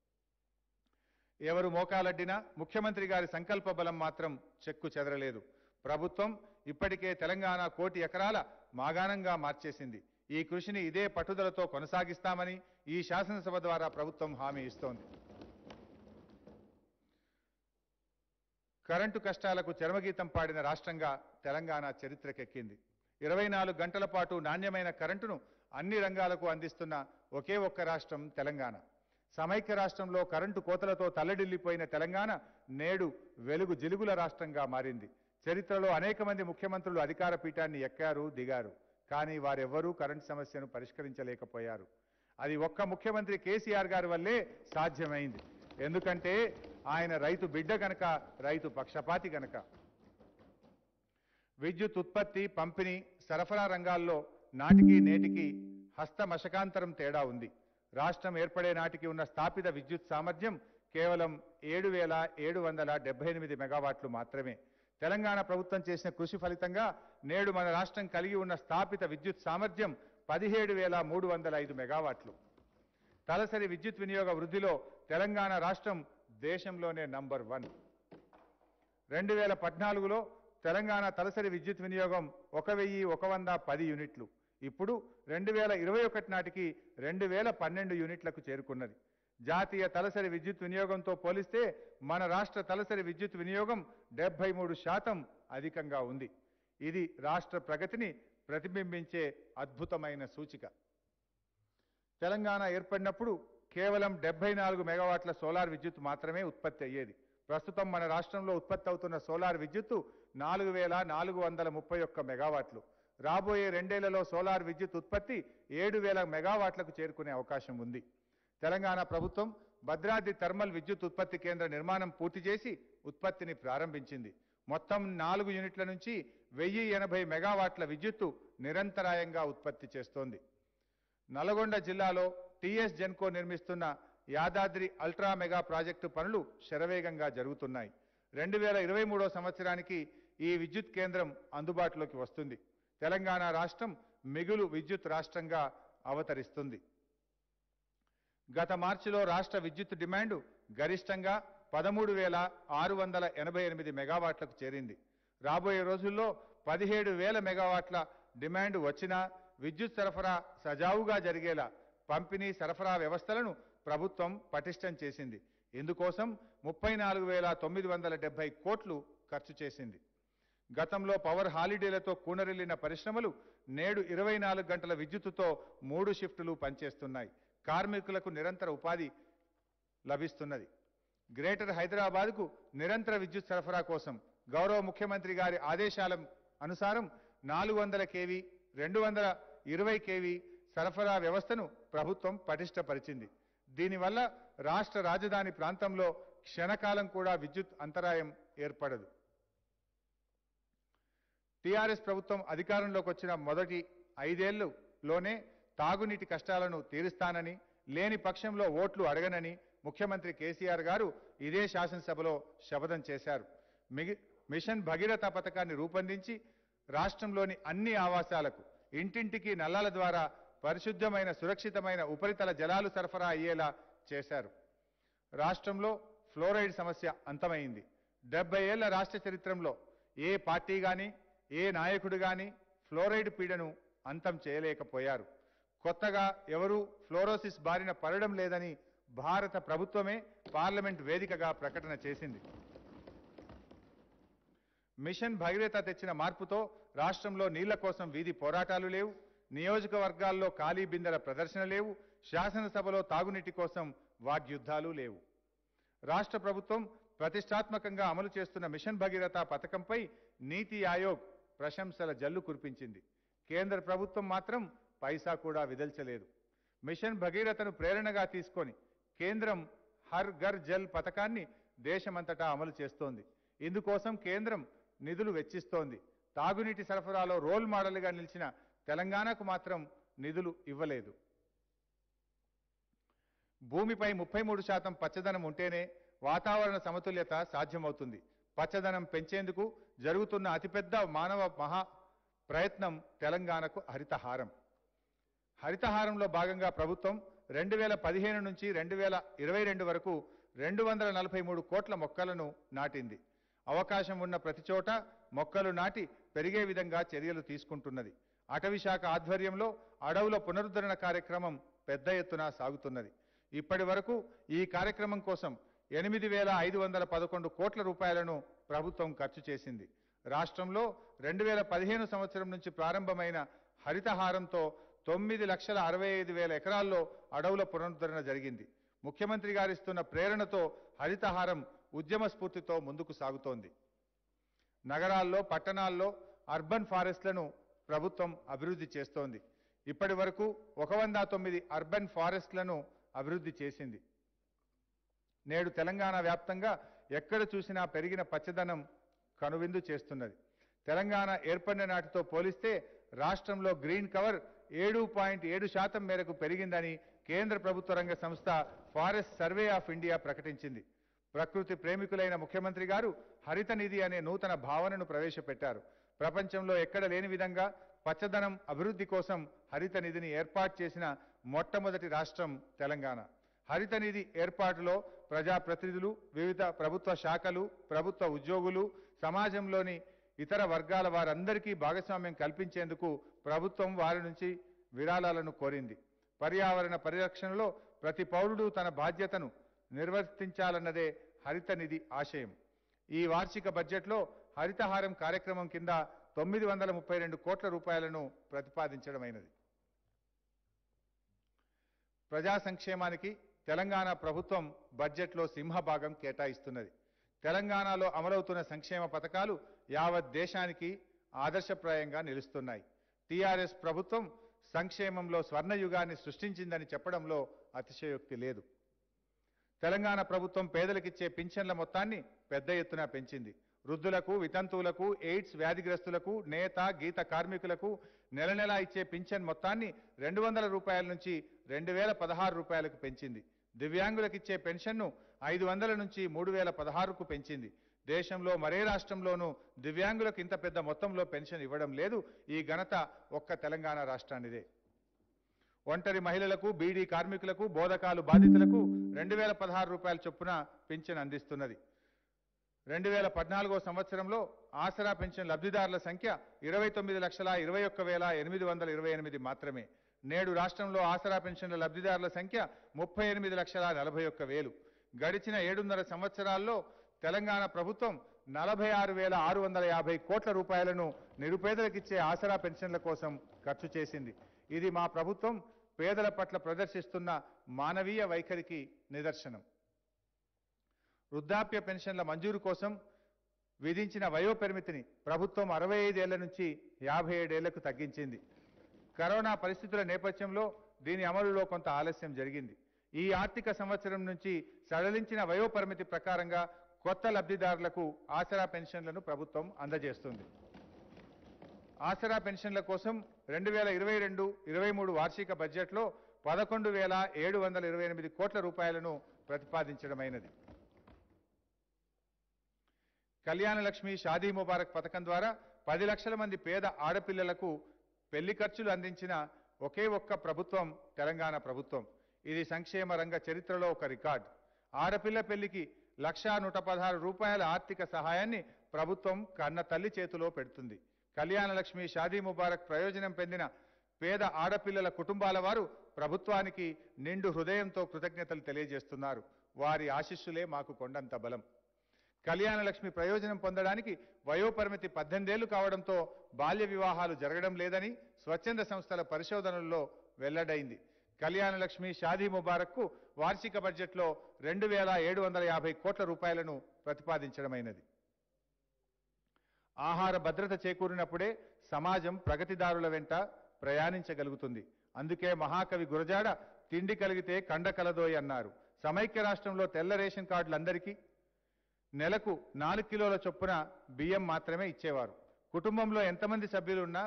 ఎవరు మోకాలడ్డినా ముఖ్యమంత్రి గారి సంకల్ప బలం మాత్రం చెక్కు చెదరలేదు ప్రభుత్వం ఇప్పటికే తెలంగాణ కోటి ఎకరాల మాగాణంగా మార్చేసింది ఈ కృషిని ఇదే పట్టుదలతో కొనసాగిస్తామని ఈ శాసనసభ ద్వారా ప్రభుత్వం హామీ ఇస్తోంది కరెంటు కష్టాలకు చరమగీతం పాడిన రాష్ట్రంగా తెలంగాణ చరిత్రకెక్కింది ఇరవై నాలుగు గంటల పాటు నాణ్యమైన కరెంటును అన్ని రంగాలకు అందిస్తున్న ఒకే ఒక్క రాష్ట్రం తెలంగాణ సమైక్య రాష్ట్రంలో కరెంటు కోతలతో తల్లడిల్లిపోయిన తెలంగాణ నేడు వెలుగు జిలుగుల రాష్ట్రంగా మారింది చరిత్రలో అనేక మంది ముఖ్యమంత్రులు అధికార పీఠాన్ని ఎక్కారు దిగారు కానీ వారెవ్వరూ కరెంటు సమస్యను పరిష్కరించలేకపోయారు అది ఒక్క ముఖ్యమంత్రి కేసీఆర్ గారి వల్లే సాధ్యమైంది ఎందుకంటే ఆయన రైతు బిడ్డ గనక రైతు పక్షపాతి గనక విద్యుత్ ఉత్పత్తి పంపిణీ సరఫరా రంగాల్లో నాటికి నేటికి హస్త మశకాంతరం తేడా ఉంది రాష్ట్రం ఏర్పడే నాటికి ఉన్న స్థాపిత విద్యుత్ సామర్థ్యం కేవలం ఏడు వేల ఏడు వందల డెబ్బై ఎనిమిది మెగావాట్లు మాత్రమే తెలంగాణ ప్రభుత్వం చేసిన కృషి ఫలితంగా నేడు మన రాష్ట్రం కలిగి ఉన్న స్థాపిత విద్యుత్ సామర్థ్యం పదిహేడు వేల మూడు వందల ఐదు మెగావాట్లు తలసరి విద్యుత్ వినియోగ వృద్ధిలో తెలంగాణ రాష్ట్రం దేశంలోనే నంబర్ వన్ రెండు వేల పద్నాలుగులో తెలంగాణ తలసరి విద్యుత్ వినియోగం ఒక వెయ్యి ఒక వంద పది యూనిట్లు ఇప్పుడు రెండు వేల ఇరవై ఒకటి నాటికి రెండు వేల పన్నెండు యూనిట్లకు చేరుకున్నది జాతీయ తలసరి విద్యుత్ వినియోగంతో పోలిస్తే మన రాష్ట్ర తలసరి విద్యుత్ వినియోగం డెబ్బై మూడు శాతం అధికంగా ఉంది ఇది రాష్ట్ర ప్రగతిని ప్రతిబింబించే అద్భుతమైన సూచిక తెలంగాణ ఏర్పడినప్పుడు కేవలం డెబ్బై నాలుగు మెగావాట్ల సోలార్ విద్యుత్ మాత్రమే ఉత్పత్తి అయ్యేది ప్రస్తుతం మన రాష్ట్రంలో ఉత్పత్తి అవుతున్న సోలార్ విద్యుత్తు నాలుగు వేల నాలుగు వందల ముప్పై ఒక్క మెగావాట్లు రాబోయే రెండేళ్లలో సోలార్ విద్యుత్ ఉత్పత్తి ఏడు వేల మెగావాట్లకు చేరుకునే అవకాశం ఉంది తెలంగాణ ప్రభుత్వం భద్రాద్రి థర్మల్ విద్యుత్ ఉత్పత్తి కేంద్ర నిర్మాణం పూర్తి చేసి ఉత్పత్తిని ప్రారంభించింది మొత్తం నాలుగు యూనిట్ల నుంచి వెయ్యి ఎనభై మెగావాట్ల విద్యుత్తు నిరంతరాయంగా ఉత్పత్తి చేస్తోంది నల్గొండ జిల్లాలో టీఎస్ జెన్కో నిర్మిస్తున్న యాదాద్రి అల్ట్రా మెగా ప్రాజెక్టు పనులు శరవేగంగా జరుగుతున్నాయి రెండు వేల ఇరవై మూడో సంవత్సరానికి ఈ విద్యుత్ కేంద్రం అందుబాటులోకి వస్తుంది తెలంగాణ రాష్ట్రం మిగులు విద్యుత్ రాష్ట్రంగా అవతరిస్తుంది గత మార్చిలో రాష్ట్ర విద్యుత్ డిమాండు గరిష్టంగా పదమూడు వేల ఆరు వందల ఎనభై ఎనిమిది మెగావాట్లకు చేరింది రాబోయే రోజుల్లో పదిహేడు వేల మెగావాట్ల డిమాండ్ వచ్చినా విద్యుత్ సరఫరా సజావుగా జరిగేలా పంపిణీ సరఫరా వ్యవస్థలను ప్రభుత్వం పటిష్టం చేసింది ఇందుకోసం ముప్పై నాలుగు వేల తొమ్మిది వందల డెబ్బై కోట్లు ఖర్చు చేసింది గతంలో పవర్ హాలిడేలతో కూనరిల్లిన పరిశ్రమలు నేడు ఇరవై నాలుగు గంటల విద్యుత్తుతో మూడు షిఫ్టులు పనిచేస్తున్నాయి కార్మికులకు నిరంతర ఉపాధి లభిస్తున్నది గ్రేటర్ హైదరాబాద్కు నిరంతర విద్యుత్ సరఫరా కోసం గౌరవ ముఖ్యమంత్రి గారి ఆదేశాల అనుసారం నాలుగు వందల కేవీ రెండు వందల ఇరవై కేవీ సరఫరా వ్యవస్థను ప్రభుత్వం పటిష్టపరిచింది దీనివల్ల రాష్ట్ర రాజధాని ప్రాంతంలో క్షణకాలం కూడా విద్యుత్ అంతరాయం ఏర్పడదు టీఆర్ఎస్ ప్రభుత్వం అధికారంలోకి వచ్చిన మొదటి ఐదేళ్లలోనే తాగునీటి కష్టాలను తీరుస్తానని లేని పక్షంలో ఓట్లు అడగనని ముఖ్యమంత్రి కేసీఆర్ గారు ఇదే శాసనసభలో శపథం చేశారు మిగి మిషన్ భగీరథ పథకాన్ని రూపొందించి రాష్ట్రంలోని అన్ని ఆవాసాలకు ఇంటింటికి నల్లాల ద్వారా పరిశుద్ధమైన సురక్షితమైన ఉపరితల జలాలు సరఫరా అయ్యేలా చేశారు రాష్ట్రంలో ఫ్లోరైడ్ సమస్య అంతమైంది డెబ్బై ఏళ్ల రాష్ట్ర చరిత్రలో ఏ పార్టీ గాని ఏ నాయకుడు గాని ఫ్లోరైడ్ పీడను అంతం చేయలేకపోయారు కొత్తగా ఎవరూ ఫ్లోరోసిస్ బారిన పడడం లేదని భారత ప్రభుత్వమే పార్లమెంట్ వేదికగా ప్రకటన చేసింది మిషన్ భగీరథ తెచ్చిన మార్పుతో రాష్ట్రంలో నీళ్ల కోసం వీధి పోరాటాలు లేవు నియోజకవర్గాల్లో ఖాళీ బిందెల ప్రదర్శన లేవు శాసనసభలో తాగునీటి కోసం వాగ్యుద్ధాలు లేవు రాష్ట్ర ప్రభుత్వం ప్రతిష్టాత్మకంగా అమలు చేస్తున్న మిషన్ భగీరథ పథకంపై నీతి ఆయోగ్ ప్రశంసల జల్లు కురిపించింది కేంద్ర ప్రభుత్వం మాత్రం పైసా కూడా విదల్చలేదు మిషన్ భగీరథను ప్రేరణగా తీసుకొని కేంద్రం హర్ ఘర్ జల్ పథకాన్ని దేశమంతటా అమలు చేస్తోంది ఇందుకోసం కేంద్రం నిధులు వెచ్చిస్తోంది తాగునీటి సరఫరాలో రోల్ మోడల్గా నిలిచిన తెలంగాణకు మాత్రం నిధులు ఇవ్వలేదు భూమిపై ముప్పై మూడు శాతం పచ్చదనం ఉంటేనే వాతావరణ సమతుల్యత సాధ్యమవుతుంది పచ్చదనం పెంచేందుకు జరుగుతున్న అతిపెద్ద మానవ మహా ప్రయత్నం తెలంగాణకు హరితహారం హరితహారంలో భాగంగా ప్రభుత్వం రెండు వేల పదిహేను నుంచి రెండు వేల ఇరవై రెండు వరకు రెండు వందల నలభై మూడు కోట్ల మొక్కలను నాటింది అవకాశం ఉన్న ప్రతి చోట మొక్కలు నాటి పెరిగే విధంగా చర్యలు తీసుకుంటున్నది అటవీ శాఖ ఆధ్వర్యంలో అడవుల పునరుద్ధరణ కార్యక్రమం పెద్ద ఎత్తున సాగుతున్నది ఇప్పటి వరకు ఈ కార్యక్రమం కోసం ఎనిమిది వేల ఐదు వందల పదకొండు కోట్ల రూపాయలను ప్రభుత్వం ఖర్చు చేసింది రాష్ట్రంలో రెండు వేల పదిహేను సంవత్సరం నుంచి ప్రారంభమైన హరితహారంతో తొమ్మిది లక్షల అరవై ఐదు వేల ఎకరాల్లో అడవుల పునరుద్ధరణ జరిగింది ముఖ్యమంత్రి గారిస్తున్న ప్రేరణతో హరితహారం ఉద్యమ స్ఫూర్తితో ముందుకు సాగుతోంది నగరాల్లో పట్టణాల్లో అర్బన్ ఫారెస్ట్లను ప్రభుత్వం అభివృద్ధి చేస్తోంది ఇప్పటి వరకు ఒక వంద తొమ్మిది అర్బన్ ఫారెస్ట్లను అభివృద్ధి చేసింది నేడు తెలంగాణ వ్యాప్తంగా ఎక్కడ చూసినా పెరిగిన పచ్చదనం కనువిందు చేస్తున్నది తెలంగాణ ఏర్పడిన నాటితో పోలిస్తే రాష్ట్రంలో గ్రీన్ కవర్ ఏడు పాయింట్ ఏడు శాతం మేరకు పెరిగిందని కేంద్ర ప్రభుత్వ రంగ సంస్థ ఫారెస్ట్ సర్వే ఆఫ్ ఇండియా ప్రకటించింది ప్రకృతి ప్రేమికులైన ముఖ్యమంత్రి గారు హరిత నిధి అనే నూతన భావనను ప్రవేశపెట్టారు ప్రపంచంలో ఎక్కడ లేని విధంగా పచ్చదనం అభివృద్ధి కోసం హరిత నిధిని ఏర్పాటు చేసిన మొట్టమొదటి రాష్ట్రం తెలంగాణ హరిత నిధి ఏర్పాటులో ప్రజాప్రతినిధులు వివిధ ప్రభుత్వ శాఖలు ప్రభుత్వ ఉద్యోగులు సమాజంలోని ఇతర వర్గాల వారందరికీ భాగస్వామ్యం కల్పించేందుకు ప్రభుత్వం వారి నుంచి విరాళాలను కోరింది పర్యావరణ పరిరక్షణలో ప్రతి పౌరుడు తన బాధ్యతను నిర్వర్తించాలన్నదే హరిత నిధి ఆశయం ఈ వార్షిక బడ్జెట్లో హరితహారం కార్యక్రమం కింద తొమ్మిది వందల ముప్పై రెండు కోట్ల రూపాయలను ప్రతిపాదించడమైనది ప్రజా సంక్షేమానికి తెలంగాణ ప్రభుత్వం బడ్జెట్లో సింహభాగం కేటాయిస్తున్నది తెలంగాణలో అమలవుతున్న సంక్షేమ పథకాలు యావత్ దేశానికి ఆదర్శప్రాయంగా నిలుస్తున్నాయి టీఆర్ఎస్ ప్రభుత్వం సంక్షేమంలో స్వర్ణయుగాన్ని సృష్టించిందని చెప్పడంలో అతిశయోక్తి లేదు తెలంగాణ ప్రభుత్వం పేదలకిచ్చే పింఛన్ల మొత్తాన్ని పెద్ద ఎత్తున పెంచింది వృద్ధులకు వితంతువులకు ఎయిడ్స్ వ్యాధిగ్రస్తులకు నేత గీత కార్మికులకు నెల నెలా ఇచ్చే పింఛన్ మొత్తాన్ని రెండు వందల రూపాయల నుంచి రెండు వేల పదహారు రూపాయలకు పెంచింది దివ్యాంగులకు ఇచ్చే పెన్షన్ను ఐదు వందల నుంచి మూడు వేల పదహారుకు పెంచింది దేశంలో మరే రాష్ట్రంలోనూ దివ్యాంగులకు ఇంత పెద్ద మొత్తంలో పెన్షన్ ఇవ్వడం లేదు ఈ ఘనత ఒక్క తెలంగాణ రాష్ట్రానిదే ఒంటరి మహిళలకు బీడీ కార్మికులకు బోధకాలు బాధితులకు రెండు వేల పదహారు రూపాయల చొప్పున పింఛన్ అందిస్తున్నది రెండు వేల పద్నాలుగో సంవత్సరంలో ఆసరా పెన్షన్ లబ్ధిదారుల సంఖ్య ఇరవై తొమ్మిది లక్షల ఇరవై ఒక్క వేల ఎనిమిది వందల ఇరవై ఎనిమిది మాత్రమే నేడు రాష్ట్రంలో ఆసరా పెన్షన్ల లబ్ధిదారుల సంఖ్య ముప్పై ఎనిమిది లక్షల నలభై ఒక్క వేలు గడిచిన ఏడున్నర సంవత్సరాల్లో తెలంగాణ ప్రభుత్వం నలభై ఆరు వేల ఆరు వందల యాభై కోట్ల రూపాయలను నిరుపేదలకిచ్చే ఆసరా పెన్షన్ల కోసం ఖర్చు చేసింది ఇది మా ప్రభుత్వం పేదల పట్ల ప్రదర్శిస్తున్న మానవీయ వైఖరికి నిదర్శనం వృద్ధాప్య పెన్షన్ల మంజూరు కోసం విధించిన వయో పరిమితిని ప్రభుత్వం అరవై ఐదేళ్ల నుంచి యాభై ఏడేళ్లకు తగ్గించింది కరోనా పరిస్థితుల నేపథ్యంలో దీని అమలులో కొంత ఆలస్యం జరిగింది ఈ ఆర్థిక సంవత్సరం నుంచి సడలించిన వయో పరిమితి ప్రకారంగా కొత్త లబ్ధిదారులకు ఆసరా పెన్షన్లను ప్రభుత్వం అందజేస్తుంది ఆసరా పెన్షన్ల కోసం రెండు వేల ఇరవై రెండు ఇరవై మూడు వార్షిక బడ్జెట్లో పదకొండు వేల ఏడు వందల ఇరవై ఎనిమిది కోట్ల రూపాయలను ప్రతిపాదించడమైనది కళ్యాణ లక్ష్మి షాదీ ముబారక్ పథకం ద్వారా పది లక్షల మంది పేద ఆడపిల్లలకు పెళ్లి ఖర్చులు అందించిన ఒకే ఒక్క ప్రభుత్వం తెలంగాణ ప్రభుత్వం ఇది సంక్షేమ రంగ చరిత్రలో ఒక రికార్డ్ ఆడపిల్ల పెళ్లికి లక్షా నూట పదహారు రూపాయల ఆర్థిక సహాయాన్ని ప్రభుత్వం కన్న తల్లి చేతిలో పెడుతుంది కళ్యాణ లక్ష్మి షాదీ ముబారక్ ప్రయోజనం పొందిన పేద ఆడపిల్లల కుటుంబాల వారు ప్రభుత్వానికి నిండు హృదయంతో కృతజ్ఞతలు తెలియజేస్తున్నారు వారి ఆశీస్సులే మాకు కొండంత బలం కళ్యాణ లక్ష్మి ప్రయోజనం పొందడానికి వయోపరిమితి పద్దెనిమిదేళ్లు కావడంతో బాల్య వివాహాలు జరగడం లేదని స్వచ్ఛంద సంస్థల పరిశోధనల్లో వెల్లడైంది కళ్యాణ లక్ష్మి షాదీ ముబారక్కు వార్షిక బడ్జెట్లో రెండు వేల ఏడు వందల యాభై కోట్ల రూపాయలను ప్రతిపాదించడమైనది ఆహార భద్రత చేకూరినప్పుడే సమాజం ప్రగతిదారుల వెంట ప్రయాణించగలుగుతుంది అందుకే మహాకవి గురజాడ తిండి కలిగితే కండ కలదోయ్ అన్నారు సమైక్య రాష్ట్రంలో తెల్ల రేషన్ కార్డులందరికీ నెలకు నాలుగు కిలోల చొప్పున బియ్యం మాత్రమే ఇచ్చేవారు కుటుంబంలో ఎంతమంది సభ్యులు ఉన్నా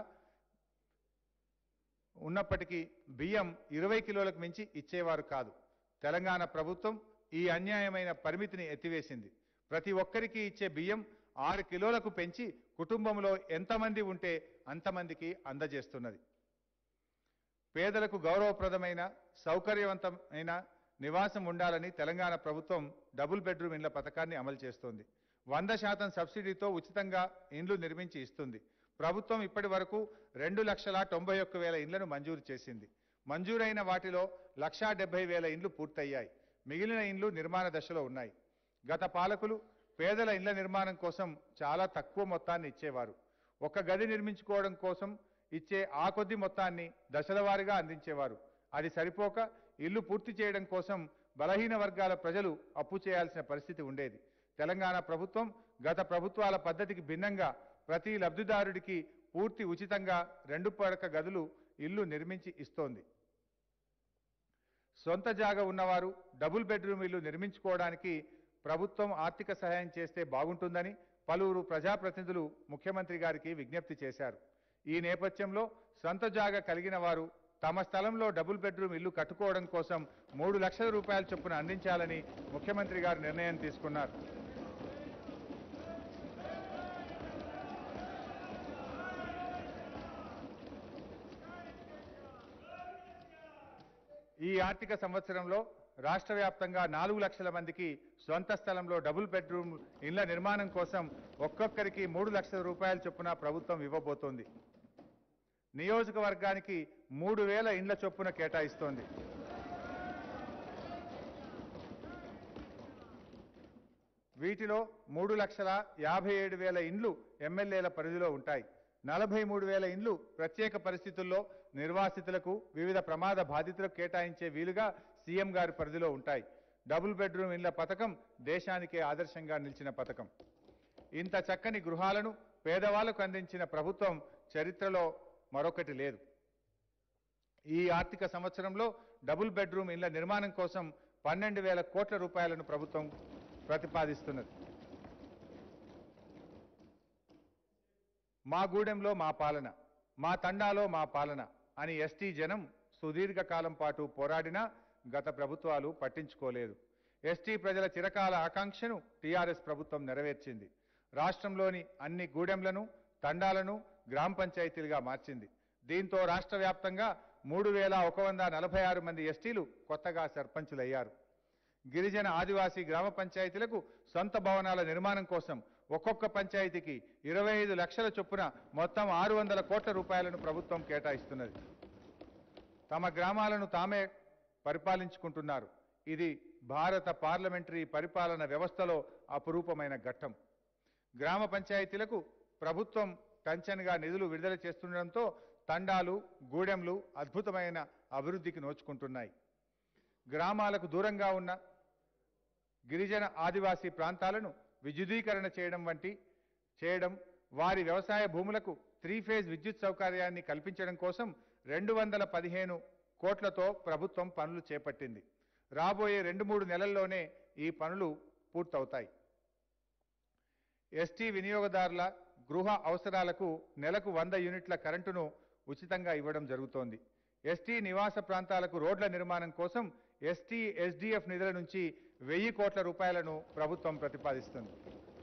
ఉన్నప్పటికీ బియ్యం ఇరవై కిలోలకు మించి ఇచ్చేవారు కాదు తెలంగాణ ప్రభుత్వం ఈ అన్యాయమైన పరిమితిని ఎత్తివేసింది ప్రతి ఒక్కరికి ఇచ్చే బియ్యం ఆరు కిలోలకు పెంచి కుటుంబంలో ఎంతమంది ఉంటే అంతమందికి అందజేస్తున్నది పేదలకు గౌరవప్రదమైన సౌకర్యవంతమైన నివాసం ఉండాలని తెలంగాణ ప్రభుత్వం డబుల్ బెడ్రూమ్ ఇండ్ల పథకాన్ని అమలు చేస్తోంది వంద శాతం సబ్సిడీతో ఉచితంగా ఇండ్లు నిర్మించి ఇస్తుంది ప్రభుత్వం ఇప్పటి వరకు రెండు లక్షల తొంభై ఒక్క వేల ఇండ్లను మంజూరు చేసింది మంజూరైన వాటిలో లక్షా డెబ్బై వేల ఇండ్లు పూర్తయ్యాయి మిగిలిన ఇండ్లు నిర్మాణ దశలో ఉన్నాయి గత పాలకులు పేదల ఇండ్ల నిర్మాణం కోసం చాలా తక్కువ మొత్తాన్ని ఇచ్చేవారు ఒక గది నిర్మించుకోవడం కోసం ఇచ్చే ఆ కొద్ది మొత్తాన్ని దశల వారీగా అందించేవారు అది సరిపోక ఇల్లు పూర్తి చేయడం కోసం బలహీన వర్గాల ప్రజలు అప్పు చేయాల్సిన పరిస్థితి ఉండేది తెలంగాణ ప్రభుత్వం గత ప్రభుత్వాల పద్ధతికి భిన్నంగా ప్రతి లబ్ధిదారుడికి పూర్తి ఉచితంగా రెండు పడక గదులు ఇల్లు నిర్మించి ఇస్తోంది సొంత జాగా ఉన్నవారు డబుల్ బెడ్రూమ్ ఇల్లు నిర్మించుకోవడానికి ప్రభుత్వం ఆర్థిక సహాయం చేస్తే బాగుంటుందని పలువురు ప్రజాప్రతినిధులు ముఖ్యమంత్రి గారికి విజ్ఞప్తి చేశారు ఈ నేపథ్యంలో సొంత జాగా కలిగిన వారు తమ స్థలంలో డబుల్ బెడ్రూమ్ ఇల్లు కట్టుకోవడం కోసం మూడు లక్షల రూపాయల చొప్పున అందించాలని ముఖ్యమంత్రి గారు నిర్ణయం తీసుకున్నారు ఈ ఆర్థిక సంవత్సరంలో రాష్ట్ర వ్యాప్తంగా నాలుగు లక్షల మందికి స్వంత స్థలంలో డబుల్ బెడ్రూమ్ ఇళ్ల నిర్మాణం కోసం ఒక్కొక్కరికి మూడు లక్షల రూపాయల చొప్పున ప్రభుత్వం ఇవ్వబోతోంది నియోజకవర్గానికి మూడు వేల ఇండ్ల చొప్పున కేటాయిస్తోంది వీటిలో మూడు లక్షల యాభై ఏడు వేల ఇండ్లు ఎమ్మెల్యేల పరిధిలో ఉంటాయి నలభై మూడు వేల ఇండ్లు ప్రత్యేక పరిస్థితుల్లో నిర్వాసితులకు వివిధ ప్రమాద బాధితులకు కేటాయించే వీలుగా సీఎం గారి పరిధిలో ఉంటాయి డబుల్ బెడ్రూమ్ ఇండ్ల పథకం దేశానికే ఆదర్శంగా నిలిచిన పథకం ఇంత చక్కని గృహాలను పేదవాళ్లకు అందించిన ప్రభుత్వం చరిత్రలో మరొకటి లేదు ఈ ఆర్థిక సంవత్సరంలో డబుల్ బెడ్రూమ్ ఇళ్ల నిర్మాణం కోసం పన్నెండు వేల కోట్ల రూపాయలను ప్రభుత్వం ప్రతిపాదిస్తున్నది మా గూడెంలో మా పాలన మా తండాలో మా పాలన అని ఎస్టీ జనం సుదీర్ఘకాలం పాటు పోరాడినా గత ప్రభుత్వాలు పట్టించుకోలేదు ఎస్టీ ప్రజల చిరకాల ఆకాంక్షను టీఆర్ఎస్ ప్రభుత్వం నెరవేర్చింది రాష్ట్రంలోని అన్ని గూడెంలను తండాలను గ్రామ పంచాయతీలుగా మార్చింది దీంతో రాష్ట్ర వ్యాప్తంగా మూడు వేల ఒక వంద నలభై ఆరు మంది ఎస్టీలు కొత్తగా సర్పంచులయ్యారు గిరిజన ఆదివాసీ గ్రామ పంచాయతీలకు సొంత భవనాల నిర్మాణం కోసం ఒక్కొక్క పంచాయతీకి ఇరవై ఐదు లక్షల చొప్పున మొత్తం ఆరు వందల కోట్ల రూపాయలను ప్రభుత్వం కేటాయిస్తున్నది తమ గ్రామాలను తామే పరిపాలించుకుంటున్నారు ఇది భారత పార్లమెంటరీ పరిపాలన వ్యవస్థలో అపురూపమైన ఘట్టం గ్రామ పంచాయతీలకు ప్రభుత్వం టంచన్గా నిధులు విడుదల చేస్తుండటంతో తండాలు గూడెంలు అద్భుతమైన అభివృద్ధికి నోచుకుంటున్నాయి గ్రామాలకు దూరంగా ఉన్న గిరిజన ఆదివాసీ ప్రాంతాలను విద్యుదీకరణ చేయడం వంటి చేయడం వారి వ్యవసాయ భూములకు త్రీ ఫేజ్ విద్యుత్ సౌకర్యాన్ని కల్పించడం కోసం రెండు వందల పదిహేను కోట్లతో ప్రభుత్వం పనులు చేపట్టింది రాబోయే రెండు మూడు నెలల్లోనే ఈ పనులు పూర్తవుతాయి ఎస్టీ వినియోగదారుల గృహ అవసరాలకు నెలకు వంద యూనిట్ల కరెంటును ఉచితంగా ఇవ్వడం జరుగుతోంది ఎస్టీ నివాస ప్రాంతాలకు రోడ్ల నిర్మాణం కోసం ఎస్టీ ఎస్డిఎఫ్ నిధుల నుంచి వెయ్యి కోట్ల రూపాయలను ప్రభుత్వం ప్రతిపాదిస్తుంది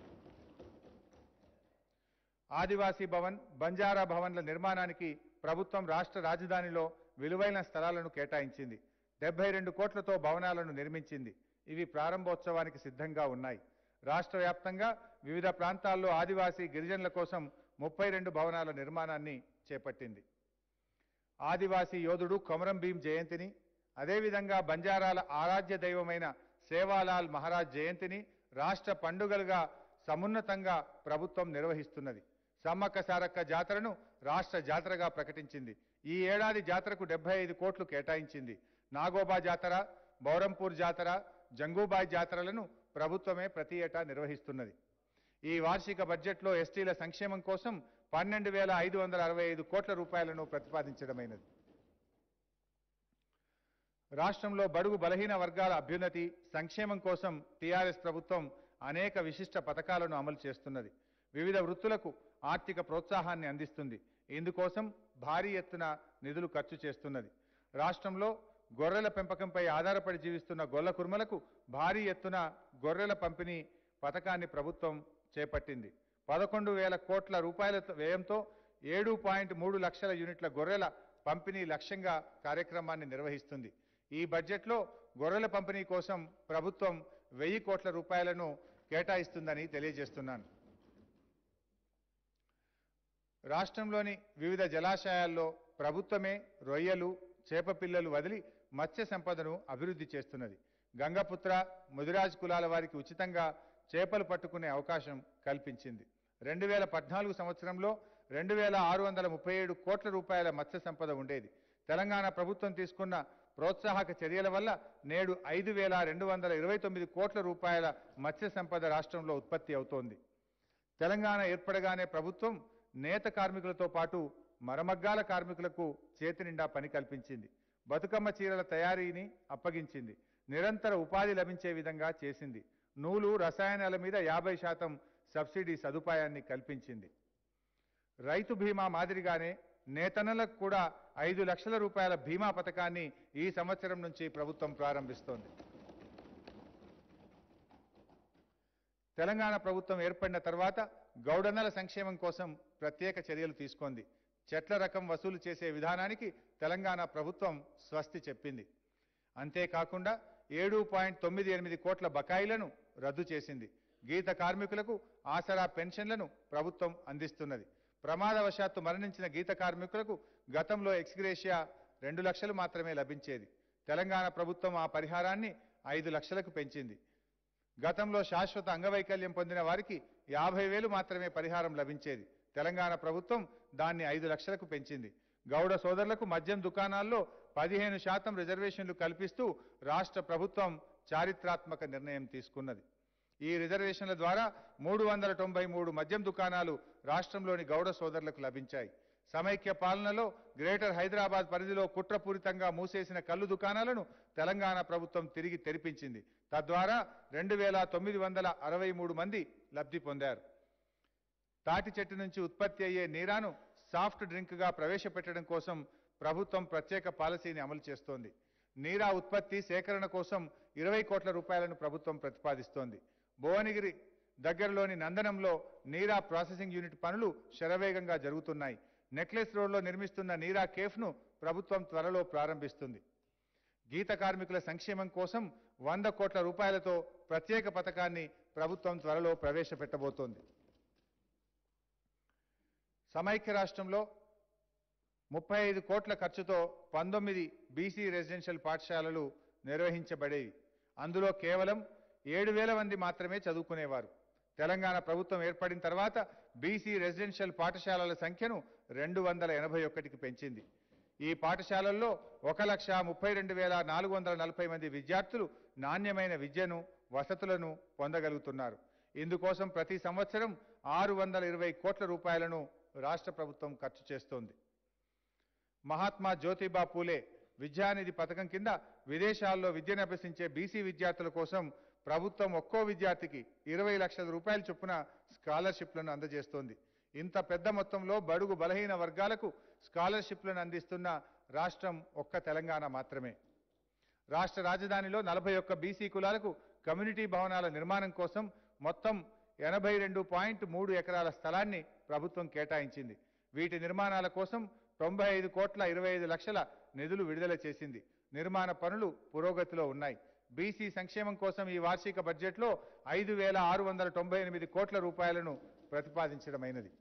ఆదివాసీ భవన్ బంజారా భవన్ల నిర్మాణానికి ప్రభుత్వం రాష్ట్ర రాజధానిలో విలువైన స్థలాలను కేటాయించింది డెబ్బై రెండు కోట్లతో భవనాలను నిర్మించింది ఇవి ప్రారంభోత్సవానికి సిద్ధంగా ఉన్నాయి రాష్ట్ర వ్యాప్తంగా వివిధ ప్రాంతాల్లో ఆదివాసీ గిరిజనుల కోసం ముప్పై రెండు భవనాల నిర్మాణాన్ని చేపట్టింది ఆదివాసీ యోధుడు కొమరం భీం జయంతిని అదేవిధంగా బంజారాల ఆరాధ్య దైవమైన సేవాలాల్ మహారాజ్ జయంతిని రాష్ట్ర పండుగలుగా సమున్నతంగా ప్రభుత్వం నిర్వహిస్తున్నది సమ్మక్క సారక్క జాతరను రాష్ట్ర జాతరగా ప్రకటించింది ఈ ఏడాది జాతరకు డెబ్బై ఐదు కోట్లు కేటాయించింది నాగోబా జాతర బౌరంపూర్ జాతర జంగూబాయ్ జాతరలను ప్రభుత్వమే ప్రతి ఏటా నిర్వహిస్తున్నది ఈ వార్షిక బడ్జెట్లో ఎస్టీల సంక్షేమం కోసం పన్నెండు వేల ఐదు వందల అరవై ఐదు కోట్ల రూపాయలను ప్రతిపాదించడమైనది రాష్ట్రంలో బడుగు బలహీన వర్గాల అభ్యున్నతి సంక్షేమం కోసం టీఆర్ఎస్ ప్రభుత్వం అనేక విశిష్ట పథకాలను అమలు చేస్తున్నది వివిధ వృత్తులకు ఆర్థిక ప్రోత్సాహాన్ని అందిస్తుంది ఇందుకోసం భారీ ఎత్తున నిధులు ఖర్చు చేస్తున్నది రాష్ట్రంలో గొర్రెల పెంపకంపై ఆధారపడి జీవిస్తున్న గొల్ల కుర్మలకు భారీ ఎత్తున గొర్రెల పంపిణీ పథకాన్ని ప్రభుత్వం చేపట్టింది పదకొండు వేల కోట్ల రూపాయల వ్యయంతో ఏడు పాయింట్ మూడు లక్షల యూనిట్ల గొర్రెల పంపిణీ లక్ష్యంగా కార్యక్రమాన్ని నిర్వహిస్తుంది ఈ బడ్జెట్లో గొర్రెల పంపిణీ కోసం ప్రభుత్వం వెయ్యి కోట్ల రూపాయలను కేటాయిస్తుందని తెలియజేస్తున్నాను రాష్ట్రంలోని వివిధ జలాశయాల్లో ప్రభుత్వమే రొయ్యలు చేప పిల్లలు వదిలి మత్స్య సంపదను అభివృద్ధి చేస్తున్నది గంగపుత్ర ముదిరాజ్ కులాల వారికి ఉచితంగా చేపలు పట్టుకునే అవకాశం కల్పించింది రెండు వేల పద్నాలుగు సంవత్సరంలో రెండు వేల ఆరు వందల ముప్పై ఏడు కోట్ల రూపాయల మత్స్య సంపద ఉండేది తెలంగాణ ప్రభుత్వం తీసుకున్న ప్రోత్సాహక చర్యల వల్ల నేడు ఐదు వేల రెండు వందల ఇరవై తొమ్మిది కోట్ల రూపాయల మత్స్య సంపద రాష్ట్రంలో ఉత్పత్తి అవుతోంది తెలంగాణ ఏర్పడగానే ప్రభుత్వం నేత కార్మికులతో పాటు మరమగ్గాల కార్మికులకు చేతి నిండా పని కల్పించింది బతుకమ్మ చీరల తయారీని అప్పగించింది నిరంతర ఉపాధి లభించే విధంగా చేసింది నూలు రసాయనాల మీద యాభై శాతం సబ్సిడీ సదుపాయాన్ని కల్పించింది రైతు బీమా మాదిరిగానే నేతన్నలకు కూడా ఐదు లక్షల రూపాయల బీమా పథకాన్ని ఈ సంవత్సరం నుంచి ప్రభుత్వం ప్రారంభిస్తోంది తెలంగాణ ప్రభుత్వం ఏర్పడిన తర్వాత గౌడన్నల సంక్షేమం కోసం ప్రత్యేక చర్యలు తీసుకుంది చెట్ల రకం వసూలు చేసే విధానానికి తెలంగాణ ప్రభుత్వం స్వస్తి చెప్పింది అంతేకాకుండా ఏడు పాయింట్ తొమ్మిది ఎనిమిది కోట్ల బకాయిలను రద్దు చేసింది గీత కార్మికులకు ఆసరా పెన్షన్లను ప్రభుత్వం అందిస్తున్నది ప్రమాదవశాత్తు మరణించిన గీత కార్మికులకు గతంలో ఎక్స్గ్రేషియా రెండు లక్షలు మాత్రమే లభించేది తెలంగాణ ప్రభుత్వం ఆ పరిహారాన్ని ఐదు లక్షలకు పెంచింది గతంలో శాశ్వత అంగవైకల్యం పొందిన వారికి యాభై వేలు మాత్రమే పరిహారం లభించేది తెలంగాణ ప్రభుత్వం దాన్ని ఐదు లక్షలకు పెంచింది గౌడ సోదరులకు మద్యం దుకాణాల్లో పదిహేను శాతం రిజర్వేషన్లు కల్పిస్తూ రాష్ట్ర ప్రభుత్వం చారిత్రాత్మక నిర్ణయం తీసుకున్నది ఈ రిజర్వేషన్ల ద్వారా మూడు వందల తొంభై మూడు మద్యం దుకాణాలు రాష్ట్రంలోని గౌడ సోదరులకు లభించాయి సమైక్య పాలనలో గ్రేటర్ హైదరాబాద్ పరిధిలో కుట్రపూరితంగా మూసేసిన కళ్ళు దుకాణాలను తెలంగాణ ప్రభుత్వం తిరిగి తెరిపించింది తద్వారా రెండు వేల తొమ్మిది వందల అరవై మూడు మంది లబ్ధి పొందారు తాటి చెట్టు నుంచి ఉత్పత్తి అయ్యే నీరాను సాఫ్ట్ డ్రింక్గా ప్రవేశపెట్టడం కోసం ప్రభుత్వం ప్రత్యేక పాలసీని అమలు చేస్తోంది నీరా ఉత్పత్తి సేకరణ కోసం ఇరవై కోట్ల రూపాయలను ప్రభుత్వం ప్రతిపాదిస్తోంది భువనగిరి దగ్గరలోని నందనంలో నీరా ప్రాసెసింగ్ యూనిట్ పనులు శరవేగంగా జరుగుతున్నాయి నెక్లెస్ రోడ్లో నిర్మిస్తున్న నీరా కేఫ్ను ప్రభుత్వం త్వరలో ప్రారంభిస్తుంది గీత కార్మికుల సంక్షేమం కోసం వంద కోట్ల రూపాయలతో ప్రత్యేక పథకాన్ని ప్రభుత్వం త్వరలో ప్రవేశపెట్టబోతోంది సమైక్య రాష్ట్రంలో ముప్పై ఐదు కోట్ల ఖర్చుతో పంతొమ్మిది బీసీ రెసిడెన్షియల్ పాఠశాలలు నిర్వహించబడేవి అందులో కేవలం ఏడు వేల మంది మాత్రమే చదువుకునేవారు తెలంగాణ ప్రభుత్వం ఏర్పడిన తర్వాత బీసీ రెసిడెన్షియల్ పాఠశాలల సంఖ్యను రెండు వందల ఎనభై ఒకటికి పెంచింది ఈ పాఠశాలల్లో ఒక లక్ష ముప్పై రెండు వేల నాలుగు వందల నలభై మంది విద్యార్థులు నాణ్యమైన విద్యను వసతులను పొందగలుగుతున్నారు ఇందుకోసం ప్రతి సంవత్సరం ఆరు వందల ఇరవై కోట్ల రూపాయలను రాష్ట్ర ప్రభుత్వం ఖర్చు చేస్తోంది మహాత్మా జ్యోతిబా పూలే విద్యానిధి పథకం కింద విదేశాల్లో విద్యను అభ్యసించే బీసీ విద్యార్థుల కోసం ప్రభుత్వం ఒక్కో విద్యార్థికి ఇరవై లక్షల రూపాయల చొప్పున స్కాలర్షిప్లను అందజేస్తోంది ఇంత పెద్ద మొత్తంలో బడుగు బలహీన వర్గాలకు స్కాలర్షిప్లను అందిస్తున్న రాష్ట్రం ఒక్క తెలంగాణ మాత్రమే రాష్ట్ర రాజధానిలో నలభై ఒక్క బీసీ కులాలకు కమ్యూనిటీ భవనాల నిర్మాణం కోసం మొత్తం ఎనభై రెండు పాయింట్ మూడు ఎకరాల స్థలాన్ని ప్రభుత్వం కేటాయించింది వీటి నిర్మాణాల కోసం తొంభై ఐదు కోట్ల ఇరవై ఐదు లక్షల నిధులు విడుదల చేసింది నిర్మాణ పనులు పురోగతిలో ఉన్నాయి బీసీ సంక్షేమం కోసం ఈ వార్షిక బడ్జెట్లో ఐదు వేల ఆరు వందల తొంభై ఎనిమిది కోట్ల రూపాయలను ప్రతిపాదించడమైనది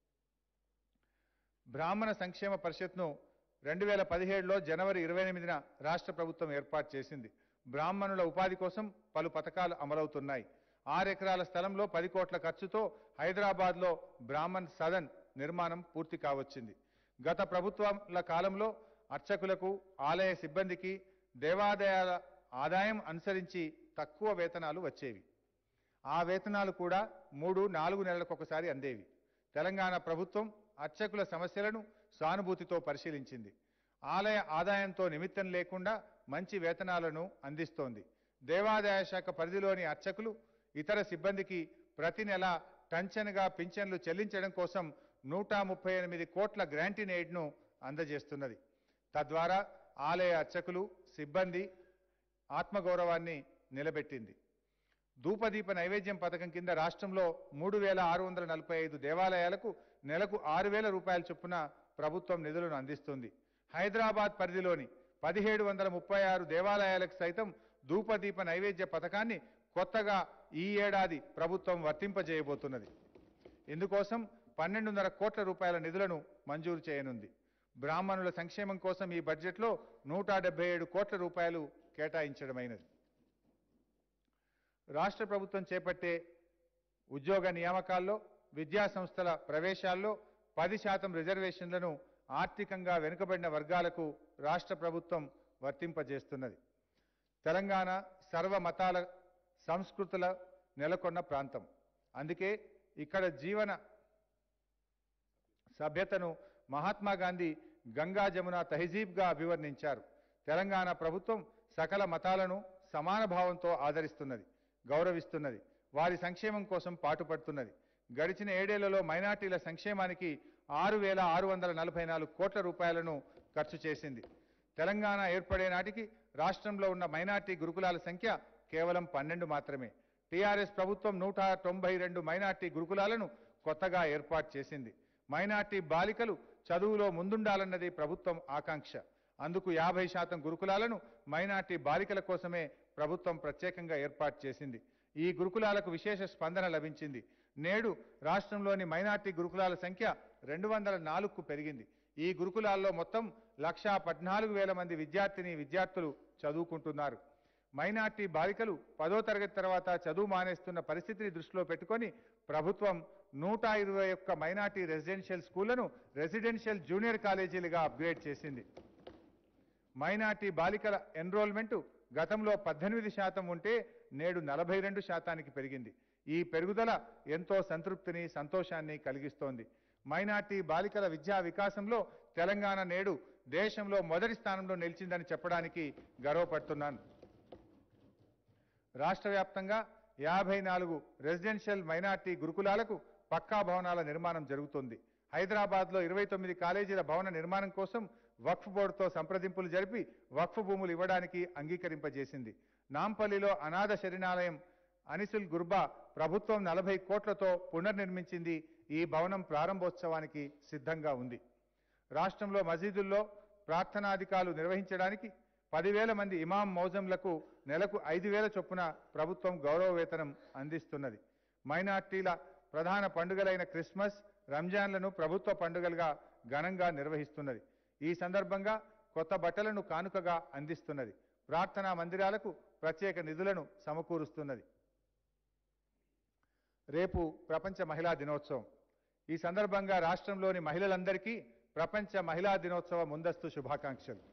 బ్రాహ్మణ సంక్షేమ పరిషత్ను రెండు వేల పదిహేడులో జనవరి ఇరవై ఎనిమిదిన రాష్ట్ర ప్రభుత్వం ఏర్పాటు చేసింది బ్రాహ్మణుల ఉపాధి కోసం పలు పథకాలు అమలవుతున్నాయి ఆరు ఎకరాల స్థలంలో పది కోట్ల ఖర్చుతో హైదరాబాద్లో బ్రాహ్మణ్ సదన్ నిర్మాణం పూర్తి కావచ్చింది గత ప్రభుత్వాల కాలంలో అర్చకులకు ఆలయ సిబ్బందికి దేవాదాయాల ఆదాయం అనుసరించి తక్కువ వేతనాలు వచ్చేవి ఆ వేతనాలు కూడా మూడు నాలుగు నెలలకు ఒకసారి అందేవి తెలంగాణ ప్రభుత్వం అర్చకుల సమస్యలను సానుభూతితో పరిశీలించింది ఆలయ ఆదాయంతో నిమిత్తం లేకుండా మంచి వేతనాలను అందిస్తోంది దేవాదాయ శాఖ పరిధిలోని అర్చకులు ఇతర సిబ్బందికి ప్రతి నెల టంచన్గా పింఛన్లు చెల్లించడం కోసం నూట ముప్పై ఎనిమిది కోట్ల గ్రాంటిన్ ఎయిడ్ను అందజేస్తున్నది తద్వారా ఆలయ అర్చకులు సిబ్బంది ఆత్మగౌరవాన్ని నిలబెట్టింది ధూపదీప నైవేద్యం పథకం కింద రాష్ట్రంలో మూడు వేల ఆరు వందల నలభై ఐదు దేవాలయాలకు నెలకు ఆరు వేల రూపాయల చొప్పున ప్రభుత్వం నిధులను అందిస్తుంది హైదరాబాద్ పరిధిలోని పదిహేడు వందల ముప్పై ఆరు దేవాలయాలకు సైతం ధూపదీప నైవేద్య పథకాన్ని కొత్తగా ఈ ఏడాది ప్రభుత్వం వర్తింపజేయబోతున్నది ఇందుకోసం పన్నెండున్నర కోట్ల రూపాయల నిధులను మంజూరు చేయనుంది బ్రాహ్మణుల సంక్షేమం కోసం ఈ బడ్జెట్లో నూట డెబ్బై ఏడు కోట్ల రూపాయలు కేటాయించడమైనది రాష్ట్ర ప్రభుత్వం చేపట్టే ఉద్యోగ నియామకాల్లో విద్యా సంస్థల ప్రవేశాల్లో పది శాతం రిజర్వేషన్లను ఆర్థికంగా వెనుకబడిన వర్గాలకు రాష్ట్ర ప్రభుత్వం వర్తింపజేస్తున్నది తెలంగాణ సర్వ మతాల సంస్కృతుల నెలకొన్న ప్రాంతం అందుకే ఇక్కడ జీవన సభ్యతను మహాత్మా గాంధీ గంగా జమున తహజీబ్గా అభివర్ణించారు తెలంగాణ ప్రభుత్వం సకల మతాలను సమాన భావంతో ఆదరిస్తున్నది గౌరవిస్తున్నది వారి సంక్షేమం కోసం పాటుపడుతున్నది గడిచిన ఏడేళ్లలో మైనార్టీల సంక్షేమానికి ఆరు వేల ఆరు వందల నలభై నాలుగు కోట్ల రూపాయలను ఖర్చు చేసింది తెలంగాణ ఏర్పడే నాటికి రాష్ట్రంలో ఉన్న మైనార్టీ గురుకులాల సంఖ్య కేవలం పన్నెండు మాత్రమే టీఆర్ఎస్ ప్రభుత్వం నూట తొంభై రెండు మైనార్టీ గురుకులాలను కొత్తగా ఏర్పాటు చేసింది మైనార్టీ బాలికలు చదువులో ముందుండాలన్నది ప్రభుత్వం ఆకాంక్ష అందుకు యాభై శాతం గురుకులాలను మైనార్టీ బాలికల కోసమే ప్రభుత్వం ప్రత్యేకంగా ఏర్పాటు చేసింది ఈ గురుకులాలకు విశేష స్పందన లభించింది నేడు రాష్ట్రంలోని మైనార్టీ గురుకులాల సంఖ్య రెండు వందల నాలుగుకు పెరిగింది ఈ గురుకులాల్లో మొత్తం లక్షా పద్నాలుగు వేల మంది విద్యార్థిని విద్యార్థులు చదువుకుంటున్నారు మైనార్టీ బాలికలు పదో తరగతి తర్వాత చదువు మానేస్తున్న పరిస్థితిని దృష్టిలో పెట్టుకొని ప్రభుత్వం నూట ఇరవై ఒక్క మైనార్టీ రెసిడెన్షియల్ స్కూళ్లను రెసిడెన్షియల్ జూనియర్ కాలేజీలుగా అప్గ్రేడ్ చేసింది మైనార్టీ బాలికల ఎన్రోల్మెంటు గతంలో పద్దెనిమిది శాతం ఉంటే నేడు నలభై రెండు శాతానికి పెరిగింది ఈ పెరుగుదల ఎంతో సంతృప్తిని సంతోషాన్ని కలిగిస్తోంది మైనార్టీ బాలికల విద్యా వికాసంలో తెలంగాణ నేడు దేశంలో మొదటి స్థానంలో నిలిచిందని చెప్పడానికి గర్వపడుతున్నాను రాష్ట్ర వ్యాప్తంగా యాభై నాలుగు రెసిడెన్షియల్ మైనార్టీ గురుకులాలకు పక్కా భవనాల నిర్మాణం జరుగుతుంది హైదరాబాద్లో ఇరవై తొమ్మిది కాలేజీల భవన నిర్మాణం కోసం వక్ఫ్ బోర్డుతో సంప్రదింపులు జరిపి వక్ఫ్ భూములు ఇవ్వడానికి అంగీకరింపజేసింది నాంపల్లిలో అనాథ శరణాలయం అనిసుల్ గుర్బా ప్రభుత్వం నలభై కోట్లతో పునర్నిర్మించింది ఈ భవనం ప్రారంభోత్సవానికి సిద్ధంగా ఉంది రాష్ట్రంలో మసీదుల్లో ప్రార్థనాధికాలు నిర్వహించడానికి పదివేల మంది ఇమాం మౌజంలకు నెలకు ఐదు వేల చొప్పున ప్రభుత్వం గౌరవ వేతనం అందిస్తున్నది మైనార్టీల ప్రధాన పండుగలైన క్రిస్మస్ రంజాన్లను ప్రభుత్వ పండుగలుగా ఘనంగా నిర్వహిస్తున్నది ఈ సందర్భంగా కొత్త బట్టలను కానుకగా అందిస్తున్నది ప్రార్థనా మందిరాలకు ప్రత్యేక నిధులను సమకూరుస్తున్నది రేపు ప్రపంచ మహిళా దినోత్సవం ఈ సందర్భంగా రాష్ట్రంలోని మహిళలందరికీ ప్రపంచ మహిళా దినోత్సవ ముందస్తు శుభాకాంక్షలు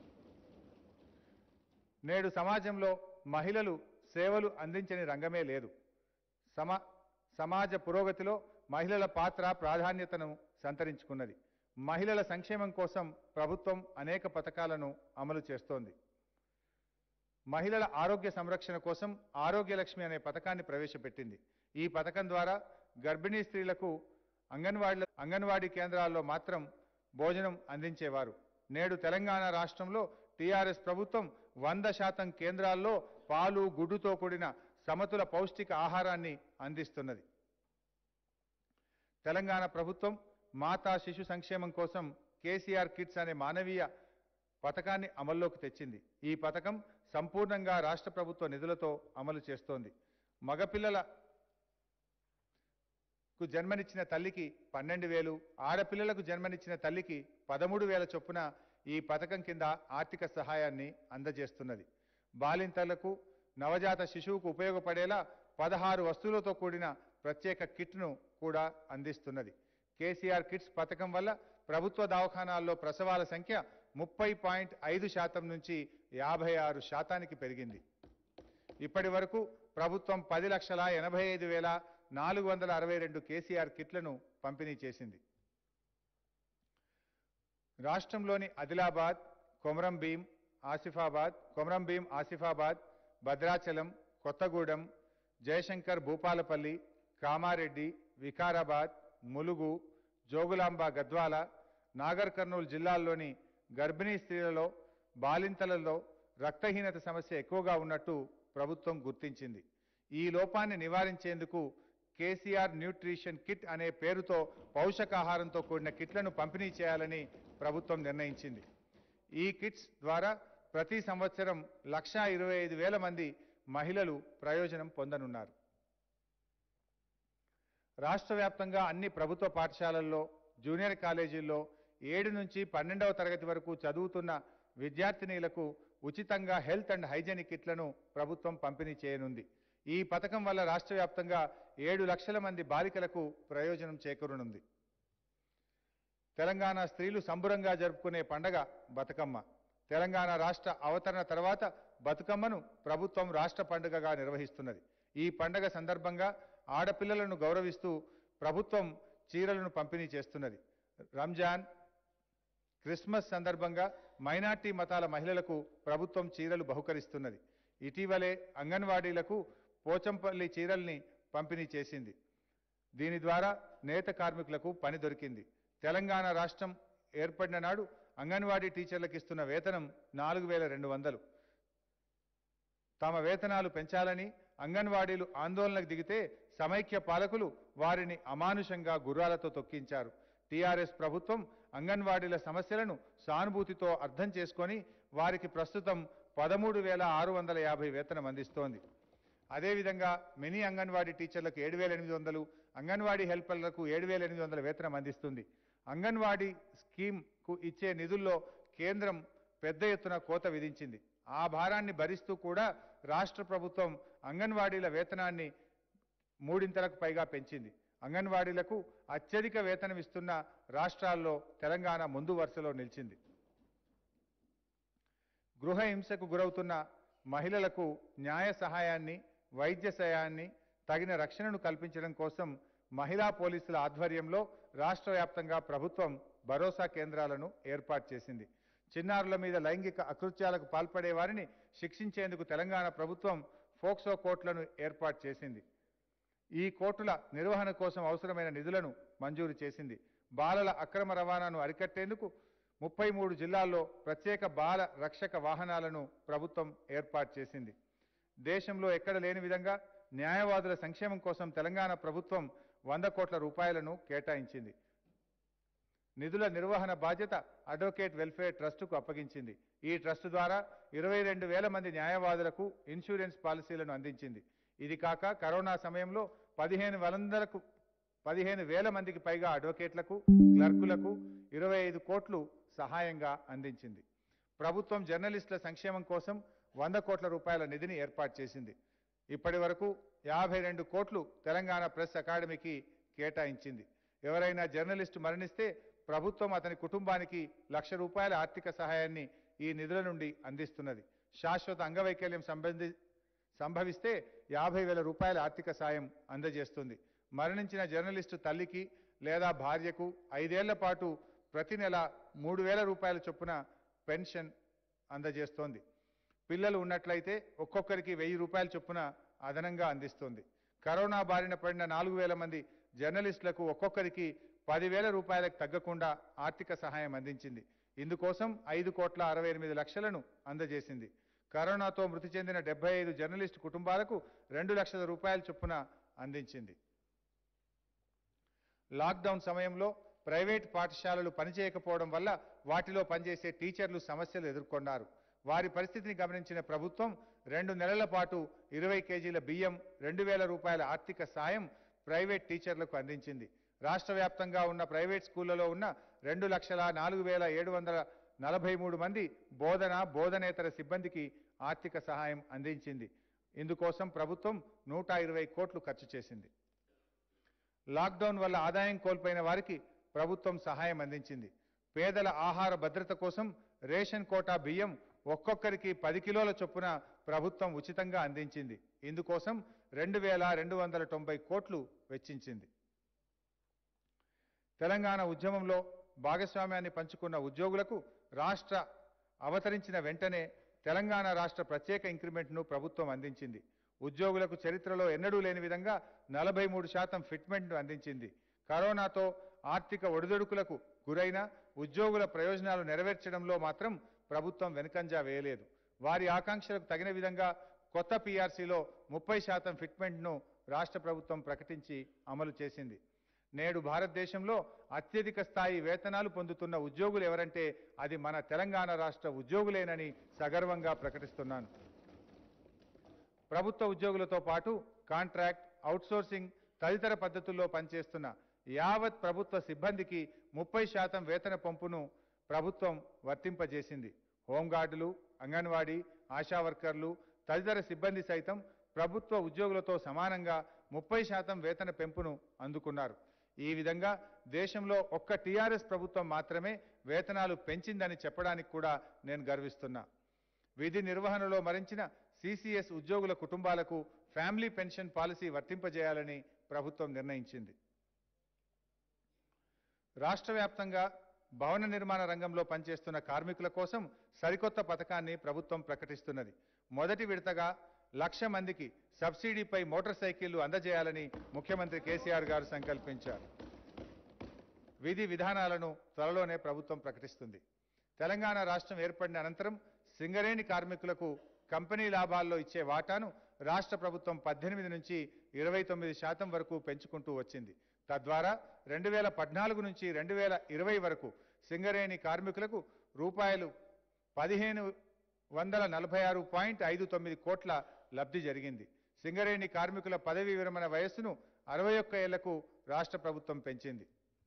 నేడు సమాజంలో మహిళలు సేవలు అందించని రంగమే లేదు సమా సమాజ పురోగతిలో మహిళల పాత్ర ప్రాధాన్యతను సంతరించుకున్నది మహిళల సంక్షేమం కోసం ప్రభుత్వం అనేక పథకాలను అమలు చేస్తోంది మహిళల ఆరోగ్య సంరక్షణ కోసం ఆరోగ్య లక్ష్మి అనే పథకాన్ని ప్రవేశపెట్టింది ఈ పథకం ద్వారా గర్భిణీ స్త్రీలకు అంగన్వాడీ అంగన్వాడీ కేంద్రాల్లో మాత్రం భోజనం అందించేవారు నేడు తెలంగాణ రాష్ట్రంలో టీఆర్ఎస్ ప్రభుత్వం వంద శాతం కేంద్రాల్లో పాలు గుడ్డుతో కూడిన సమతుల పౌష్టిక ఆహారాన్ని అందిస్తున్నది తెలంగాణ ప్రభుత్వం మాతా శిశు సంక్షేమం కోసం కేసీఆర్ కిట్స్ అనే మానవీయ పథకాన్ని అమల్లోకి తెచ్చింది ఈ పథకం సంపూర్ణంగా రాష్ట్ర ప్రభుత్వ నిధులతో అమలు చేస్తోంది మగపిల్లల కు జన్మనిచ్చిన తల్లికి పన్నెండు వేలు ఆడపిల్లలకు జన్మనిచ్చిన తల్లికి పదమూడు వేల చొప్పున ఈ పథకం కింద ఆర్థిక సహాయాన్ని అందజేస్తున్నది బాలింతలకు నవజాత శిశువుకు ఉపయోగపడేలా పదహారు వస్తువులతో కూడిన ప్రత్యేక కిట్ను కూడా అందిస్తున్నది కేసీఆర్ కిట్స్ పథకం వల్ల ప్రభుత్వ దవాఖానాల్లో ప్రసవాల సంఖ్య ముప్పై పాయింట్ ఐదు శాతం నుంచి యాభై ఆరు శాతానికి పెరిగింది ఇప్పటి వరకు ప్రభుత్వం పది లక్షల ఎనభై ఐదు వేల నాలుగు వందల అరవై రెండు కేసీఆర్ కిట్లను పంపిణీ చేసింది రాష్ట్రంలోని ఆదిలాబాద్ కొమరం భీం ఆసిఫాబాద్ కొమరం భీం ఆసిఫాబాద్ భద్రాచలం కొత్తగూడెం జయశంకర్ భూపాలపల్లి కామారెడ్డి వికారాబాద్ ములుగు జోగులాంబ గద్వాల నాగర్ కర్నూలు జిల్లాల్లోని గర్భిణీ స్త్రీలలో బాలింతలలో రక్తహీనత సమస్య ఎక్కువగా ఉన్నట్టు ప్రభుత్వం గుర్తించింది ఈ లోపాన్ని నివారించేందుకు కేసీఆర్ న్యూట్రిషన్ కిట్ అనే పేరుతో పౌషకాహారంతో కూడిన కిట్లను పంపిణీ చేయాలని ప్రభుత్వం నిర్ణయించింది ఈ కిట్స్ ద్వారా ప్రతి సంవత్సరం లక్షా ఇరవై ఐదు వేల మంది మహిళలు ప్రయోజనం పొందనున్నారు రాష్ట్ర వ్యాప్తంగా అన్ని ప్రభుత్వ పాఠశాలల్లో జూనియర్ కాలేజీల్లో ఏడు నుంచి పన్నెండవ తరగతి వరకు చదువుతున్న విద్యార్థినీలకు ఉచితంగా హెల్త్ అండ్ హైజెనిక్ కిట్లను ప్రభుత్వం పంపిణీ చేయనుంది ఈ పథకం వల్ల రాష్ట్ర వ్యాప్తంగా ఏడు లక్షల మంది బాలికలకు ప్రయోజనం చేకూరనుంది తెలంగాణ స్త్రీలు సంబురంగా జరుపుకునే పండగ బతుకమ్మ తెలంగాణ రాష్ట్ర అవతరణ తర్వాత బతుకమ్మను ప్రభుత్వం రాష్ట్ర పండుగగా నిర్వహిస్తున్నది ఈ పండగ సందర్భంగా ఆడపిల్లలను గౌరవిస్తూ ప్రభుత్వం చీరలను పంపిణీ చేస్తున్నది రంజాన్ క్రిస్మస్ సందర్భంగా మైనార్టీ మతాల మహిళలకు ప్రభుత్వం చీరలు బహుకరిస్తున్నది ఇటీవలే అంగన్వాడీలకు పోచంపల్లి చీరల్ని పంపిణీ చేసింది దీని ద్వారా నేత కార్మికులకు పని దొరికింది తెలంగాణ రాష్ట్రం ఏర్పడిన నాడు అంగన్వాడీ టీచర్లకు ఇస్తున్న వేతనం నాలుగు వేల రెండు వందలు తమ వేతనాలు పెంచాలని అంగన్వాడీలు ఆందోళనకు దిగితే సమైక్య పాలకులు వారిని అమానుషంగా గుర్రాలతో తొక్కించారు టీఆర్ఎస్ ప్రభుత్వం అంగన్వాడీల సమస్యలను సానుభూతితో అర్థం చేసుకొని వారికి ప్రస్తుతం పదమూడు వేల ఆరు వందల యాభై వేతనం అందిస్తోంది అదేవిధంగా మినీ అంగన్వాడీ టీచర్లకు ఏడు వేల ఎనిమిది వందలు అంగన్వాడీ హెల్పర్లకు ఏడు వేల ఎనిమిది వందల వేతనం అందిస్తుంది అంగన్వాడీ స్కీమ్కు ఇచ్చే నిధుల్లో కేంద్రం పెద్ద ఎత్తున కోత విధించింది ఆ భారాన్ని భరిస్తూ కూడా రాష్ట్ర ప్రభుత్వం అంగన్వాడీల వేతనాన్ని మూడింతలకు పైగా పెంచింది అంగన్వాడీలకు అత్యధిక వేతనం ఇస్తున్న రాష్ట్రాల్లో తెలంగాణ ముందు వరుసలో నిలిచింది గృహ హింసకు గురవుతున్న మహిళలకు న్యాయ సహాయాన్ని వైద్య సహాయాన్ని తగిన రక్షణను కల్పించడం కోసం మహిళా పోలీసుల ఆధ్వర్యంలో రాష్ట్ర వ్యాప్తంగా ప్రభుత్వం భరోసా కేంద్రాలను ఏర్పాటు చేసింది చిన్నారుల మీద లైంగిక అకృత్యాలకు పాల్పడే వారిని శిక్షించేందుకు తెలంగాణ ప్రభుత్వం ఫోక్సో కోర్టులను ఏర్పాటు చేసింది ఈ కోర్టుల నిర్వహణ కోసం అవసరమైన నిధులను మంజూరు చేసింది బాలల అక్రమ రవాణాను అరికట్టేందుకు ముప్పై మూడు జిల్లాల్లో ప్రత్యేక బాల రక్షక వాహనాలను ప్రభుత్వం ఏర్పాటు చేసింది దేశంలో ఎక్కడ లేని విధంగా న్యాయవాదుల సంక్షేమం కోసం తెలంగాణ ప్రభుత్వం వంద కోట్ల రూపాయలను కేటాయించింది నిధుల నిర్వహణ బాధ్యత అడ్వకేట్ వెల్ఫేర్ ట్రస్టుకు అప్పగించింది ఈ ట్రస్ట్ ద్వారా ఇరవై రెండు వేల మంది న్యాయవాదులకు ఇన్సూరెన్స్ పాలసీలను అందించింది ఇది కాక కరోనా సమయంలో పదిహేను వందలకు పదిహేను వేల మందికి పైగా అడ్వకేట్లకు క్లర్కులకు ఇరవై ఐదు కోట్లు సహాయంగా అందించింది ప్రభుత్వం జర్నలిస్టుల సంక్షేమం కోసం వంద కోట్ల రూపాయల నిధిని ఏర్పాటు చేసింది ఇప్పటి వరకు యాభై రెండు కోట్లు తెలంగాణ ప్రెస్ అకాడమీకి కేటాయించింది ఎవరైనా జర్నలిస్టు మరణిస్తే ప్రభుత్వం అతని కుటుంబానికి లక్ష రూపాయల ఆర్థిక సహాయాన్ని ఈ నిధుల నుండి అందిస్తున్నది శాశ్వత అంగవైకల్యం సంబంధి సంభవిస్తే యాభై వేల రూపాయల ఆర్థిక సాయం అందజేస్తుంది మరణించిన జర్నలిస్టు తల్లికి లేదా భార్యకు ఐదేళ్ల పాటు ప్రతి నెల మూడు వేల రూపాయల చొప్పున పెన్షన్ అందజేస్తోంది పిల్లలు ఉన్నట్లయితే ఒక్కొక్కరికి వెయ్యి రూపాయల చొప్పున అదనంగా అందిస్తుంది కరోనా బారిన పడిన నాలుగు వేల మంది జర్నలిస్టులకు ఒక్కొక్కరికి పదివేల రూపాయలకు తగ్గకుండా ఆర్థిక సహాయం అందించింది ఇందుకోసం ఐదు కోట్ల అరవై ఎనిమిది లక్షలను అందజేసింది కరోనాతో మృతి చెందిన డెబ్బై ఐదు జర్నలిస్టు కుటుంబాలకు రెండు లక్షల రూపాయల చొప్పున అందించింది లాక్డౌన్ సమయంలో ప్రైవేట్ పాఠశాలలు పనిచేయకపోవడం వల్ల వాటిలో పనిచేసే టీచర్లు సమస్యలు ఎదుర్కొన్నారు వారి పరిస్థితిని గమనించిన ప్రభుత్వం రెండు నెలల పాటు ఇరవై కేజీల బియ్యం రెండు వేల రూపాయల ఆర్థిక సాయం ప్రైవేట్ టీచర్లకు అందించింది రాష్ట్ర వ్యాప్తంగా ఉన్న ప్రైవేట్ స్కూళ్లలో ఉన్న రెండు లక్షల నాలుగు వేల ఏడు వందల నలభై మూడు మంది బోధన బోధనేతర సిబ్బందికి ఆర్థిక సహాయం అందించింది ఇందుకోసం ప్రభుత్వం నూట ఇరవై కోట్లు ఖర్చు చేసింది లాక్డౌన్ వల్ల ఆదాయం కోల్పోయిన వారికి ప్రభుత్వం సహాయం అందించింది పేదల ఆహార భద్రత కోసం రేషన్ కోటా బియ్యం ఒక్కొక్కరికి పది కిలోల చొప్పున ప్రభుత్వం ఉచితంగా అందించింది ఇందుకోసం రెండు వేల రెండు వందల తొంభై కోట్లు వెచ్చించింది తెలంగాణ ఉద్యమంలో భాగస్వామ్యాన్ని పంచుకున్న ఉద్యోగులకు రాష్ట్ర అవతరించిన వెంటనే తెలంగాణ రాష్ట్ర ప్రత్యేక ఇంక్రిమెంట్ను ప్రభుత్వం అందించింది ఉద్యోగులకు చరిత్రలో ఎన్నడూ లేని విధంగా నలభై మూడు శాతం ఫిట్మెంట్ను అందించింది కరోనాతో ఆర్థిక ఒడిదొడుకులకు గురైన ఉద్యోగుల ప్రయోజనాలు నెరవేర్చడంలో మాత్రం ప్రభుత్వం వెనుకంజా వేయలేదు వారి ఆకాంక్షలకు తగిన విధంగా కొత్త పీఆర్సీలో ముప్పై శాతం ఫిట్మెంట్ను రాష్ట్ర ప్రభుత్వం ప్రకటించి అమలు చేసింది నేడు భారతదేశంలో అత్యధిక స్థాయి వేతనాలు పొందుతున్న ఉద్యోగులు ఎవరంటే అది మన తెలంగాణ రాష్ట్ర ఉద్యోగులేనని సగర్వంగా ప్రకటిస్తున్నాను ప్రభుత్వ ఉద్యోగులతో పాటు కాంట్రాక్ట్ అవుట్సోర్సింగ్ తదితర పద్ధతుల్లో పనిచేస్తున్న యావత్ ప్రభుత్వ సిబ్బందికి ముప్పై శాతం వేతన పంపును ప్రభుత్వం వర్తింపజేసింది హోంగార్డులు అంగన్వాడీ ఆశా వర్కర్లు తదితర సిబ్బంది సైతం ప్రభుత్వ ఉద్యోగులతో సమానంగా ముప్పై శాతం వేతన పెంపును అందుకున్నారు ఈ విధంగా దేశంలో ఒక్క టీఆర్ఎస్ ప్రభుత్వం మాత్రమే వేతనాలు పెంచిందని చెప్పడానికి కూడా నేను గర్విస్తున్నా విధి నిర్వహణలో మరించిన సిసిఎస్ ఉద్యోగుల కుటుంబాలకు ఫ్యామిలీ పెన్షన్ పాలసీ వర్తింపజేయాలని ప్రభుత్వం నిర్ణయించింది రాష్ట్ర వ్యాప్తంగా భవన నిర్మాణ రంగంలో పనిచేస్తున్న కార్మికుల కోసం సరికొత్త పథకాన్ని ప్రభుత్వం ప్రకటిస్తున్నది మొదటి విడతగా లక్ష మందికి సబ్సిడీపై మోటార్ సైకిళ్లు అందజేయాలని ముఖ్యమంత్రి కేసీఆర్ గారు సంకల్పించారు విధి విధానాలను త్వరలోనే ప్రభుత్వం ప్రకటిస్తుంది తెలంగాణ రాష్ట్రం ఏర్పడిన అనంతరం సింగరేణి కార్మికులకు కంపెనీ లాభాల్లో ఇచ్చే వాటాను రాష్ట్ర ప్రభుత్వం పద్దెనిమిది నుంచి ఇరవై తొమ్మిది శాతం వరకు పెంచుకుంటూ వచ్చింది తద్వారా రెండు వేల పద్నాలుగు నుంచి రెండు వేల ఇరవై వరకు సింగరేణి కార్మికులకు రూపాయలు పదిహేను వందల నలభై ఆరు పాయింట్ ఐదు తొమ్మిది కోట్ల లబ్ధి జరిగింది సింగరేణి కార్మికుల పదవీ విరమణ వయస్సును అరవై ఒక్క ఏళ్లకు రాష్ట్ర ప్రభుత్వం పెంచింది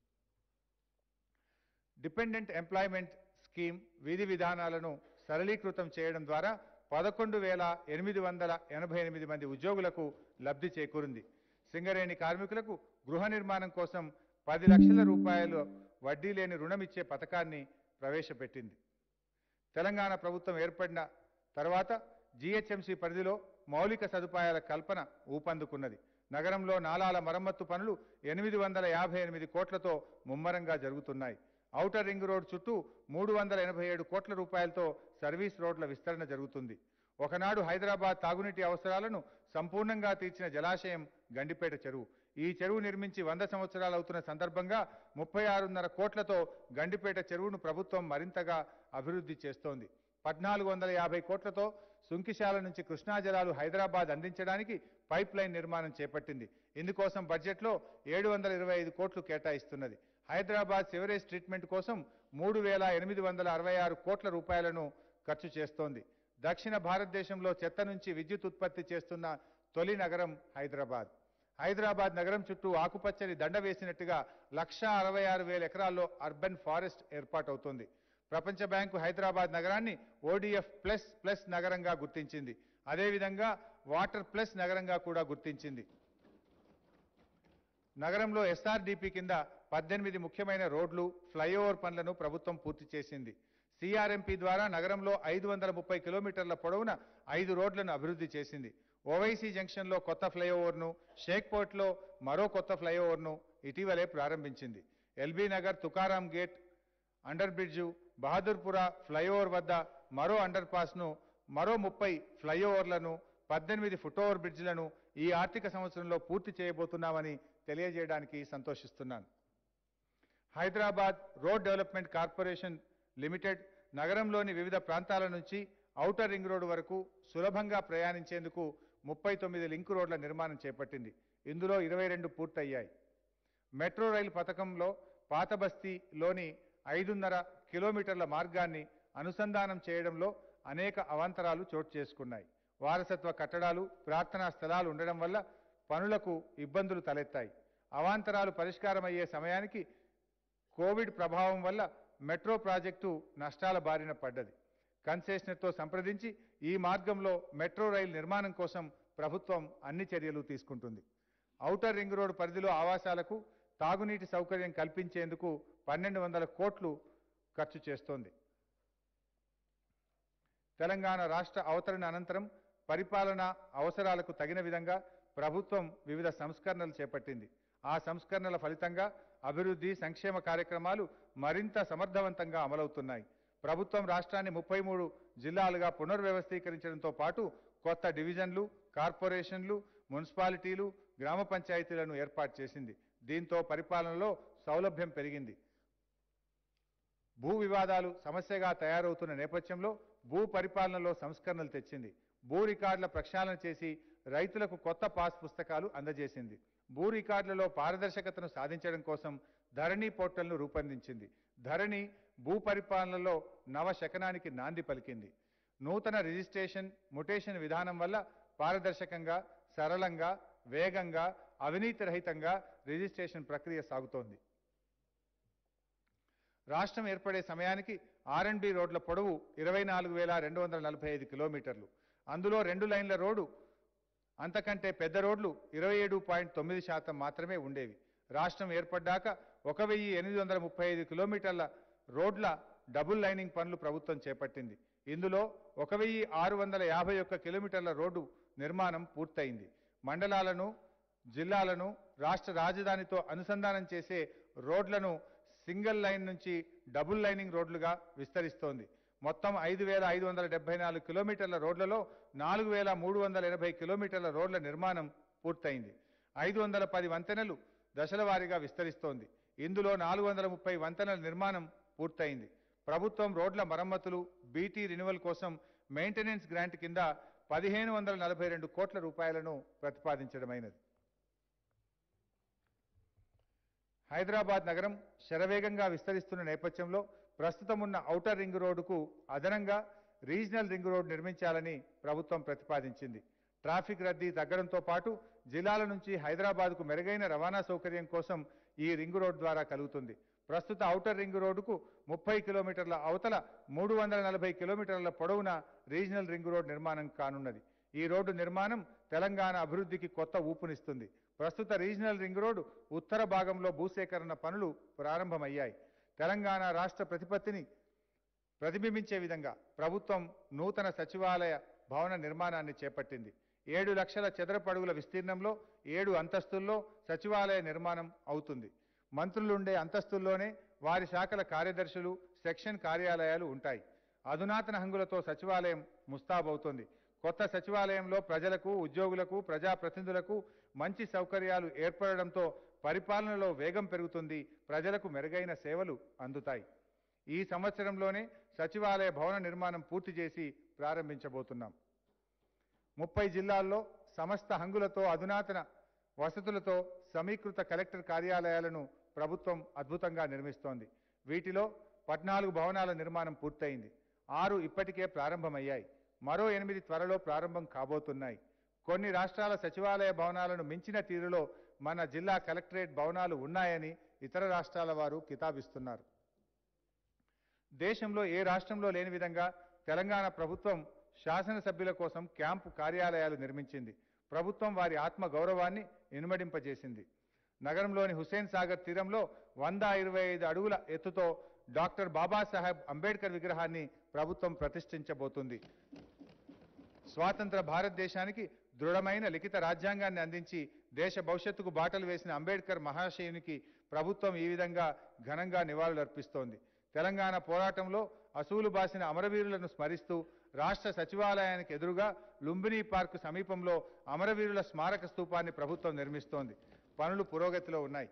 డిపెండెంట్ ఎంప్లాయ్మెంట్ స్కీమ్ విధి విధానాలను సరళీకృతం చేయడం ద్వారా పదకొండు వేల ఎనిమిది వందల ఎనభై ఎనిమిది మంది ఉద్యోగులకు లబ్ధి చేకూరింది సింగరేణి కార్మికులకు గృహ నిర్మాణం కోసం పది లక్షల రూపాయలు వడ్డీ లేని రుణం ఇచ్చే పథకాన్ని ప్రవేశపెట్టింది తెలంగాణ ప్రభుత్వం ఏర్పడిన తర్వాత జీహెచ్ఎంసీ పరిధిలో మౌలిక సదుపాయాల కల్పన ఊపందుకున్నది నగరంలో నాలాల మరమ్మత్తు పనులు ఎనిమిది వందల యాభై ఎనిమిది కోట్లతో ముమ్మరంగా జరుగుతున్నాయి ఔటర్ రింగ్ రోడ్ చుట్టూ మూడు వందల ఎనభై ఏడు కోట్ల రూపాయలతో సర్వీస్ రోడ్ల విస్తరణ జరుగుతుంది ఒకనాడు హైదరాబాద్ తాగునీటి అవసరాలను సంపూర్ణంగా తీర్చిన జలాశయం గండిపేట చెరువు ఈ చెరువు నిర్మించి వంద సంవత్సరాలు అవుతున్న సందర్భంగా ముప్పై ఆరున్నర కోట్లతో గండిపేట చెరువును ప్రభుత్వం మరింతగా అభివృద్ధి చేస్తోంది పద్నాలుగు వందల యాభై కోట్లతో సుంకిశాల నుంచి కృష్ణా జలాలు హైదరాబాద్ అందించడానికి పైప్ లైన్ నిర్మాణం చేపట్టింది ఇందుకోసం బడ్జెట్లో ఏడు వందల ఇరవై ఐదు కోట్లు కేటాయిస్తున్నది హైదరాబాద్ సివరేజ్ ట్రీట్మెంట్ కోసం మూడు వేల ఎనిమిది వందల అరవై ఆరు కోట్ల రూపాయలను ఖర్చు చేస్తోంది దక్షిణ భారతదేశంలో చెత్త నుంచి విద్యుత్ ఉత్పత్తి చేస్తున్న తొలి నగరం హైదరాబాద్ హైదరాబాద్ నగరం చుట్టూ ఆకుపచ్చని దండ వేసినట్టుగా లక్షా అరవై ఆరు వేల ఎకరాల్లో అర్బన్ ఫారెస్ట్ ఏర్పాటవుతోంది ప్రపంచ బ్యాంకు హైదరాబాద్ నగరాన్ని ఓడిఎఫ్ ప్లస్ ప్లస్ నగరంగా గుర్తించింది అదేవిధంగా వాటర్ ప్లస్ నగరంగా కూడా గుర్తించింది నగరంలో ఎస్ఆర్డిపి కింద పద్దెనిమిది ముఖ్యమైన రోడ్లు ఫ్లైఓవర్ పనులను ప్రభుత్వం పూర్తి చేసింది సిఆర్ఎంపి ద్వారా నగరంలో ఐదు వందల ముప్పై కిలోమీటర్ల పొడవున ఐదు రోడ్లను అభివృద్ధి చేసింది ఓవైసీ జంక్షన్లో కొత్త ఫ్లైఓవర్ను షేక్పోర్ట్లో మరో కొత్త ఫ్లైఓవర్ను ఇటీవలే ప్రారంభించింది LB Nagar Tukaram gate under bridge Bahadurpura flyover వద్ద మరో అండర్ పాస్ను మరో ముప్పై ఫ్లైఓవర్లను పద్దెనిమిది ఫుట్ఓవర్ బ్రిడ్జ్లను ఈ ఆర్థిక సంవత్సరంలో పూర్తి చేయబోతున్నామని తెలియజేయడానికి సంతోషిస్తున్నాను Hyderabad road development corporation limited నగరంలోని వివిధ ప్రాంతాల నుంచి ఔటర్ రింగ్ రోడ్డు వరకు సులభంగా ప్రయాణించేందుకు ముప్పై తొమ్మిది లింక్ రోడ్ల నిర్మాణం చేపట్టింది ఇందులో ఇరవై రెండు పూర్తయ్యాయి మెట్రో రైలు పథకంలో పాత బస్తీలోని ఐదున్నర కిలోమీటర్ల మార్గాన్ని అనుసంధానం చేయడంలో అనేక అవాంతరాలు చోటు చేసుకున్నాయి వారసత్వ కట్టడాలు ప్రార్థనా స్థలాలు ఉండడం వల్ల పనులకు ఇబ్బందులు తలెత్తాయి అవాంతరాలు పరిష్కారమయ్యే సమయానికి కోవిడ్ ప్రభావం వల్ల మెట్రో ప్రాజెక్టు నష్టాల బారిన పడ్డది కన్సెషనర్తో సంప్రదించి ఈ మార్గంలో మెట్రో రైలు నిర్మాణం కోసం ప్రభుత్వం అన్ని చర్యలు తీసుకుంటుంది ఔటర్ రింగ్ రోడ్ పరిధిలో ఆవాసాలకు తాగునీటి సౌకర్యం కల్పించేందుకు పన్నెండు వందల కోట్లు ఖర్చు చేస్తోంది తెలంగాణ రాష్ట్ర అవతరణ అనంతరం పరిపాలన అవసరాలకు తగిన విధంగా ప్రభుత్వం వివిధ సంస్కరణలు చేపట్టింది ఆ సంస్కరణల ఫలితంగా అభివృద్ధి సంక్షేమ కార్యక్రమాలు మరింత సమర్థవంతంగా అమలవుతున్నాయి ప్రభుత్వం రాష్ట్రాన్ని ముప్పై మూడు జిల్లాలుగా పునర్వ్యవస్థీకరించడంతో పాటు కొత్త డివిజన్లు కార్పొరేషన్లు మున్సిపాలిటీలు గ్రామ పంచాయతీలను ఏర్పాటు చేసింది దీంతో పరిపాలనలో సౌలభ్యం పెరిగింది భూ వివాదాలు సమస్యగా తయారవుతున్న నేపథ్యంలో భూ పరిపాలనలో సంస్కరణలు తెచ్చింది భూ రికార్డుల ప్రక్షాళన చేసి రైతులకు కొత్త పాస్ పుస్తకాలు అందజేసింది భూ రికార్డులలో పారదర్శకతను సాధించడం కోసం ధరణి పోర్టల్ను రూపొందించింది ధరణి భూ పరిపాలనలో నవ శకనానికి నాంది పలికింది నూతన రిజిస్ట్రేషన్ ముటేషన్ విధానం వల్ల పారదర్శకంగా సరళంగా వేగంగా అవినీతి రహితంగా రిజిస్ట్రేషన్ ప్రక్రియ సాగుతోంది రాష్ట్రం ఏర్పడే సమయానికి ఆర్ఎండ్బి రోడ్ల పొడవు ఇరవై నాలుగు వేల రెండు వందల నలభై ఐదు కిలోమీటర్లు అందులో రెండు లైన్ల రోడ్డు అంతకంటే పెద్ద రోడ్లు ఇరవై ఏడు పాయింట్ తొమ్మిది శాతం మాత్రమే ఉండేవి రాష్ట్రం ఏర్పడ్డాక ఒక వెయ్యి ఎనిమిది వందల ముప్పై ఐదు కిలోమీటర్ల రోడ్ల డబుల్ లైనింగ్ పనులు ప్రభుత్వం చేపట్టింది ఇందులో ఒక వెయ్యి ఆరు వందల యాభై ఒక్క కిలోమీటర్ల రోడ్డు నిర్మాణం పూర్తయింది మండలాలను జిల్లాలను రాష్ట్ర రాజధానితో అనుసంధానం చేసే రోడ్లను సింగిల్ లైన్ నుంచి డబుల్ లైనింగ్ రోడ్లుగా విస్తరిస్తోంది మొత్తం ఐదు వేల ఐదు వందల డెబ్బై నాలుగు కిలోమీటర్ల రోడ్లలో నాలుగు వేల మూడు వందల ఎనభై కిలోమీటర్ల రోడ్ల నిర్మాణం పూర్తయింది ఐదు వందల పది వంతెనలు దశల వారీగా విస్తరిస్తోంది ఇందులో నాలుగు వందల ముప్పై వంతెనల నిర్మాణం పూర్తయింది ప్రభుత్వం రోడ్ల మరమ్మతులు బీటీ రెన్యువల్ కోసం మెయింటెనెన్స్ గ్రాంట్ కింద పదిహేను వందల నలభై రెండు కోట్ల రూపాయలను ప్రతిపాదించడమైనది హైదరాబాద్ నగరం శరవేగంగా విస్తరిస్తున్న నేపథ్యంలో ప్రస్తుతం ఉన్న ఔటర్ రింగ్ రోడ్డుకు అదనంగా రీజనల్ రింగ్ రోడ్ నిర్మించాలని ప్రభుత్వం ప్రతిపాదించింది ట్రాఫిక్ రద్దీ తగ్గడంతో పాటు జిల్లాల నుంచి హైదరాబాద్కు మెరుగైన రవాణా సౌకర్యం కోసం ఈ రింగ్ రోడ్ ద్వారా కలుగుతుంది ప్రస్తుత ఔటర్ రింగ్ రోడ్డుకు ముప్పై కిలోమీటర్ల అవతల మూడు వందల నలభై కిలోమీటర్ల పొడవున రీజనల్ రింగ్ రోడ్ నిర్మాణం కానున్నది ఈ రోడ్డు నిర్మాణం తెలంగాణ అభివృద్ధికి కొత్త ఊపునిస్తుంది ప్రస్తుత రీజనల్ రింగ్ రోడ్డు ఉత్తర భాగంలో భూసేకరణ పనులు ప్రారంభమయ్యాయి తెలంగాణ రాష్ట్ర ప్రతిపత్తిని ప్రతిబింబించే విధంగా ప్రభుత్వం నూతన సచివాలయ భవన నిర్మాణాన్ని చేపట్టింది ఏడు లక్షల చదరపు అడుగుల విస్తీర్ణంలో ఏడు అంతస్తుల్లో సచివాలయ నిర్మాణం అవుతుంది మంత్రులుండే అంతస్తుల్లోనే వారి శాఖల కార్యదర్శులు సెక్షన్ కార్యాలయాలు ఉంటాయి అధునాతన హంగులతో సచివాలయం ముస్తాబవుతోంది కొత్త సచివాలయంలో ప్రజలకు ఉద్యోగులకు ప్రజాప్రతినిధులకు మంచి సౌకర్యాలు ఏర్పడడంతో పరిపాలనలో వేగం పెరుగుతుంది ప్రజలకు మెరుగైన సేవలు అందుతాయి ఈ సంవత్సరంలోనే సచివాలయ భవన నిర్మాణం పూర్తి చేసి ప్రారంభించబోతున్నాం ముప్పై జిల్లాల్లో సమస్త హంగులతో అధునాతన వసతులతో సమీకృత కలెక్టర్ కార్యాలయాలను ప్రభుత్వం అద్భుతంగా నిర్మిస్తోంది వీటిలో పద్నాలుగు భవనాల నిర్మాణం పూర్తయింది ఆరు ఇప్పటికే ప్రారంభమయ్యాయి మరో ఎనిమిది త్వరలో ప్రారంభం కాబోతున్నాయి కొన్ని రాష్ట్రాల సచివాలయ భవనాలను మించిన తీరులో మన జిల్లా కలెక్టరేట్ భవనాలు ఉన్నాయని ఇతర రాష్ట్రాల వారు కితాబిస్తున్నారు దేశంలో ఏ రాష్ట్రంలో లేని విధంగా తెలంగాణ ప్రభుత్వం శాసనసభ్యుల కోసం క్యాంపు కార్యాలయాలు నిర్మించింది ప్రభుత్వం వారి ఆత్మ గౌరవాన్ని ఇనుమడింపజేసింది నగరంలోని హుస్సేన్ సాగర్ తీరంలో వంద ఇరవై ఐదు అడుగుల ఎత్తుతో డాక్టర్ బాబాసాహెబ్ అంబేద్కర్ విగ్రహాన్ని ప్రభుత్వం ప్రతిష్ఠించబోతుంది స్వాతంత్ర భారతదేశానికి దృఢమైన లిఖిత రాజ్యాంగాన్ని అందించి దేశ భవిష్యత్తుకు బాటలు వేసిన అంబేద్కర్ మహాశయునికి ప్రభుత్వం ఈ విధంగా ఘనంగా నివాళులర్పిస్తోంది తెలంగాణ పోరాటంలో అసూలు బాసిన అమరవీరులను స్మరిస్తూ రాష్ట్ర సచివాలయానికి ఎదురుగా లుంబిని పార్కు సమీపంలో అమరవీరుల స్మారక స్తూపాన్ని ప్రభుత్వం నిర్మిస్తోంది పనులు పురోగతిలో ఉన్నాయి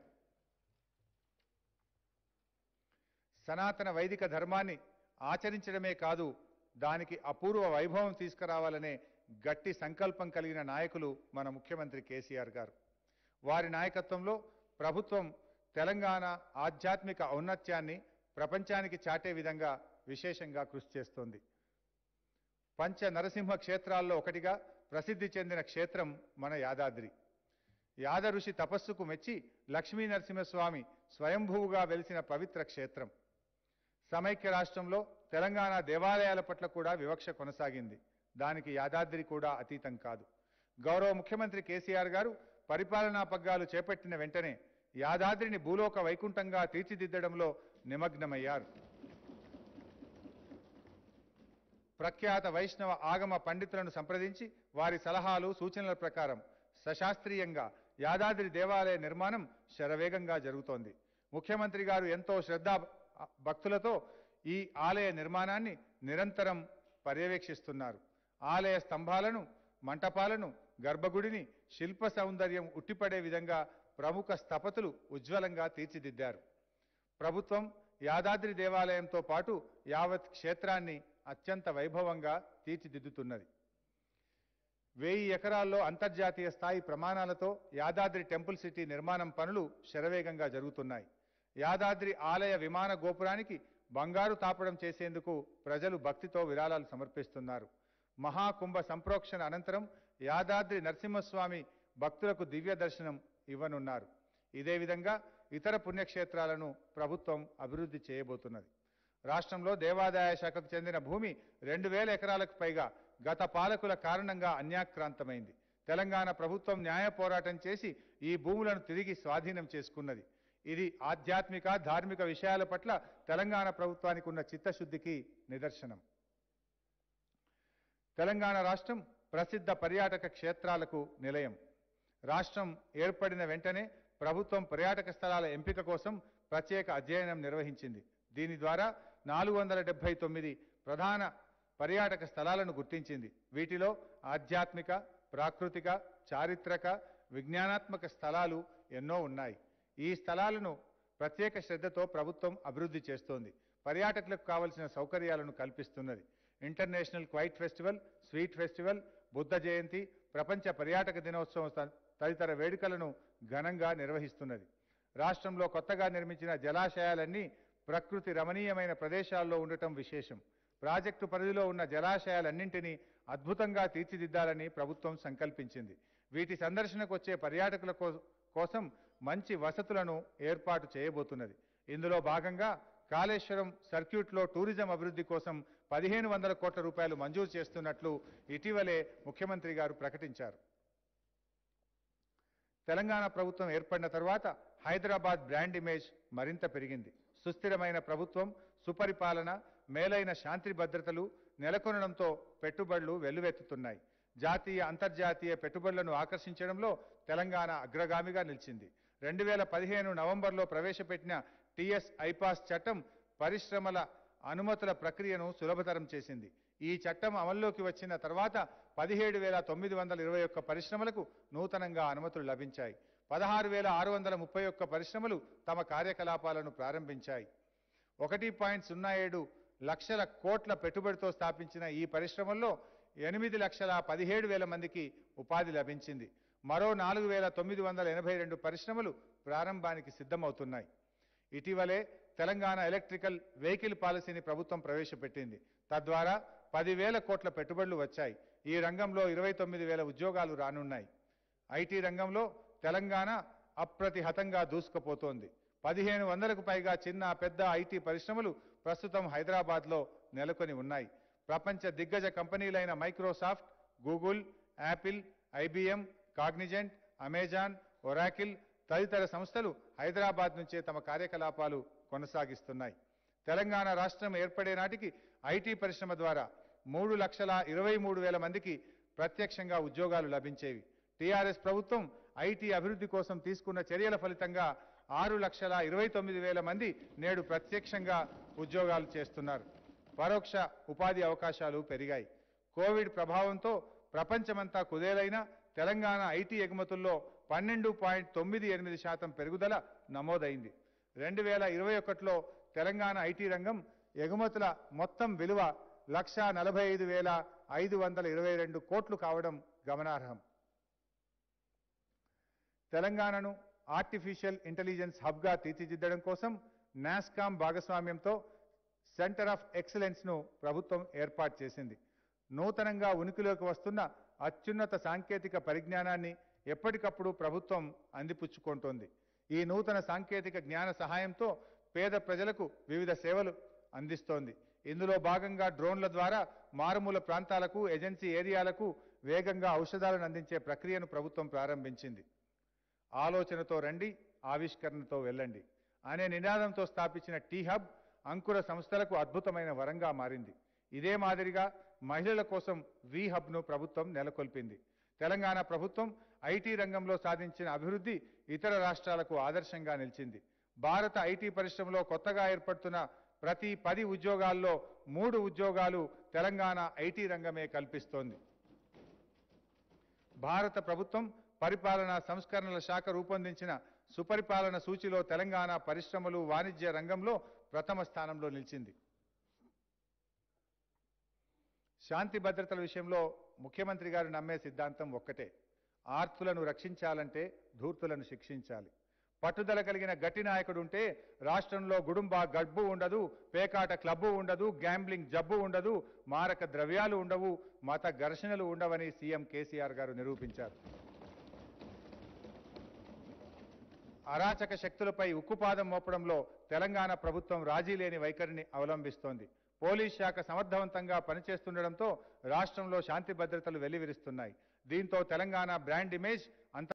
సనాతన వైదిక ధర్మాన్ని ఆచరించడమే కాదు దానికి అపూర్వ వైభవం తీసుకురావాలనే గట్టి సంకల్పం కలిగిన నాయకులు మన ముఖ్యమంత్రి కేసీఆర్ గారు వారి నాయకత్వంలో ప్రభుత్వం తెలంగాణ ఆధ్యాత్మిక ఔన్నత్యాన్ని ప్రపంచానికి చాటే విధంగా విశేషంగా కృషి చేస్తోంది పంచ నరసింహ క్షేత్రాల్లో ఒకటిగా ప్రసిద్ధి చెందిన క్షేత్రం మన యాదాద్రి యాద ఋషి తపస్సుకు మెచ్చి లక్ష్మీ నరసింహస్వామి స్వయంభువుగా వెలిసిన పవిత్ర క్షేత్రం సమైక్య రాష్ట్రంలో తెలంగాణ దేవాలయాల పట్ల కూడా వివక్ష కొనసాగింది దానికి యాదాద్రి కూడా అతీతం కాదు గౌరవ ముఖ్యమంత్రి కేసీఆర్ గారు పరిపాలనా పగ్గాలు చేపట్టిన వెంటనే యాదాద్రిని భూలోక వైకుంఠంగా తీర్చిదిద్దడంలో నిమగ్నమయ్యారు ప్రఖ్యాత వైష్ణవ ఆగమ పండితులను సంప్రదించి వారి సలహాలు సూచనల ప్రకారం సశాస్త్రీయంగా యాదాద్రి దేవాలయ నిర్మాణం శరవేగంగా జరుగుతోంది ముఖ్యమంత్రి గారు ఎంతో శ్రద్ధా భక్తులతో ఈ ఆలయ నిర్మాణాన్ని నిరంతరం పర్యవేక్షిస్తున్నారు ఆలయ స్తంభాలను మంటపాలను గర్భగుడిని శిల్ప సౌందర్యం ఉట్టిపడే విధంగా ప్రముఖ స్థపతులు ఉజ్వలంగా తీర్చిదిద్దారు ప్రభుత్వం యాదాద్రి దేవాలయంతో పాటు యావత్ క్షేత్రాన్ని అత్యంత వైభవంగా తీర్చిదిద్దుతున్నది వెయ్యి ఎకరాల్లో అంతర్జాతీయ స్థాయి ప్రమాణాలతో యాదాద్రి టెంపుల్ సిటీ నిర్మాణం పనులు శరవేగంగా జరుగుతున్నాయి యాదాద్రి ఆలయ విమాన గోపురానికి బంగారు తాపడం చేసేందుకు ప్రజలు భక్తితో విరాళాలు సమర్పిస్తున్నారు మహాకుంభ సంప్రోక్షణ అనంతరం యాదాద్రి నరసింహస్వామి భక్తులకు దివ్య దర్శనం ఇవ్వనున్నారు ఇదే విధంగా ఇతర పుణ్యక్షేత్రాలను ప్రభుత్వం అభివృద్ధి చేయబోతున్నది రాష్ట్రంలో దేవాదాయ శాఖకు చెందిన భూమి రెండు వేల ఎకరాలకు పైగా గత పాలకుల కారణంగా అన్యాక్రాంతమైంది తెలంగాణ ప్రభుత్వం న్యాయ పోరాటం చేసి ఈ భూములను తిరిగి స్వాధీనం చేసుకున్నది ఇది ఆధ్యాత్మిక ధార్మిక విషయాల పట్ల తెలంగాణ ప్రభుత్వానికి ఉన్న చిత్తశుద్ధికి నిదర్శనం తెలంగాణ రాష్ట్రం ప్రసిద్ధ పర్యాటక క్షేత్రాలకు నిలయం రాష్ట్రం ఏర్పడిన వెంటనే ప్రభుత్వం పర్యాటక స్థలాల ఎంపిక కోసం ప్రత్యేక అధ్యయనం నిర్వహించింది దీని ద్వారా నాలుగు వందల డెబ్బై తొమ్మిది ప్రధాన పర్యాటక స్థలాలను గుర్తించింది వీటిలో ఆధ్యాత్మిక ప్రాకృతిక చారిత్రక విజ్ఞానాత్మక స్థలాలు ఎన్నో ఉన్నాయి ఈ స్థలాలను ప్రత్యేక శ్రద్ధతో ప్రభుత్వం అభివృద్ధి చేస్తోంది పర్యాటకులకు కావలసిన సౌకర్యాలను కల్పిస్తున్నది international kite festival sweet festival Buddha Jayanti ప్రపంచ పర్యాటక దినోత్సవం త- తదితర వేడుకలను ఘనంగా నిర్వహిస్తున్నది రాష్ట్రంలో కొత్తగా నిర్మించిన జలాశయాలన్నీ ప్రకృతి రమణీయమైన ప్రదేశాల్లో ఉండటం విశేషం ప్రాజెక్టు పరిధిలో ఉన్న జలాశయాలన్నింటినీ అద్భుతంగా తీర్చిదిద్దాలని ప్రభుత్వం సంకల్పించింది వీటి సందర్శనకు వచ్చే పర్యాటకుల కో- కోసం మంచి వసతులను ఏర్పాటు చేయబోతున్నది ఇందులో భాగంగా కాళేశ్వరం సర్క్యూట్లో టూరిజం అభివృద్ధి కోసం పదిహేను వందల కోట్ల రూపాయలు మంజూరు చేస్తున్నట్లు ఇటీవలే ముఖ్యమంత్రి గారు ప్రకటించారు తెలంగాణ ప్రభుత్వం ఏర్పడిన తర్వాత హైదరాబాద్ బ్రాండ్ ఇమేజ్ మరింత పెరిగింది సుస్థిరమైన ప్రభుత్వం సుపరిపాలన మేలైన శాంతి భద్రతలు నెలకొనడంతో పెట్టుబడులు వెల్లువెత్తుతున్నాయి జాతీయ అంతర్జాతీయ పెట్టుబడులను ఆకర్షించడంలో తెలంగాణ అగ్రగామిగా నిలిచింది రెండు వేల పదిహేను నవంబర్లో ప్రవేశపెట్టిన టిఎస్ ఐపాస్ చట్టం పరిశ్రమల అనుమతుల ప్రక్రియను సులభతరం చేసింది ఈ చట్టం అమల్లోకి వచ్చిన తర్వాత పదిహేడు వేల తొమ్మిది వందల ఇరవై ఒక్క పరిశ్రమలకు నూతనంగా అనుమతులు లభించాయి పదహారు వేల ఆరు వందల ముప్పై ఒక్క పరిశ్రమలు తమ కార్యకలాపాలను ప్రారంభించాయి ఒకటి పాయింట్ సున్నా ఏడు లక్షల కోట్ల పెట్టుబడితో స్థాపించిన ఈ పరిశ్రమల్లో ఎనిమిది లక్షల పదిహేడు వేల మందికి ఉపాధి లభించింది మరో నాలుగు వేల తొమ్మిది వందల ఎనభై రెండు పరిశ్రమలు ప్రారంభానికి సిద్ధమవుతున్నాయి ఇటీవలే తెలంగాణ ఎలక్ట్రికల్ వెహికల్ పాలసీని ప్రభుత్వం ప్రవేశపెట్టింది తద్వారా పదివేల కోట్ల పెట్టుబడులు వచ్చాయి ఈ రంగంలో ఇరవై తొమ్మిది వేల ఉద్యోగాలు రానున్నాయి ఐటీ రంగంలో తెలంగాణ అప్రతిహతంగా దూసుకుపోతోంది పదిహేను వందలకు పైగా చిన్న పెద్ద ఐటీ పరిశ్రమలు ప్రస్తుతం హైదరాబాద్లో నెలకొని ఉన్నాయి ప్రపంచ దిగ్గజ కంపెనీలైన Microsoft Google Apple IBM Cognizant Amazon Oracle తదితర సంస్థలు హైదరాబాద్ నుంచే తమ కార్యకలాపాలు కొనసాగిస్తున్నాయి తెలంగాణ రాష్ట్రం ఏర్పడే నాటికి ఐటీ పరిశ్రమ ద్వారా మూడు లక్షల ఇరవై మూడు వేల మందికి ప్రత్యక్షంగా ఉద్యోగాలు లభించేవి టీఆర్ఎస్ ప్రభుత్వం ఐటీ అభివృద్ధి కోసం తీసుకున్న చర్యల ఫలితంగా ఆరు లక్షల ఇరవై తొమ్మిది వేల మంది నేడు ప్రత్యక్షంగా ఉద్యోగాలు చేస్తున్నారు పరోక్ష ఉపాధి అవకాశాలు పెరిగాయి కోవిడ్ ప్రభావంతో ప్రపంచమంతా కుదేలైన తెలంగాణ ఐటీ ఎగుమతుల్లో పన్నెండు పాయింట్ తొమ్మిది ఎనిమిది శాతం పెరుగుదల నమోదైంది రెండు వేల ఇరవై ఒకటిలో తెలంగాణ ఐటీ రంగం ఎగుమతుల మొత్తం విలువ లక్ష నలభై ఐదు వేల ఐదు వందల ఇరవై రెండు కోట్లు కావడం గమనార్హం తెలంగాణను ఆర్టిఫిషియల్ ఇంటెలిజెన్స్ హబ్గా తీర్చిదిద్దడం కోసం నాస్కామ్ భాగస్వామ్యంతో సెంటర్ ఆఫ్ ఎక్సలెన్స్ను ప్రభుత్వం ఏర్పాటు చేసింది నూతనంగా ఉనికిలోకి వస్తున్న అత్యున్నత సాంకేతిక పరిజ్ఞానాన్ని ఎప్పటికప్పుడు ప్రభుత్వం అందిపుచ్చుకుంటోంది ఈ నూతన సాంకేతిక జ్ఞాన సహాయంతో పేద ప్రజలకు వివిధ సేవలు అందిస్తోంది ఇందులో భాగంగా డ్రోన్ల ద్వారా మారుమూల ప్రాంతాలకు ఏజెన్సీ ఏరియాలకు వేగంగా ఔషధాలను అందించే ప్రక్రియను ప్రభుత్వం ప్రారంభించింది ఆలోచనతో రండి ఆవిష్కరణతో వెళ్ళండి అనే నినాదంతో స్థాపించిన టీ హబ్ అంకుర సంస్థలకు అద్భుతమైన వరంగా మారింది ఇదే మాదిరిగా మహిళల కోసం వి హబ్ను ప్రభుత్వం నెలకొల్పింది తెలంగాణ ప్రభుత్వం ఐటీ రంగంలో సాధించిన అభివృద్ధి ఇతర రాష్ట్రాలకు ఆదర్శంగా నిలిచింది భారత ఐటీ పరిశ్రమలో కొత్తగా ఏర్పడుతున్న ప్రతి పది ఉద్యోగాల్లో మూడు ఉద్యోగాలు తెలంగాణ ఐటీ రంగమే కల్పిస్తోంది భారత ప్రభుత్వం పరిపాలనా సంస్కరణల శాఖ రూపొందించిన సుపరిపాలన సూచిలో తెలంగాణ పరిశ్రమలు వాణిజ్య రంగంలో ప్రథమ స్థానంలో నిలిచింది శాంతి భద్రతల విషయంలో ముఖ్యమంత్రి గారు నమ్మే సిద్ధాంతం ఒక్కటే ఆర్తులను రక్షించాలంటే ధూర్తులను శిక్షించాలి పట్టుదల కలిగిన గట్టి నాయకుడు ఉంటే రాష్ట్రంలో గుడుంబా గడ్బు ఉండదు పేకాట క్లబ్బు ఉండదు గ్యాంబ్లింగ్ జబ్బు ఉండదు మారక ద్రవ్యాలు ఉండవు మత ఘర్షణలు ఉండవని సీఎం కేసీఆర్ గారు నిరూపించారు అరాచక శక్తులపై ఉక్కుపాదం మోపడంలో తెలంగాణ ప్రభుత్వం రాజీ లేని వైఖరిని అవలంబిస్తోంది పోలీస్ శాఖ సమర్థవంతంగా పనిచేస్తుండటంతో రాష్ట్రంలో శాంతి భద్రతలు వెల్లివిరుస్తున్నాయి దీంతో తెలంగాణ బ్రాండ్ ఇమేజ్ అంత